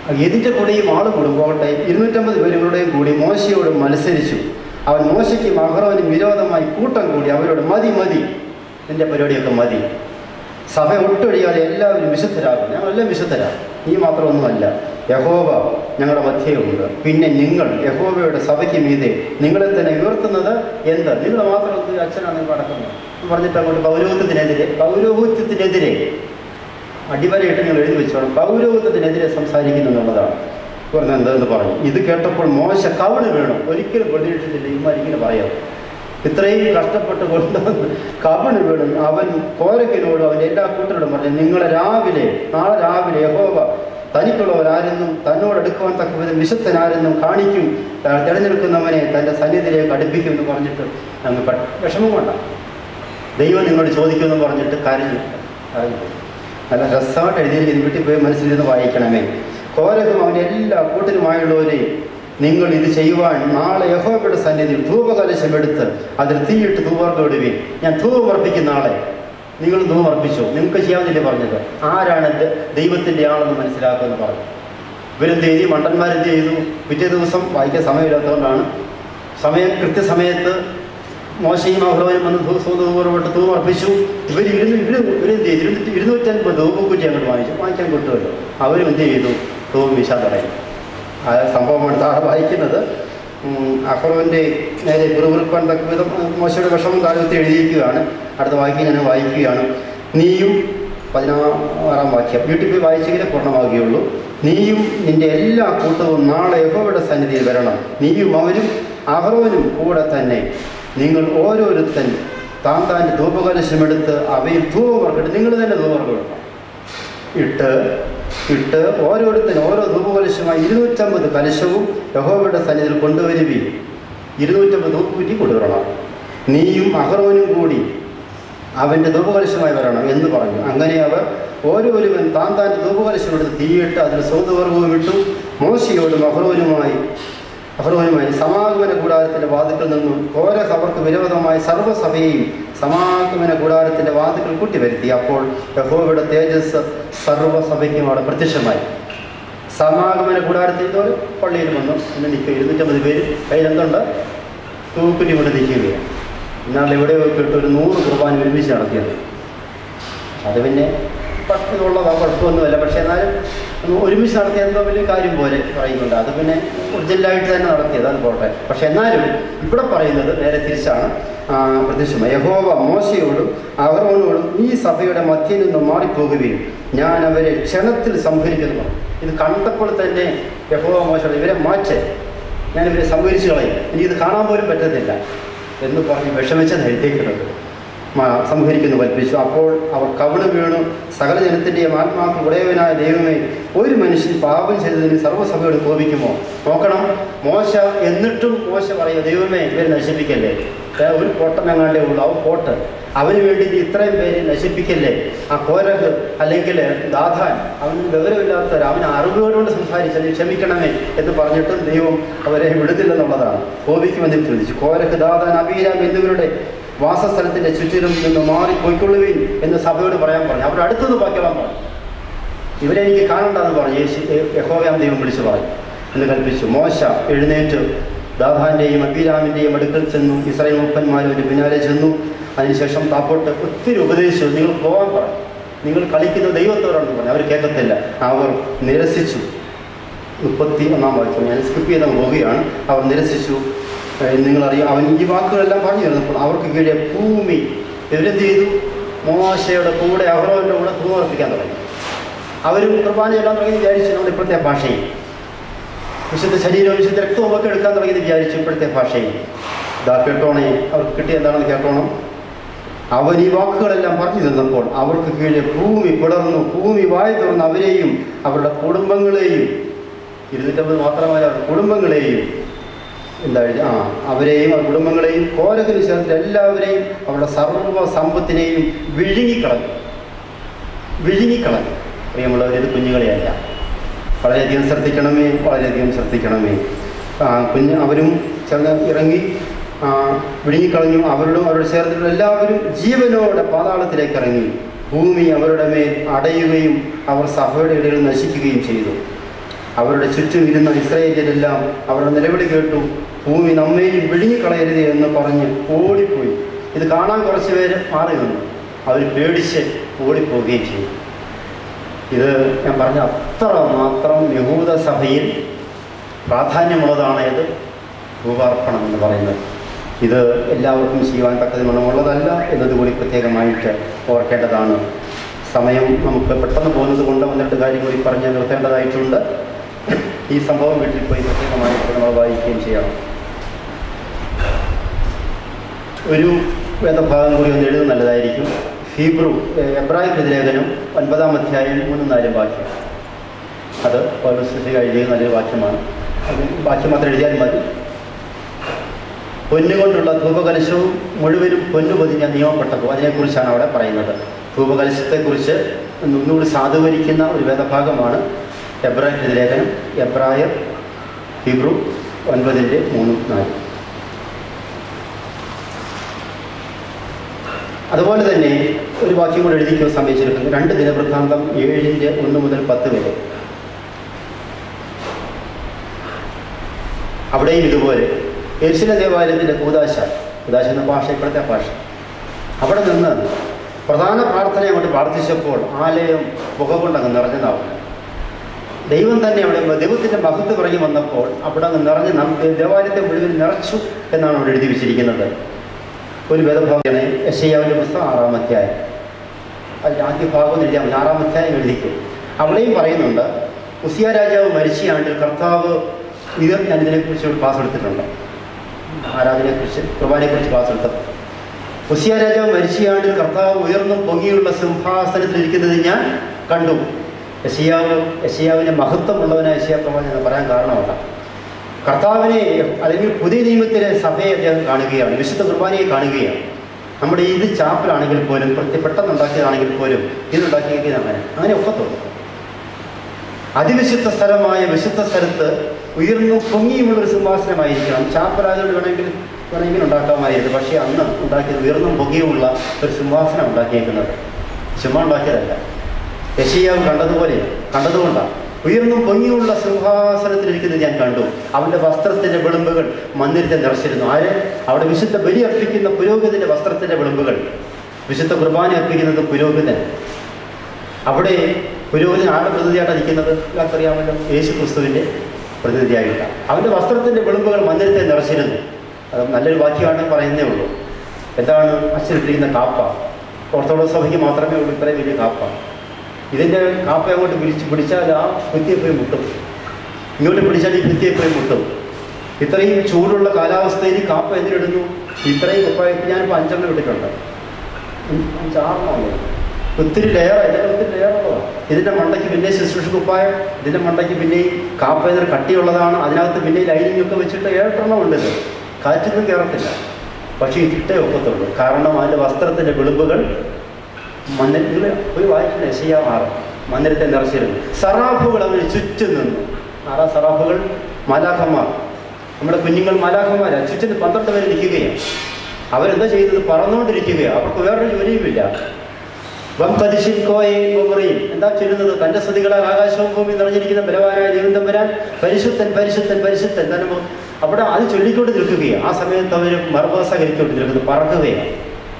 ഇതിൻ്റെ കൂടെയും ആള് കൂടും പോകട്ടെ ഇരുന്നൂറ്റമ്പത് പേരുകളുടെയും കൂടി മോശയോട് മത്സരിച്ചു അവൻ മോശയ്ക്കും അഹ്റോനും വിരോധമായി കൂട്ടം കൂടി അവരോട് മതി മതി നിന്റെ പരിപാടിയൊക്കെ മതി സഭ ഒട്ടൊഴിയാതെ എല്ലാവരും വിശുദ്ധരാകും ഞങ്ങളെല്ലാം വിശുദ്ധരാകും നീ മാത്രമൊന്നുമല്ല യഹോവ ഞങ്ങളുടെ മധ്യയുണ്ട് പിന്നെ നിങ്ങൾ യഹോവയുടെ സഭയ്ക്ക് മീതെ നിങ്ങളെ തന്നെ ഉയർത്തുന്നത് എന്ത് നിങ്ങൾ മാത്രം എന്ത് അച്ഛനാണ് നടക്കുന്നത് എന്ന് പറഞ്ഞിട്ട് അങ്ങോട്ട് പൗരോഹിത്യത്തിനെതിരെ പൗരോഹിത്യത്തിനെതിരെ അടിവരയിട്ട് നിങ്ങൾ എഴുതി വെച്ചോണം പൗരോഹിത്യത്തിനെതിരെ സംസാരിക്കുന്നു എന്നുള്ളതാണ് പറഞ്ഞത് എന്തെന്ന് പറഞ്ഞു ഇത് കേട്ടപ്പോൾ മോശ കവണ് വീണു ഒരിക്കലും പ്രതീക്ഷിച്ചില്ല ഇമാരിങ്ങനെ പറയാം ഇത്രയും കഷ്ടപ്പെട്ട് കൊണ്ടുവന്ന് കവണ് വീണു അവൻ കോരക്കിനോടും അവൻ്റെ എല്ലാ കൂട്ടരോടും പറഞ്ഞു നിങ്ങളെ രാവിലെ നാളെ രാവിലെ യഹോവ തനിക്കുള്ളവരാരെന്നും തന്നോട് എടുക്കുവാൻ തക്ക വിധം വിശുദ്ധനാരെന്നും കാണിക്കും താൻ തിരഞ്ഞെടുക്കുന്നവനെ തൻ്റെ സന്നിധിയിലേക്ക് അടുപ്പിക്കും എന്ന് പറഞ്ഞിട്ട് അങ്ങ് പെ- വിഷമം കൊണ്ട ദൈവം നിങ്ങളോട് ചോദിക്കുമെന്ന് പറഞ്ഞിട്ട് കരഞ്ഞു കരഞ്ഞു നല്ല രസമായിട്ട് എഴുതിയിരിക്കുന്നു വീട്ടിൽ പോയി മനസ്സിലിരുന്ന് വായിക്കണമേ കോരകും അവൻ്റെ എല്ലാ കൂട്ടരുമായുള്ളവരെ നിങ്ങൾ ഇത് ചെയ്യുവാൻ നാളെ യഹോബയുടെ സന്നിധിയിൽ ധൂപകലശം എടുത്ത് അതിൽ തീയിട്ട് ധൂപർക്കിടുവിൻ ഞാൻ ധൂപം അർപ്പിക്കുന്ന ആളെ നിങ്ങൾ ധൂപം അർപ്പിച്ചു നിങ്ങൾക്ക് ചെയ്യാമെന്നില്ലേ പറഞ്ഞത് ആരാണ് ദ- ദൈവത്തിൻ്റെ ആളെന്ന് മനസ്സിലാക്കുമെന്ന് പറഞ്ഞു ഇവരെന്ത് ചെയ്തു മണ്ടന്മാരെന്ത് ചെയ്തു പിറ്റേ ദിവസം വായിക്കാൻ സമയമില്ലാത്തതുകൊണ്ടാണ് സമയം കൃത്യസമയത്ത് മോശയും അഹ്ലോയും വന്ന് സ്വന്തപൂർവ്വമായിട്ട് തൂവ് അർപ്പിച്ചു ഇവർ ഇരുന്ന് ഇവർ ഇവരെന്ത് ചെയ്തു ഇരുന്നൂറ്റി ഇരുന്നൂറ്റൻപത് ധൂപക്കുറ്റി അങ്ങോട്ട് വാങ്ങിച്ചു വാങ്ങിക്കാൻ കിട്ടുമല്ലോ അവരും എന്ത് ചെയ്തു തൂവ് വീശാൻ തുടങ്ങി ആ സംഭവമാണ് താഴെ വായിക്കുന്നത് അഹ്റോൻ്റെ നേരെ പിറുപിറുക്കാൻ തക്ക വിധം മോശയുടെ വിഷമം താഴത്ത് എഴുതിയിരിക്കുകയാണ് അടുത്ത വാക്യം ഞാൻ വായിക്കുകയാണ് നീയും പതിനാറാം വാക്യം വീട്ടിൽ പോയി വായിച്ചെങ്കിലേ പൂർണ്ണമാകുകയുള്ളൂ നീയും നിന്റെ എല്ലാ കൂട്ടവും നാളെ യഹോവയുടെ സന്നിധിയിൽ വരണം നീയും അവരും അഹ്റോനും കൂടെ തന്നെ നിങ്ങൾ ഓരോരുത്തൻ താൻ താൻ ധൂപകലശമെടുത്ത് അവയിൽ ധൂപവർക്കിട്ട് നിങ്ങൾ തന്നെ ധൂപവർക്കിടണം ഇട്ട് ഇട്ട് ഓരോരുത്തരും ഓരോ ധൂപകലശമായി ഇരുന്നൂറ്റമ്പത് കലശവും യഹോവയുടെ സന്നിധിയിൽ കൊണ്ടുവരുവി ഇരുന്നൂറ്റമ്പത് ധൂപ്പുറ്റി കൊണ്ടുവരണം നീയും അഹ്റോനും കൂടി അവൻ്റെ ധൂപകലശമായി വരണം എന്ന് പറഞ്ഞു അങ്ങനെ അവർ ഓരോരുവൻ താൻ താൻ ധൂപകലശമെടുത്ത് തീയിട്ട് അതിൽ സൗദവർഗവും ഇട്ടു മോശയോടും അഹ്റോനുമായി അഹ്റോനുമായി സമാഗമന കൂടാരത്തിൻ്റെ വാതിക്കൽ നിന്നും കോരഹ് അവർക്ക് വിരോധമായി സർവ്വസഭയെയും സമാഗമന കൂടാരത്തിൻ്റെ വാതിക്കൽ കൂട്ടിവരുത്തി അപ്പോൾ യഹോവയുടെ തേജസ് സർവ്വസഭയ്ക്കും അവിടെ പ്രത്യക്ഷമായി സമാഗമന കൂടാരത്തിൽ നിന്ന് പള്ളിയിൽ വന്നു പിന്നെ നിൽക്കുക ഇരുന്നൂറ്റമ്പത് പേര് കയ്യിലെന്തുണ്ട് തൂക്കുറ്റി കൊണ്ട് നിൽക്കുകയാണ് എന്നാൽ ഇവിടെ കേട്ട് ഒരു നൂറ് കുർബാന ഒരുമിച്ച് നടത്തിയത് അത് പിന്നെ ഇതുള്ളതാ കുഴപ്പമൊന്നുമല്ല പക്ഷേ എന്നാലും ഒന്ന് ഒരുമിച്ച് നടത്തിയതോ വലിയ കാര്യം പോലെ പറയുന്നുണ്ട് അത് പിന്നെ ഒറിജിനലായിട്ട് തന്നെ നടത്തിയത് അത് പോട്ടെ പക്ഷെ എന്നാലും ഇവിടെ പറയുന്നത് നേരെ തിരിച്ചാണ് ആ, പ്രത്യക്ഷമായി യഹോവ മോശയോടും അഹറോനോടും ഈ സഭയുടെ മധ്യയിൽ നിന്ന് മാറിപ്പോകുകയും ഞാൻ അവരെ ക്ഷണത്തിൽ സംഹരിക്കുന്നു പറഞ്ഞു. ഇത് കണ്ടപ്പോൾ തന്നെ യഹോവ മോശയോട് ഇവരെ മാറ്റേ ഞാൻ ഇവരെ സംഹരിച്ചു കളയും എനിക്കിത് കാണാൻ പോലും പറ്റത്തില്ല എന്ന് പറഞ്ഞ് വിഷമിച്ചത് എഴുതിയിട്ടുണ്ട് മ- സംഹരിക്കുന്നു കൽപ്പിച്ചു അപ്പോൾ അവർ കവിണ് വീണു സകല ജനത്തിൻ്റെയും ആത്മാക്കൾ ഉടയവനായ ദൈവമേ ഒരു മനുഷ്യൻ പാപം ചെയ്തതിന് സർവ്വസഭയോട് കോപിക്കുമോ നോക്കണം മോശ എന്നിട്ടും മോശ പറയുക ദൈവമേ ഇവരെ നശിപ്പിക്കല്ലേ ദേ ഒരു പൊട്ടനെങ്ങാണ്ടേ ഉള്ളൂ അവൻ പോട്ട് അവന് വേണ്ടി നീ ഇത്രയും പേരെ നശിപ്പിക്കല്ലേ ആ കോരക് അല്ലെങ്കിൽ ദാഥാൻ അവന് വിവരമില്ലാത്തവർ അവന് അറിവുകളോട് സംസാരിച്ച് നീ ക്ഷമിക്കണമേ എന്ന് പറഞ്ഞിട്ടും ദൈവം അവരെ വിടുന്നില്ലെന്നുള്ളതാണ് കോപിക്കുമെന്ന് ചോദിച്ചു കോരക്ക് ദാതാൻ അബീരാം എന്നിവരുടെ വാസസ്ഥലത്തിന്റെ ചുറ്റിലും നിന്ന് മാറി പോയിക്കൊള്ളുവിൻ എന്ന് സഭയോട് പറയാൻ പറഞ്ഞു അവർ അടുത്തത് ബാക്കിയോളം പറഞ്ഞു ഇവരെ എനിക്ക് കാണണ്ടെന്ന് പറഞ്ഞു യേശു യഹോവയാം ദൈവം വിളിച്ചു പറഞ്ഞു എന്ന് കൽപ്പിച്ചു മോശ എഴുന്നേറ്റ് ദാധാന്റെയും അബീരാമിൻ്റെയും അടുക്കൽ ചെന്നു ഇസ്രായേൽ മുപ്പന്മാരും ഒരു പിന്നാലെ ചെന്നു അതിനുശേഷം താപ്പോട്ട് ഒത്തിരി ഉപദേശിച്ചു നിങ്ങൾ പോകാൻ പറഞ്ഞു നിങ്ങൾ കളിക്കുന്ന ദൈവത്തോടാണെന്ന് പറഞ്ഞു അവർ കേൾക്കത്തില്ല അവർ നിരസിച്ചു മുപ്പത്തി ഒന്നാം വാക്യം ഞാൻ സ്കിപ്പ് ചെയ്താൽ പോവുകയാണ് അവർ നിരസിച്ചു ഏഹ് നിങ്ങളറിയാം അവൻ ഈ വാക്കുകളെല്ലാം പറഞ്ഞു തരുന്നപ്പോൾ അവർക്ക് കീഴെ ഭൂമി ഇവരെന്ത് ചെയ്തു മോശയുടെ കൂടെ അവരവരുടെ കൂടെ തൂർപ്പിക്കാൻ തുടങ്ങി അവരും കുർബാനയെല്ലാം തുടങ്ങി വിചാരിച്ചു നമ്മുടെ ഇപ്പോഴത്തെ ഭാഷയിൽ വിശുദ്ധ ശരീരവും വിശുദ്ധ രക്തവും ഒക്കെ എടുക്കാൻ തുടങ്ങിയത് വിചാരിച്ചു ഇപ്പോഴത്തെ ഭാഷയിൽ ഇതാ കേട്ടോണേ അവർക്ക് കിട്ടിയ എന്താണെന്ന് കേട്ടോണം അവൻ ഈ വാക്കുകളെല്ലാം പറഞ്ഞു തന്നപ്പോൾ അവർക്ക് കീഴെ ഭൂമി പിളർന്നു ഭൂമി വായി തുറന്ന് അവരെയും അവരുടെ കുടുംബങ്ങളെയും ഇരുന്നൂറ്റമ്പത് മാത്രമല്ല അവരുടെ കുടുംബങ്ങളെയും എന്താ എഴുതി? ആ അവരെയും ആ കുടുംബങ്ങളെയും കോരകിന് ചേർത്ത് എല്ലാവരെയും അവരുടെ സർവ്വ സമ്പത്തിനെയും വിഴുങ്ങിക്കളഞ്ഞു വിഴുങ്ങിക്കളഞ്ഞു പ്രിയമുള്ളവർ ഇത് കുഞ്ഞുങ്ങളെയല്ല വളരെയധികം ശ്രദ്ധിക്കണമേ വളരെയധികം ശ്രദ്ധിക്കണമേ ആ, കുഞ്ഞ് അവരും ചെന്ന് ഇറങ്ങി ആ, വിഴുങ്ങിക്കളഞ്ഞു അവരോടും അവരോട് ചേർത്തിട്ടുള്ള എല്ലാവരും ജീവനോടെ പാതാളത്തിലേക്ക് ഇറങ്ങി ഭൂമി അവരുടെ മേൽ അടയുകയും അവർ സഭയുടെ ഇടയിൽ നശിക്കുകയും ചെയ്തു അവരുടെ ചുറ്റും ഇരുന്ന ഇസ്രയേലിയരെല്ലാം അവരുടെ നിലവിളി കേട്ടു ഭൂമി നമ്മേയും വിഴുങ്ങിക്കളയരുത് എന്ന് പറഞ്ഞ് ഓടിപ്പോയി ഇത് കാണാൻ കുറച്ച് പേര് മാറി വന്നു അവർ പേടിച്ച് ഓടിപ്പോവുകയും ചെയ്തു ഇത് ഞാൻ പറഞ്ഞ അത്ര മാത്രം യഹൂദ സഭയിൽ പ്രാധാന്യമുള്ളതാണ് ഇത് ഭൂപാർപ്പണം എന്ന് പറയുന്നത് ഇത് എല്ലാവർക്കും ചെയ്യുവാൻ തക്കതിനുള്ളതല്ല എന്നതുകൂടി പ്രത്യേകമായിട്ട് ഓർക്കേണ്ടതാണ് സമയം നമുക്ക് പെട്ടെന്ന് പോകുന്നത് കൊണ്ട് ഒന്ന് രണ്ട് കാര്യം കൂടി പറഞ്ഞ് നിർത്തേണ്ടതായിട്ടുണ്ട് ഈ സംഭവം വീട്ടിൽ പോയി പ്രത്യേകമായിട്ട് നമ്മൾ വായിക്കുകയും ചെയ്യണം ഒരു വേദഭാഗം കൂടി ഒന്ന് എഴുതുന്നത് നല്ലതായിരിക്കും ഹീബ്രു എബ്രാഹിം ലേഖനം ഒൻപതാം അധ്യായം മൂന്നും നാലും വാക്യം അത് പൗരസ്വസിക എഴുതിയ നല്ലൊരു വാക്യമാണ് അത് വാക്യം മാത്രം എഴുതിയാൽ മതി പൊന്നുകൊണ്ടുള്ള ധൂപകലശവും മുഴുവനും പൊന്നു പൊതിഞ്ഞ നിയമപ്പെട്ടപ്പോൾ അതിനെക്കുറിച്ചാണ് അവിടെ പറയുന്നത് ധൂപകലശത്തെക്കുറിച്ച് ഒന്നുകൂടി സാധൂകരിക്കുന്ന ഒരു വേദഭാഗമാണ് എബ്രാഹിം ലേഖനം എബ്രായർ ഹിബ്രു ഒൻപതിൻ്റെ മൂന്നും നാലും അതുപോലെ തന്നെ ഒരു വാക്യം കൂടെ എഴുതിക്കാൻ സമയിച്ചിരിക്കുന്നു രണ്ട് ദിനവൃത്താന്തം ഏഴിൻ്റെ ഒന്ന് മുതൽ പത്ത് വരെ അവിടെയും ഇതുപോലെ എരിശില ദേവാലയത്തിൻ്റെ കൂതാശ കൂതാശ എന്ന ഭാഷ ഇപ്പോഴത്തെ ഭാഷ അവിടെ നിന്ന് പ്രധാന പ്രാർത്ഥന അങ്ങോട്ട് പ്രാർത്ഥിച്ചപ്പോൾ ആലയം പുക കൊണ്ടങ്ങ് നിറഞ്ഞതാവും ദൈവം തന്നെ അവിടെ ദൈവത്തിൻ്റെ മഹത്വം ഇറങ്ങി വന്നപ്പോൾ അവിടെ അങ്ങ് നിറഞ്ഞ് നമുക്ക് ദേവാലയത്തെ മുഴുവൻ നിറച്ചു എന്നാണ് അവിടെ എഴുതി വെച്ചിരിക്കുന്നത് ഒരു വേദഭാഗമാണ് യശയ്യാവിൻ്റെ പുസ്തകം ആറാം അധ്യായം അതിൻ്റെ ആദ്യ ഭാഗം എഴുതിയാൽ മതി ആറാം അധ്യായം എഴുതിക്കും അവിടെയും പറയുന്നുണ്ട് ഉസിയ രാജാവ് മരിച്ച ആണ്ടിൽ കർത്താവ് ഇത് ഞാൻ ഇതിനെക്കുറിച്ച് ഒരു ക്ലാസ് എടുത്തിട്ടുണ്ട് ആരാധനയെക്കുറിച്ച് കുർബാനയെക്കുറിച്ച് ക്ലാസ് എടുത്തത് ഉസിയ രാജാവ് മരിച്ച ആണ്ടിൽ കർത്താവ് ഉയർന്നും പൊങ്ങിയുള്ള സിംഹാസനത്തിലിരിക്കുന്നത് ഞാൻ കണ്ടു യശിയാവ് യശിയാവിൻ്റെ മഹത്വമുള്ളവനായ യശിയാ പ്രവാചകൻ എന്ന് പറയാൻ കാരണമല്ല കർത്താവിനെ അല്ലെങ്കിൽ പുതിയ നിയമത്തിലെ സഭയെ അദ്ദേഹം കാണുകയാണ് വിശുദ്ധ കുർബാനയെ കാണുകയാണ് നമ്മുടെ ഇത് ചാപ്പലാണെങ്കിൽ പോലും പ്രത്യേക പെട്ടെന്ന് ഉണ്ടാക്കിയതാണെങ്കിൽ പോലും ഇതുണ്ടാക്കിയത് അങ്ങനെ അങ്ങനെ ഒക്കത്തുള്ളൂ അതിവിശുദ്ധ സ്ഥലമായ വിശുദ്ധ സ്ഥലത്ത് ഉയർന്നും പൊങ്ങിയുമുള്ള ഒരു സിംഹാസനമായിരിക്കണം ചാപ്പലായതുകൊണ്ട് വേണമെങ്കിൽ വേണമെങ്കിൽ ഉണ്ടാക്കാമായിരുന്നു പക്ഷേ അന്ന് ഉണ്ടാക്കിയത് ഉയർന്നും പൊങ്ങിയുമുള്ള ഒരു സിംഹാസനം ഉണ്ടാക്കിയേക്കുന്നത് ചുമ്മാ ഉണ്ടാക്കിയതല്ല യശയ്യാവ് കണ്ടതുപോലെ കണ്ടതുകൊണ്ടാണ് ഉയർന്നും പൊങ്ങിയുള്ള സിംഹാസനത്തിലിരിക്കുന്നത് ഞാൻ കണ്ടു അവൻ്റെ വസ്ത്രത്തിൻ്റെ വിളിമ്പുകൾ മന്ദിരത്തെ നിറച്ചിരുന്നു ആര് അവിടെ വിശുദ്ധ ബലി അർപ്പിക്കുന്ന പുരോഹിതൻ്റെ വസ്ത്രത്തിൻ്റെ വിളിമ്പുകൾ വിശുദ്ധ കുർബാന അർപ്പിക്കുന്നത് പുരോഹിതൻ അവിടെ പുരോഹിതൻ ആരുടെ പ്രതിനിധിയായിട്ടാണ് നിൽക്കുന്നത് എല്ലാവർക്കറിയാമല്ലോ യേശു ക്രിസ്തുവിൻ്റെ പ്രതിനിധിയായിട്ടാണ് അവൻ്റെ വസ്ത്രത്തിൻ്റെ വിളിമ്പുകൾ മന്ദിരത്തെ നിറച്ചിരുന്നു അത് നല്ലൊരു വാക്യമാണ് പറയുന്നേ ഉള്ളൂ എന്താണ് അച്ഛനിട്ടിരിക്കുന്ന കാപ്പ ഓർത്തഡോക്സ് സഭയ്ക്ക് മാത്രമേ ഉള്ളൂ ഇത്രയും വലിയ കാപ്പ ഇതിൻ്റെ കാപ്പ അങ്ങോട്ട് പിടിച്ച് പിടിച്ചാൽ ആ ഭിത്തിയെ പോയി മുട്ടും ഇങ്ങോട്ട് പിടിച്ചാൽ ഈ ഭിത്തിയെ പോയി മുട്ടും ഇത്രയും ചൂടുള്ള കാലാവസ്ഥയിൽ കാപ്പ എന്തിനിടുന്നു ഇത്രയും കുപ്പായത്തിൽ ഞാനിപ്പോൾ അഞ്ചെണ്ണം ഇട്ടിട്ടുണ്ട് അഞ്ചാറെണ്ണമല്ലോ ഒത്തിരി ലെയർ ഇതിൻ്റെ ഒത്തിരി ലെയറുള്ളതാണ് ഇതിൻ്റെ മണ്ടയ്ക്ക് പിന്നെ ശുശ്രൂഷ കുപ്പായം ഇതിൻ്റെ മണ്ടയ്ക്ക് പിന്നെ കാപ്പ ഇതിന് കട്ടിയുള്ളതാണ് അതിനകത്ത് പിന്നെ ലൈനിങ് ഒക്കെ വെച്ചിട്ട് ഏഴെണ്ണം ഉണ്ട് ഇത് കാറ്റൊന്നും കയറത്തില്ല പക്ഷേ ഇതിട്ടേ ഒക്കത്തുള്ളൂ കാരണം അതിൻ്റെ വസ്ത്രത്തിൻ്റെ വിളിമ്പുകൾ മന്ദിരത്തിൽ ഒരു വായിക്കുന്ന യശയ്യ മാറും മന്ദിരത്തെ നിറച്ചിരുന്നു സറാഫുകൾ അവന് ചുറ്റും നിന്നു ആറാ സറാഫുകൾ മാലാഖന്മാർ നമ്മുടെ കുഞ്ഞുങ്ങൾ മാലാഖന്മാരാ ചുറ്റും പന്ത്രണ്ട് പേര് നിൽക്കുകയാണ് അവരെന്താ ചെയ്തത് പറന്നുകൊണ്ടിരിക്കുകയാണ് അവർക്ക് വേറൊരു ജോലിയുമില്ല വംപതിശിൻ കോയയും കൊമറിയും എന്താ ചൊല്ലുന്നത് തന്റെ സ്തുതികളാൽ ആകാശവും ഭൂമി നിറഞ്ഞിരിക്കുന്ന ബലവാനായ ദൈവം തമ്പുരാൻ പരിശുദ്ധൻ പരിശുദ്ധൻ പരിശുദ്ധൻ തന്നെ അവിടെ അത് ചൊല്ലിക്കൊണ്ട് നിൽക്കുകയാണ് ആ സമയത്ത് അവർ മർഭസകരിക്കൊണ്ട് നിൽക്കുന്നത് പറക്കുകയാണ്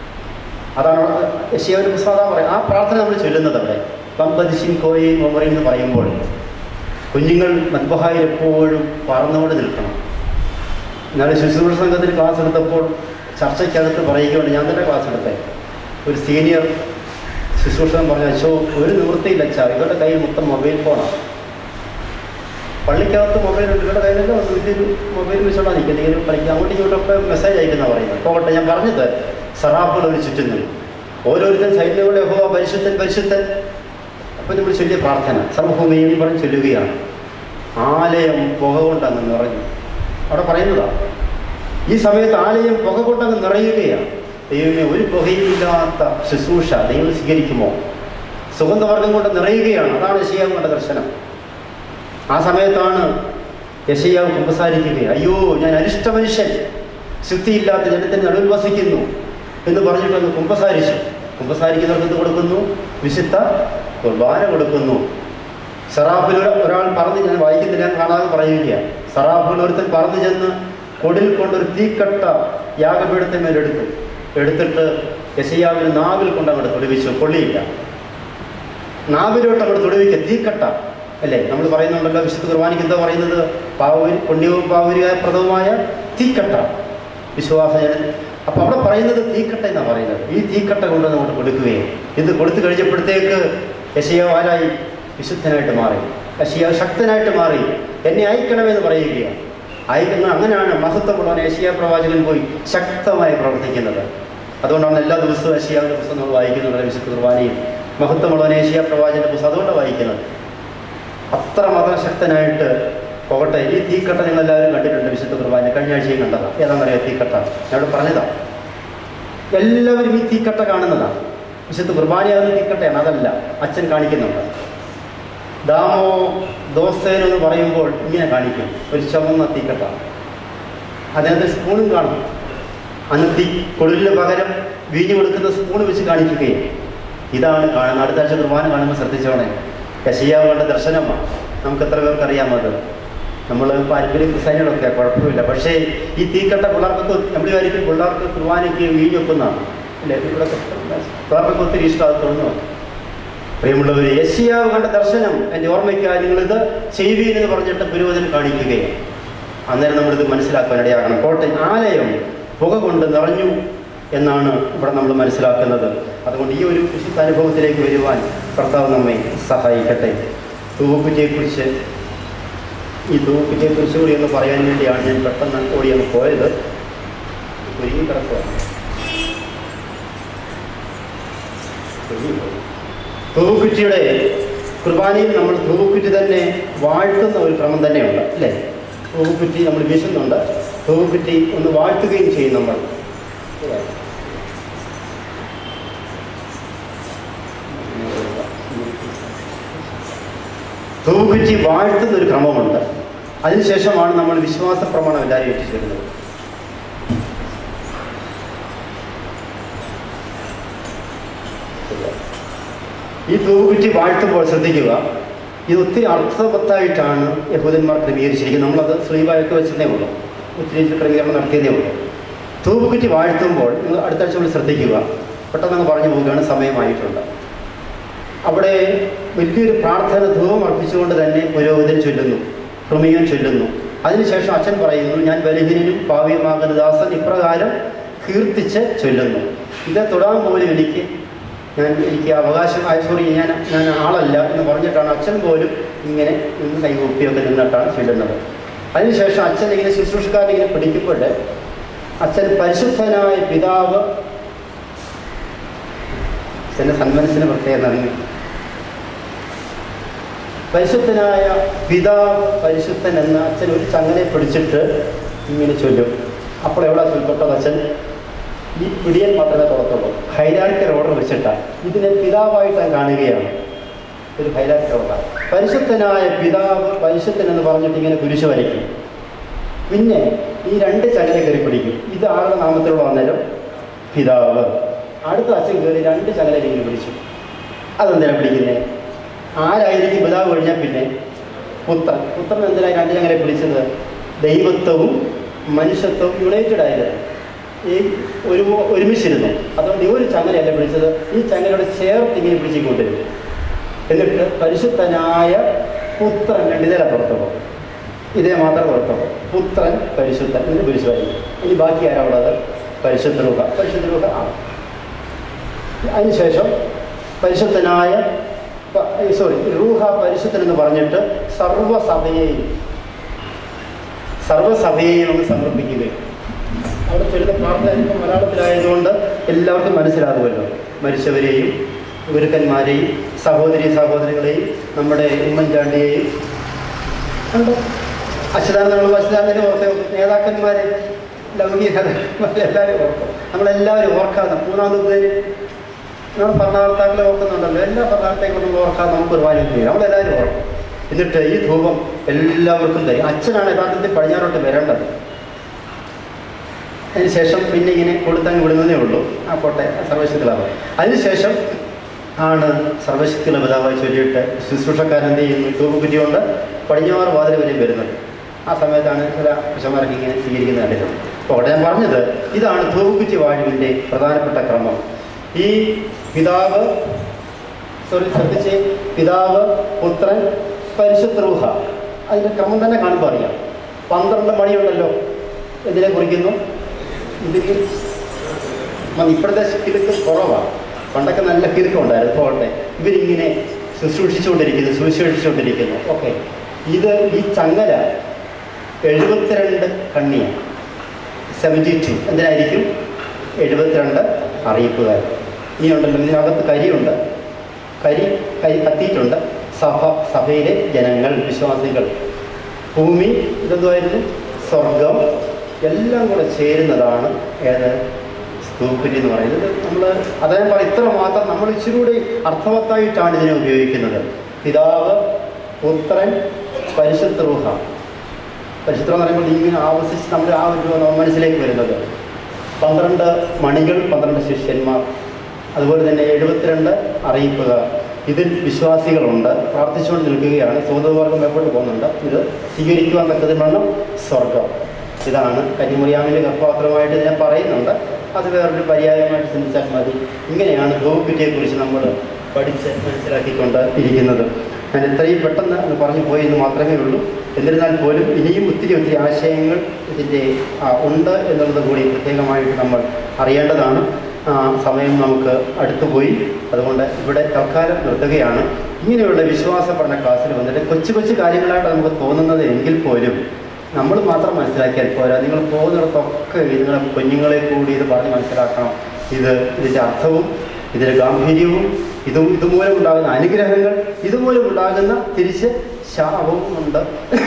അതാണ് യശിയാവിൻ്റെ പുസ്തകം പറയും ആ പ്രാർത്ഥന നമ്മൾ ചൊല്ലുന്നത് അവിടെ പമ്പതിശിൻ കോയയും കൊമറിയും എന്ന് പറയുമ്പോൾ കുഞ്ഞുങ്ങൾ മദ്ബഹായിൽ എപ്പോഴും പറന്നുകൊണ്ട് നിൽക്കണം ഇന്നാളെ ശുശ്രൂഷ സംഘത്തിൽ ക്ലാസ് എടുത്തപ്പോൾ ചർച്ചയ്ക്കകത്ത് പറയുകയാണ് ഞാൻ തന്നെ ക്ലാസ് എടുത്തേ ഒരു സീനിയർ ശുശ്രൂഷകൻ പറഞ്ഞ അച്ഛോ ഒരു നിവൃത്തിയില്ല അച്ഛാ ഇവരുടെ കയ്യിൽ മൊത്തം മൊബൈൽ ഫോണാണ് പള്ളിക്കകത്ത് മൊബൈൽ ഉണ്ട് ഇവരുടെ കയ്യിലല്ല ഒരു വലിയൊരു മൊബൈൽ വെച്ചോണ്ടാ നിൽക്കുന്നത് ഇങ്ങനെ പള്ളിക്ക് അങ്ങോട്ടും ഇങ്ങോട്ടൊക്കെ മെസ്സേജ് അയക്കുന്ന പറയുന്നത് പോകട്ടെ ഞാൻ പറഞ്ഞത് സറാഫുകൾ ഒരു ചുറ്റുന്നു ഓരോരുത്തരും സൈഡിലൂടെ ഹോ പരിശുദ്ധൻ പരിശുദ്ധൻ അപ്പം നമ്മൾ ചൊല്ലിയ പ്രാർത്ഥന സർവഭൂമിയും പറഞ്ഞ് ചൊല്ലുകയാണ് ആലയം പുക കൊണ്ടങ്ങ് നിറഞ്ഞു അവിടെ പറയുന്നതാണ് ഈ സമയത്ത് ആലയം പുക കൊണ്ടങ്ങ് നിറയുകയാണ് ദൈവമേ ഒരു പുകയുമില്ലാത്ത ശുശ്രൂഷ ദൈവം സ്വീകരിക്കുമോ സുഗന്ധവർഗം കൊണ്ട് നിറയുകയാണ് അതാണ് യശയ്യാവിൻ്റെ ദർശനം ആ സമയത്താണ് യശയ്യാവ് കുമ്പസാരിക്കുക അയ്യോ ഞാൻ അരിഷ്ട മനുഷ്യൻ ശുദ്ധിയില്ലാത്ത ജനത്തിന് നടുവിൽ വസിക്കുന്നു എന്ന് പറഞ്ഞിട്ടൊന്ന് കുമ്പസാരിച്ചു കുമ്പസാരിക്കുന്നവർക്ക് എന്ത് കൊടുക്കുന്നു വിശുദ്ധ കുർബാന കൊടുക്കുന്നു സറാഫിൽ ഒരു- ഒരാൾ പറഞ്ഞു ഞാൻ വായിക്കുന്നില്ല ഞാൻ കാണാതെ പറയുകയാണ് സറാഫിൽ ഒരുത്തൻ പറഞ്ഞു ചെന്ന് കൊടിൽ കൊണ്ടൊരു തീക്കട്ട യാഗപീഠത്തെ മേലെടുത്തു എടുത്തിട്ട് യശയാവിന് നാവിൽ കൊണ്ട് അങ്ങോട്ട് തൊടുവിച്ചു കൊള്ളിയില്ല നാവിലോട്ട് അങ്ങോട്ട് തൊടുവിക്കുക തീക്കട്ട അല്ലേ നമ്മൾ പറയുന്നുണ്ടല്ലോ വിശുദ്ധ കുർബാനയ്ക്ക് എന്താ പറയുന്നത് പാവൂരി പുണ്യവും പാവൂരിയായ പ്രദവുമായ തീക്കട്ട വിശ്വാസജന അപ്പൊ അവിടെ പറയുന്നത് തീക്കട്ട എന്നാണ് പറയുന്നത് ഈ തീക്കട്ട കൊണ്ട് അങ്ങോട്ട് കൊടുക്കുകയും ഇത് കൊടുത്തു കഴിഞ്ഞപ്പോഴത്തേക്ക് യശയാവ് ആരായി വിശുദ്ധനായിട്ട് മാറി യശയാവ് ശക്തനായിട്ട് മാറി എന്നെ അയക്കണമെന്ന് പറയുകയാണ് അയക്കുന്ന അങ്ങനെയാണ് മഹത്വമുള്ളവൻ ഏഷ്യ പ്രവാചകൻ പോയി ശക്തമായി പ്രവർത്തിക്കുന്നത് അതുകൊണ്ടാണ് എല്ലാ ദിവസവും ഏഷ്യാവിൻ്റെ പുസ്തകം നമ്മൾ വായിക്കുന്നുണ്ട് വിശുദ്ധ കുർബാനയും മഹത്വമുള്ളവൻ ഏഷ്യ പ്രവാചകന്റെ പുസ്തകം അതുകൊണ്ടാണ് വായിക്കുന്നത് അത്ര മാത്രം ശക്തനായിട്ട് പോകട്ടെ ഈ തീക്കട്ട നിങ്ങൾ എല്ലാവരും കണ്ടിട്ടുണ്ട് വിശുദ്ധ കുർബാന കഴിഞ്ഞ ആഴ്ചയും കണ്ടതാണ് ഏതാണെന്നറിയാം തീക്കട്ട ഞാൻ ഇവിടെ പറഞ്ഞതാണ് എല്ലാവരും ഈ തീക്കട്ട കാണുന്നതാണ് വിശുദ്ധ കുർബാനയാകുന്ന തീക്കട്ടയാണ് അതല്ല അച്ഛൻ കാണിക്കുന്നുണ്ട് ദാമോ ദോസ്തേൻ എന്ന് പറയുമ്പോൾ ഇങ്ങനെ കാണിക്കും ഒരു ചുമന്ന തീക്കട്ട അതിനകത്ത് സ്പൂണും കാണും അന്ന് തീ കൊടിലിന് പകരം വീഞ്ഞു കൊടുക്കുന്ന സ്പൂൺ വെച്ച് കാണിക്കുകയും ഇതാണ് കാണുന്നത് അടുത്ത ആഴ്ച കുർബാന കാണുമ്പോൾ ശ്രദ്ധിച്ചോണേ യശയാവ് കണ്ട ദർശനമാണ് നമുക്ക് എത്ര പേർക്ക് അറിയാമത് നമ്മൾ പാരമ്പര്യ ക്രിസ്ത്യാനികളൊക്കെ കുഴപ്പമില്ല പക്ഷേ ഈ തീക്കട്ട പിള്ളേർക്കൊക്കെ ഒത്തി- നമ്മൾ വിചാരിക്കും പിള്ളേർക്ക് കുർബാനയ്ക്ക് വീഞ്ഞൊക്കുന്നതാണ് അല്ലേ ഇവിടെ പിള്ളേർക്കൊക്കെ ഒത്തിരി ഇഷ്ടം അത് തോന്നുന്നു പ്രിയമുള്ളവർ യശയാവ് കണ്ട ദർശനം എൻ്റെ ഓർമ്മയ്ക്കായി നിങ്ങളിത് ചെയ്യുവീൻ എന്ന് പറഞ്ഞിട്ട് പുരോഹിതൻ കാണിക്കുകയാണ് അന്നേരം നമ്മളിത് മനസ്സിലാക്കാൻ ഇടയാകണം കോട്ടയം ആലയം പുക കൊണ്ട് നിറഞ്ഞു എന്നാണ് ഇവിടെ നമ്മൾ മനസ്സിലാക്കുന്നത് അതുകൊണ്ട് ഈ ഒരു വിശുദ്ധ അനുഭവത്തിലേക്ക് വരുവാൻ കർത്താവ് നമ്മെ സഹായിക്കട്ടെ തൂക്കുറ്റിയെക്കുറിച്ച് ഈ തൂക്കുറ്റിയെക്കുറിച്ച് കൂടി ഒന്ന് പറയാൻ വേണ്ടിയാണ് ഞാൻ പെട്ടെന്ന് ഓടി അങ്ങ് പോയത് ഒരുങ്ങി കിടക്കുകയാണ് ഒരുങ്ങിപ്പോയി. തൂക്കുറ്റിയുടെ കുർബാനയിൽ നമ്മൾ തൂക്കുറ്റി തന്നെ വാഴ്ത്തുന്ന ഒരു ക്രമം തന്നെയുണ്ട് അല്ലേ തൂക്കുറ്റി നമ്മൾ വീശുന്നുണ്ട് തൂക്കുറ്റി ഒന്ന് വാഴ്ത്തുകയും ചെയ്യും നമ്മൾ തൂക്കുറ്റി വാഴ്ത്തുന്ന ഒരു ക്രമമുണ്ട് അതിനുശേഷമാണ് നമ്മൾ വിശ്വാസ പ്രമാണം എല്ലാവരും എത്തിച്ചേരുന്നത് ഈ തൂക്കുറ്റി വാഴ്ത്തുമ്പോൾ ശ്രദ്ധിക്കുക ഇത് ഒത്തിരി അർത്ഥവത്തായിട്ടാണ് യഹൂദന്മാർ ക്രമീകരിച്ചിരിക്കുന്നത് നമ്മളത് ശ്രീവായൊക്കെ വെച്ചതേ ഉള്ളൂ ഒത്തിരി ക്രമീകരണം നടത്തിയതേ ഉള്ളൂ തൂക്കുറ്റി വാഴ്ത്തുമ്പോൾ നിങ്ങൾ അടുത്ത ആഴ്ച കൂടി ശ്രദ്ധിക്കുക പെട്ടെന്ന് അങ്ങ് പറഞ്ഞു പോവുകയാണ് സമയമായിട്ടുണ്ട് അവിടെ വലിയൊരു പ്രാർത്ഥന ധൂപം അർപ്പിച്ചുകൊണ്ട് തന്നെ പുരോഹിതൻ ചൊല്ലുന്നു ക്രമീകൻ ചൊല്ലുന്നു അതിനുശേഷം അച്ഛൻ പറയുന്നു ഞാൻ ബലഹീനനും പാവ്യമാകുന്ന ദാസൻ ഇപ്രകാരം കീർത്തിച്ച് ചൊല്ലുന്നു ഇത് തൊടാൻ പോലും എനിക്ക് ഞാൻ എനിക്ക് അവകാശം സോറി ഞാൻ ഞാൻ ആളല്ല എന്ന് പറഞ്ഞിട്ടാണ് അച്ഛൻ പോലും ഇങ്ങനെ നിന്ന് കൈകൂപ്പിയൊക്കെ നിന്നിട്ടാണ് ചൊല്ലുന്നത് അതിനുശേഷം അച്ഛൻ ഇങ്ങനെ ശുശ്രൂഷക്കാരനെ ഇങ്ങനെ പിടിക്കുമ്പോൾ അച്ഛൻ പരിശുദ്ധനായ പിതാവ് അച്ഛൻ്റെ സന്മനസ്സിന് പ്രത്യേക നന്ദി പരിശുദ്ധനായ പിതാവ് പരിശുദ്ധൻ എന്ന അച്ഛൻ ഒരു ചങ്ങനെ പിടിച്ചിട്ട് ഇങ്ങനെ ചൊല്ലും അപ്പോൾ എവിടെ ചൊല്ലപ്പെട്ടത് അച്ഛൻ ഈ പിടിയൻ മാത്രമേ തുറത്തുള്ളൂ ഹൈരാർക്കർ ഓർഡർ വെച്ചിട്ടാണ് ഇതിനെ പിതാവായിട്ട് കാണുകയാണ് ഒരു ഹൈരാർക്കർ ഓർഡർ പരിശുദ്ധനായ പിതാവ് പരിശുദ്ധൻ എന്ന് പറഞ്ഞിട്ട് ഇങ്ങനെ കുരിശ് വരയ്ക്കും പിന്നെ ഈ രണ്ട് ചങ്ങല കയറി പിടിക്കും ഇത് ആരുടെ നാമത്തിലുള്ള അന്നേരം പിതാവ് അടുത്ത അച്ഛൻ കയറി രണ്ട് ചങ്ങല ഇങ്ങനെ പിടിച്ചു അതെന്തിനാ പിടിക്കുന്നത് ആരായിരിക്കും പിതാവ് കഴിഞ്ഞാൽ പിന്നെ പുത്രൻ പുത്രൻ എന്തിനാ രണ്ട് ചങ്ങല പിടിച്ചത് ദൈവത്വവും മനുഷ്യത്വവും യുണൈറ്റഡ് ആയത് ഈ ഒരു ഒരുമിച്ചിരുന്നു അതുകൊണ്ട് ഈ ഒരു ചങ്ങലയല്ല പിടിച്ചത് ഈ ചങ്ങലയോട് ചേർത്ത് ഇങ്ങനെ പിടിച്ചിക്കൊണ്ടിരുന്നു എന്നിട്ട് പരിശുദ്ധനായ പുത്രൻ രണ്ടിതര പുറത്തു പോകും ഇതേ മാത്രം പുറത്തു പോകും പുത്രൻ പരിശുദ്ധൻ എന്ന് പിടിച്ചുമായിരിക്കും ഇനി ബാക്കി ആരാ ഉള്ളത് പരിശുദ്ധ രൂപ പരിശുദ്ധ രൂപ ആണ് അതിനുശേഷം പരിശുദ്ധനായ സോറി റൂഹ പരിശുദ്ധൻ എന്ന് പറഞ്ഞിട്ട് സർവ്വസഭയെയും സർവ്വസഭയെയും ഒന്ന് സമർപ്പിക്കുകയും അവിടെ ചൊല്ലുന്ന പ്രാർത്ഥന ഇപ്പം മലയാളത്തിലായതുകൊണ്ട് എല്ലാവർക്കും മനസ്സിലാകുമല്ലോ മരിച്ചവരെയും ഗുരുക്കന്മാരെയും സഹോദരി സഹോദരികളെയും നമ്മുടെ ഉമ്മൻചാണ്ടിയെയും ഉണ്ട് അച്യുതാനന്ദ അച്യുതാനന്ദനെ ഓർത്ത് നേതാക്കന്മാരെ ലൗകിക നേതാക്കന്മാരെ എല്ലാവരും ഓർക്കും നമ്മളെല്ലാവരും ഓർക്കാതെ മൂന്നാമത് പേര് നമ്മൾ ഭരണകർത്താക്കളെ ഓർക്കുന്നുണ്ടല്ലോ എല്ലാ ഭരണകർത്താക്കളെ നമ്മൾ ഓർക്കാതെ നമുക്ക് ഒരുപാട് ചെയ്യും നമ്മളെല്ലാവരും ഓർക്കും എന്നിട്ട് ഈ ധൂപം എല്ലാവർക്കും തരും അച്ഛനാണ് യഥാർത്ഥത്തിൽ പടിഞ്ഞാറോട്ട് വരേണ്ടത് അതിനുശേഷം പിന്നെ ഇങ്ങനെ കൊടുത്തങ്ങ് വിടുന്നതേ ഉള്ളൂ ആ പോട്ടെ സർവശക്തികളാണ് അതിനുശേഷം ആണ് സർവശക്തിയുള്ള പിതാവായി ചൊല്ലിയിട്ട് ശുശ്രൂഷക്കാരൻ എന്ത് ചെയ്യുന്നു തൂക്കുറ്റിയുണ്ട് പടിഞ്ഞാറ് വാതിൽ വരെയും വരുന്നത് ആ സമയത്താണ് ചില പുരുഷന്മാരൊക്കെ ഇങ്ങനെ സ്വീകരിക്കുന്ന കണ്ടിട്ടുണ്ട് അപ്പോൾ അവിടെ ഞാൻ പറഞ്ഞത് ഇതാണ് തൂക്കുറ്റി വാഴുവിൻ്റെ പ്രധാനപ്പെട്ട ക്രമം ഈ പിതാവ് സോറി ശ്രദ്ധിച്ച് പിതാവ് പുത്രൻ പരിശുദ്ധ റൂഹ അതിൻ്റെ ക്രമം തന്നെ കാണുമ്പോൾ അറിയാം പന്ത്രണ്ട് മണിയുണ്ടല്ലോ ഇതിനെ കുറിക്കുന്നു ഇതിന് മ- ഇപ്പോഴത്തെ കിലുക്ക് കുറവാണ് പണ്ടൊക്കെ നല്ല കിലുക്കുണ്ടായിരുന്നു പോകട്ടെ ഇവരിങ്ങനെ ശുശ്രൂഷിച്ചുകൊണ്ടിരിക്കുന്നു സുവിശേഷിച്ചുകൊണ്ടിരിക്കുന്നു ഓക്കെ ഇത് ഈ ചങ്ങല എഴുപത്തിരണ്ട് കണ്ണിയാണ് സെവൻറ്റി ടു എന്തിനായിരിക്കും എഴുപത്തിരണ്ട് അറിയിപ്പുകാർ ഇനി ഉണ്ടല്ലോ ഇതിനകത്ത് കരിയുണ്ട് കരി കരി കത്തിയിട്ടുണ്ട് സഭ സഭയിലെ ജനങ്ങൾ വിശ്വാസികൾ ഭൂമി ഇതെന്തുമായിരുന്നു സ്വർഗം എല്ലാം കൂടെ ചേരുന്നതാണ് ഏത് സ്തൂപ്പരി എന്ന് പറയുന്നത് നമ്മൾ അതായത് പറ ഇത്ര മാത്രം നമ്മൾ ഇച്ചിരി കൂടി അർത്ഥവത്തായിട്ടാണ് ഇതിനെ ഉപയോഗിക്കുന്നത് പിതാവ് പുത്രൻ പരിശുദ്ധ റൂഹ പരിശുദ്ധം എന്ന് പറയുമ്പോൾ ഇങ്ങനെ ആവർത്തിച്ച് നമ്മുടെ ആ ഒരു മനസ്സിലേക്ക് വരുന്നത് പന്ത്രണ്ട് മണികൾ പന്ത്രണ്ട് ശിഷ്യന്മാർ അതുപോലെ തന്നെ എഴുപത്തിരണ്ട് അറിയിപ്പുകാർ ഇതിൽ വിശ്വാസികളുണ്ട് പ്രാർത്ഥിച്ചുകൊണ്ട് നിൽക്കുകയാണ് സ്വതവർഗം എപ്പോഴും പോകുന്നുണ്ട് ഇത് സ്വീകരിക്കുവാൻ തക്കതിന് വേണം സ്വർഗം ഇതാണ് കന്യമറിയാമിൻ്റെ ഗർഭപാത്രമായിട്ട് ഇതിനെ പറയുന്നുണ്ട് അത് വേറൊരു പര്യായമായിട്ട് ചിന്തിച്ചാൽ മതി ഇങ്ങനെയാണ് കുറിച്ച് നമ്മൾ പഠിച്ച് മനസ്സിലാക്കിക്കൊണ്ട് ഇരിക്കുന്നത് ഞാൻ ഇത്രയും പെട്ടെന്ന് അത് പറഞ്ഞു പോയി എന്ന് മാത്രമേ ഉള്ളൂ എന്നിരുന്നാൽ പോലും ഇനിയും ഒത്തിരി ഒത്തിരി ആശയങ്ങൾ ഇതിൻ്റെ ആ, ഉണ്ട് എന്നുള്ളത് കൂടി പ്രത്യേകമായിട്ട് നമ്മൾ അറിയേണ്ടതാണ് ആ, സമയം നമുക്ക് അടുത്തുപോയി അതുകൊണ്ട് ഇവിടെ തൽക്കാലം നിർത്തുകയാണ് ഇങ്ങനെയുള്ള വിശ്വാസ പഠന ക്ലാസ്സിൽ വന്നിട്ട് കൊച്ചു കൊച്ചു കാര്യങ്ങളായിട്ട് നമുക്ക് തോന്നുന്നത് എങ്കിൽ പോലും നമ്മൾ മാത്രം മനസ്സിലാക്കിയാൽ പോരാ നിങ്ങൾ പോകുന്നിടത്തൊക്കെ നിങ്ങളെ കുഞ്ഞുങ്ങളെ കൂടി ഇത് പറഞ്ഞ് മനസ്സിലാക്കണം ഇത് ഇതിൻ്റെ അർത്ഥവും ഇതിൻ്റെ ഗാംഭീര്യവും ഇതും ഇതുമൂലം ഉണ്ടാകുന്ന അനുഗ്രഹങ്ങൾ ഇതുമൂലം ഉണ്ടാകുന്ന തിരിച്ച് ശാപവും ഉണ്ട്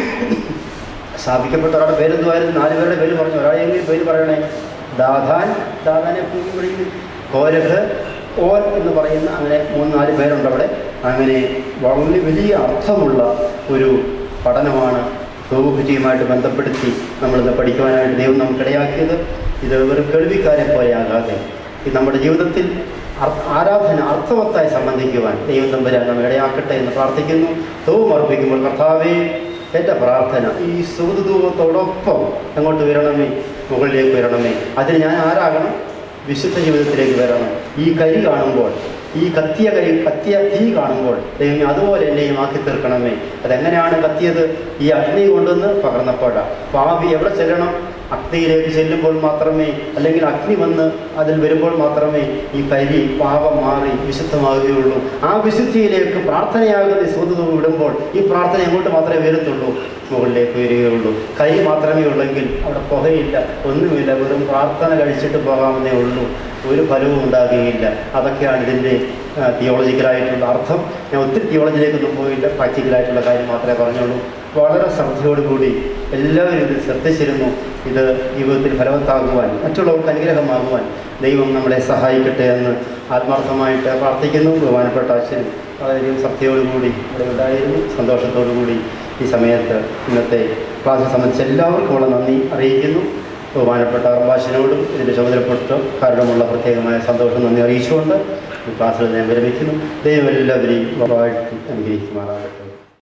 സ്ഥാപിക്കപ്പെട്ട ഒരാളുടെ പേരെന്തുമായിരുന്നു നാല് പേരുടെ പേര് പറഞ്ഞു ഒരാളെങ്കിലും പേര് പറയണേ ദാധാൻ ദാധാനെ എപ്പോഴും വിളിക്കും കോരഹ് ഓൻ എന്ന് പറയുന്ന അങ്ങനെ മൂന്ന് നാല് പേരുണ്ട് അവിടെ അങ്ങനെ വളരെ വലിയ അർത്ഥമുള്ള ഒരു പഠനമാണ് തോകുറ്റിയുമായിട്ട് ബന്ധപ്പെടുത്തി നമ്മളിന്ന് പഠിക്കുവാനായിട്ട് ദൈവം നമുക്കിടയാക്കിയത് ഇത് വെറും കേൾവിക്കാരെ പോലെ ആകാതെ ഇത് നമ്മുടെ ജീവിതത്തിൽ അർ- ആരാധന അർത്ഥവത്തായി സംബന്ധിക്കുവാൻ ദൈവം തമ്പുരാൻ നമ്മൾ ഇടയാക്കട്ടെ എന്ന് പ്രാർത്ഥിക്കുന്നു തൂവും അർപ്പിക്കുമ്പോൾ കർത്താവേ എൻ്റെ പ്രാർത്ഥന ഈ സുഹൃതൂപത്തോടൊപ്പം എങ്ങോട്ട് വരണമേ മുകളിലേക്ക് വരണമേ അതിന് ഞാൻ ആരാകണം വിശുദ്ധ ജീവിതത്തിലേക്ക് വരണം ഈ കരി കാണുമ്പോൾ ഈ കത്തിയ കരി കത്തിയ തീ കാണുമ്പോൾ ദൈവം അതുപോലെ എന്നെയും ആക്കി തീർക്കണമേ അതെങ്ങനെയാണ് കത്തിയത് ഈ അഗ്നി കൊണ്ടുവന്ന് പകർന്നപ്പോഴാണ് പാപി എവിടെ ചെല്ലണം അഗ്നിയിലേക്ക് ചെല്ലുമ്പോൾ മാത്രമേ അല്ലെങ്കിൽ അഗ്നി വന്ന് അതിൽ വരുമ്പോൾ മാത്രമേ ഈ കരി പാപം മാറി വിശുദ്ധമാകുകയുള്ളൂ ആ വിശുദ്ധിയിലേക്ക് പ്രാർത്ഥനയാകുന്ന ഈ സുഹൃത്തും വിടുമ്പോൾ ഈ പ്രാർത്ഥന എങ്ങോട്ട് മാത്രമേ വരത്തുള്ളൂ മുകളിലേക്ക് വരികയുള്ളൂ കൈ മാത്രമേ ഉള്ളെങ്കിൽ അവിടെ പുകയില്ല ഒന്നുമില്ല വെറും പ്രാർത്ഥന കഴിച്ചിട്ട് പോകാമെന്നേ ഉള്ളൂ ഒരു ഫലവും ഉണ്ടാകുകയില്ല അതൊക്കെയാണ് ഇതിൻ്റെ തിയോളജിക്കലായിട്ടുള്ള അർത്ഥം ഞാൻ ഒത്തിരി തിയോളജിയിലേക്കൊന്നും പോയില്ല പ്രാക്ടിക്കലായിട്ടുള്ള കാര്യം മാത്രമേ പറഞ്ഞുള്ളൂ വളരെ ശ്രദ്ധയോടുകൂടി എല്ലാവരും ഇത് ശ്രദ്ധിച്ചിരുന്നു ഇത് ജീവിതത്തിൽ ഫലവത്താകുവാൻ മറ്റുള്ളവർക്ക് അനുഗ്രഹമാകുവാൻ ദൈവം നമ്മളെ സഹായിക്കട്ടെ എന്ന് ആത്മാർത്ഥമായിട്ട് പ്രാർത്ഥിക്കുന്നു ബഹുമാനപ്പെട്ട അച്ഛൻ വളരെയധികം ശ്രദ്ധയോടുകൂടി ഇവിടെ ഉണ്ടായിരുന്നു സന്തോഷത്തോടുകൂടി ഈ സമയത്ത് ഇന്നത്തെ ക്ലാസ്സിനെ സംബന്ധിച്ച് എല്ലാവർക്കും ഉള്ള നന്ദി അറിയിക്കുന്നു ബഹുമാനപ്പെട്ട അർഭാഷനോടും ഇതിൻ്റെ ചുമതലപ്പെട്ടക്കാരോടുമുള്ള പ്രത്യേകമായ സന്തോഷം നന്ദി അറിയിച്ചുകൊണ്ട് ഈ ക്ലാസ്സിൽ ഞാൻ വിരമിക്കുന്നു ദൈവം എല്ലാവരെയും വാഴ്ത്തി അനുഗ്രഹിക്കുമാറാകട്ടെ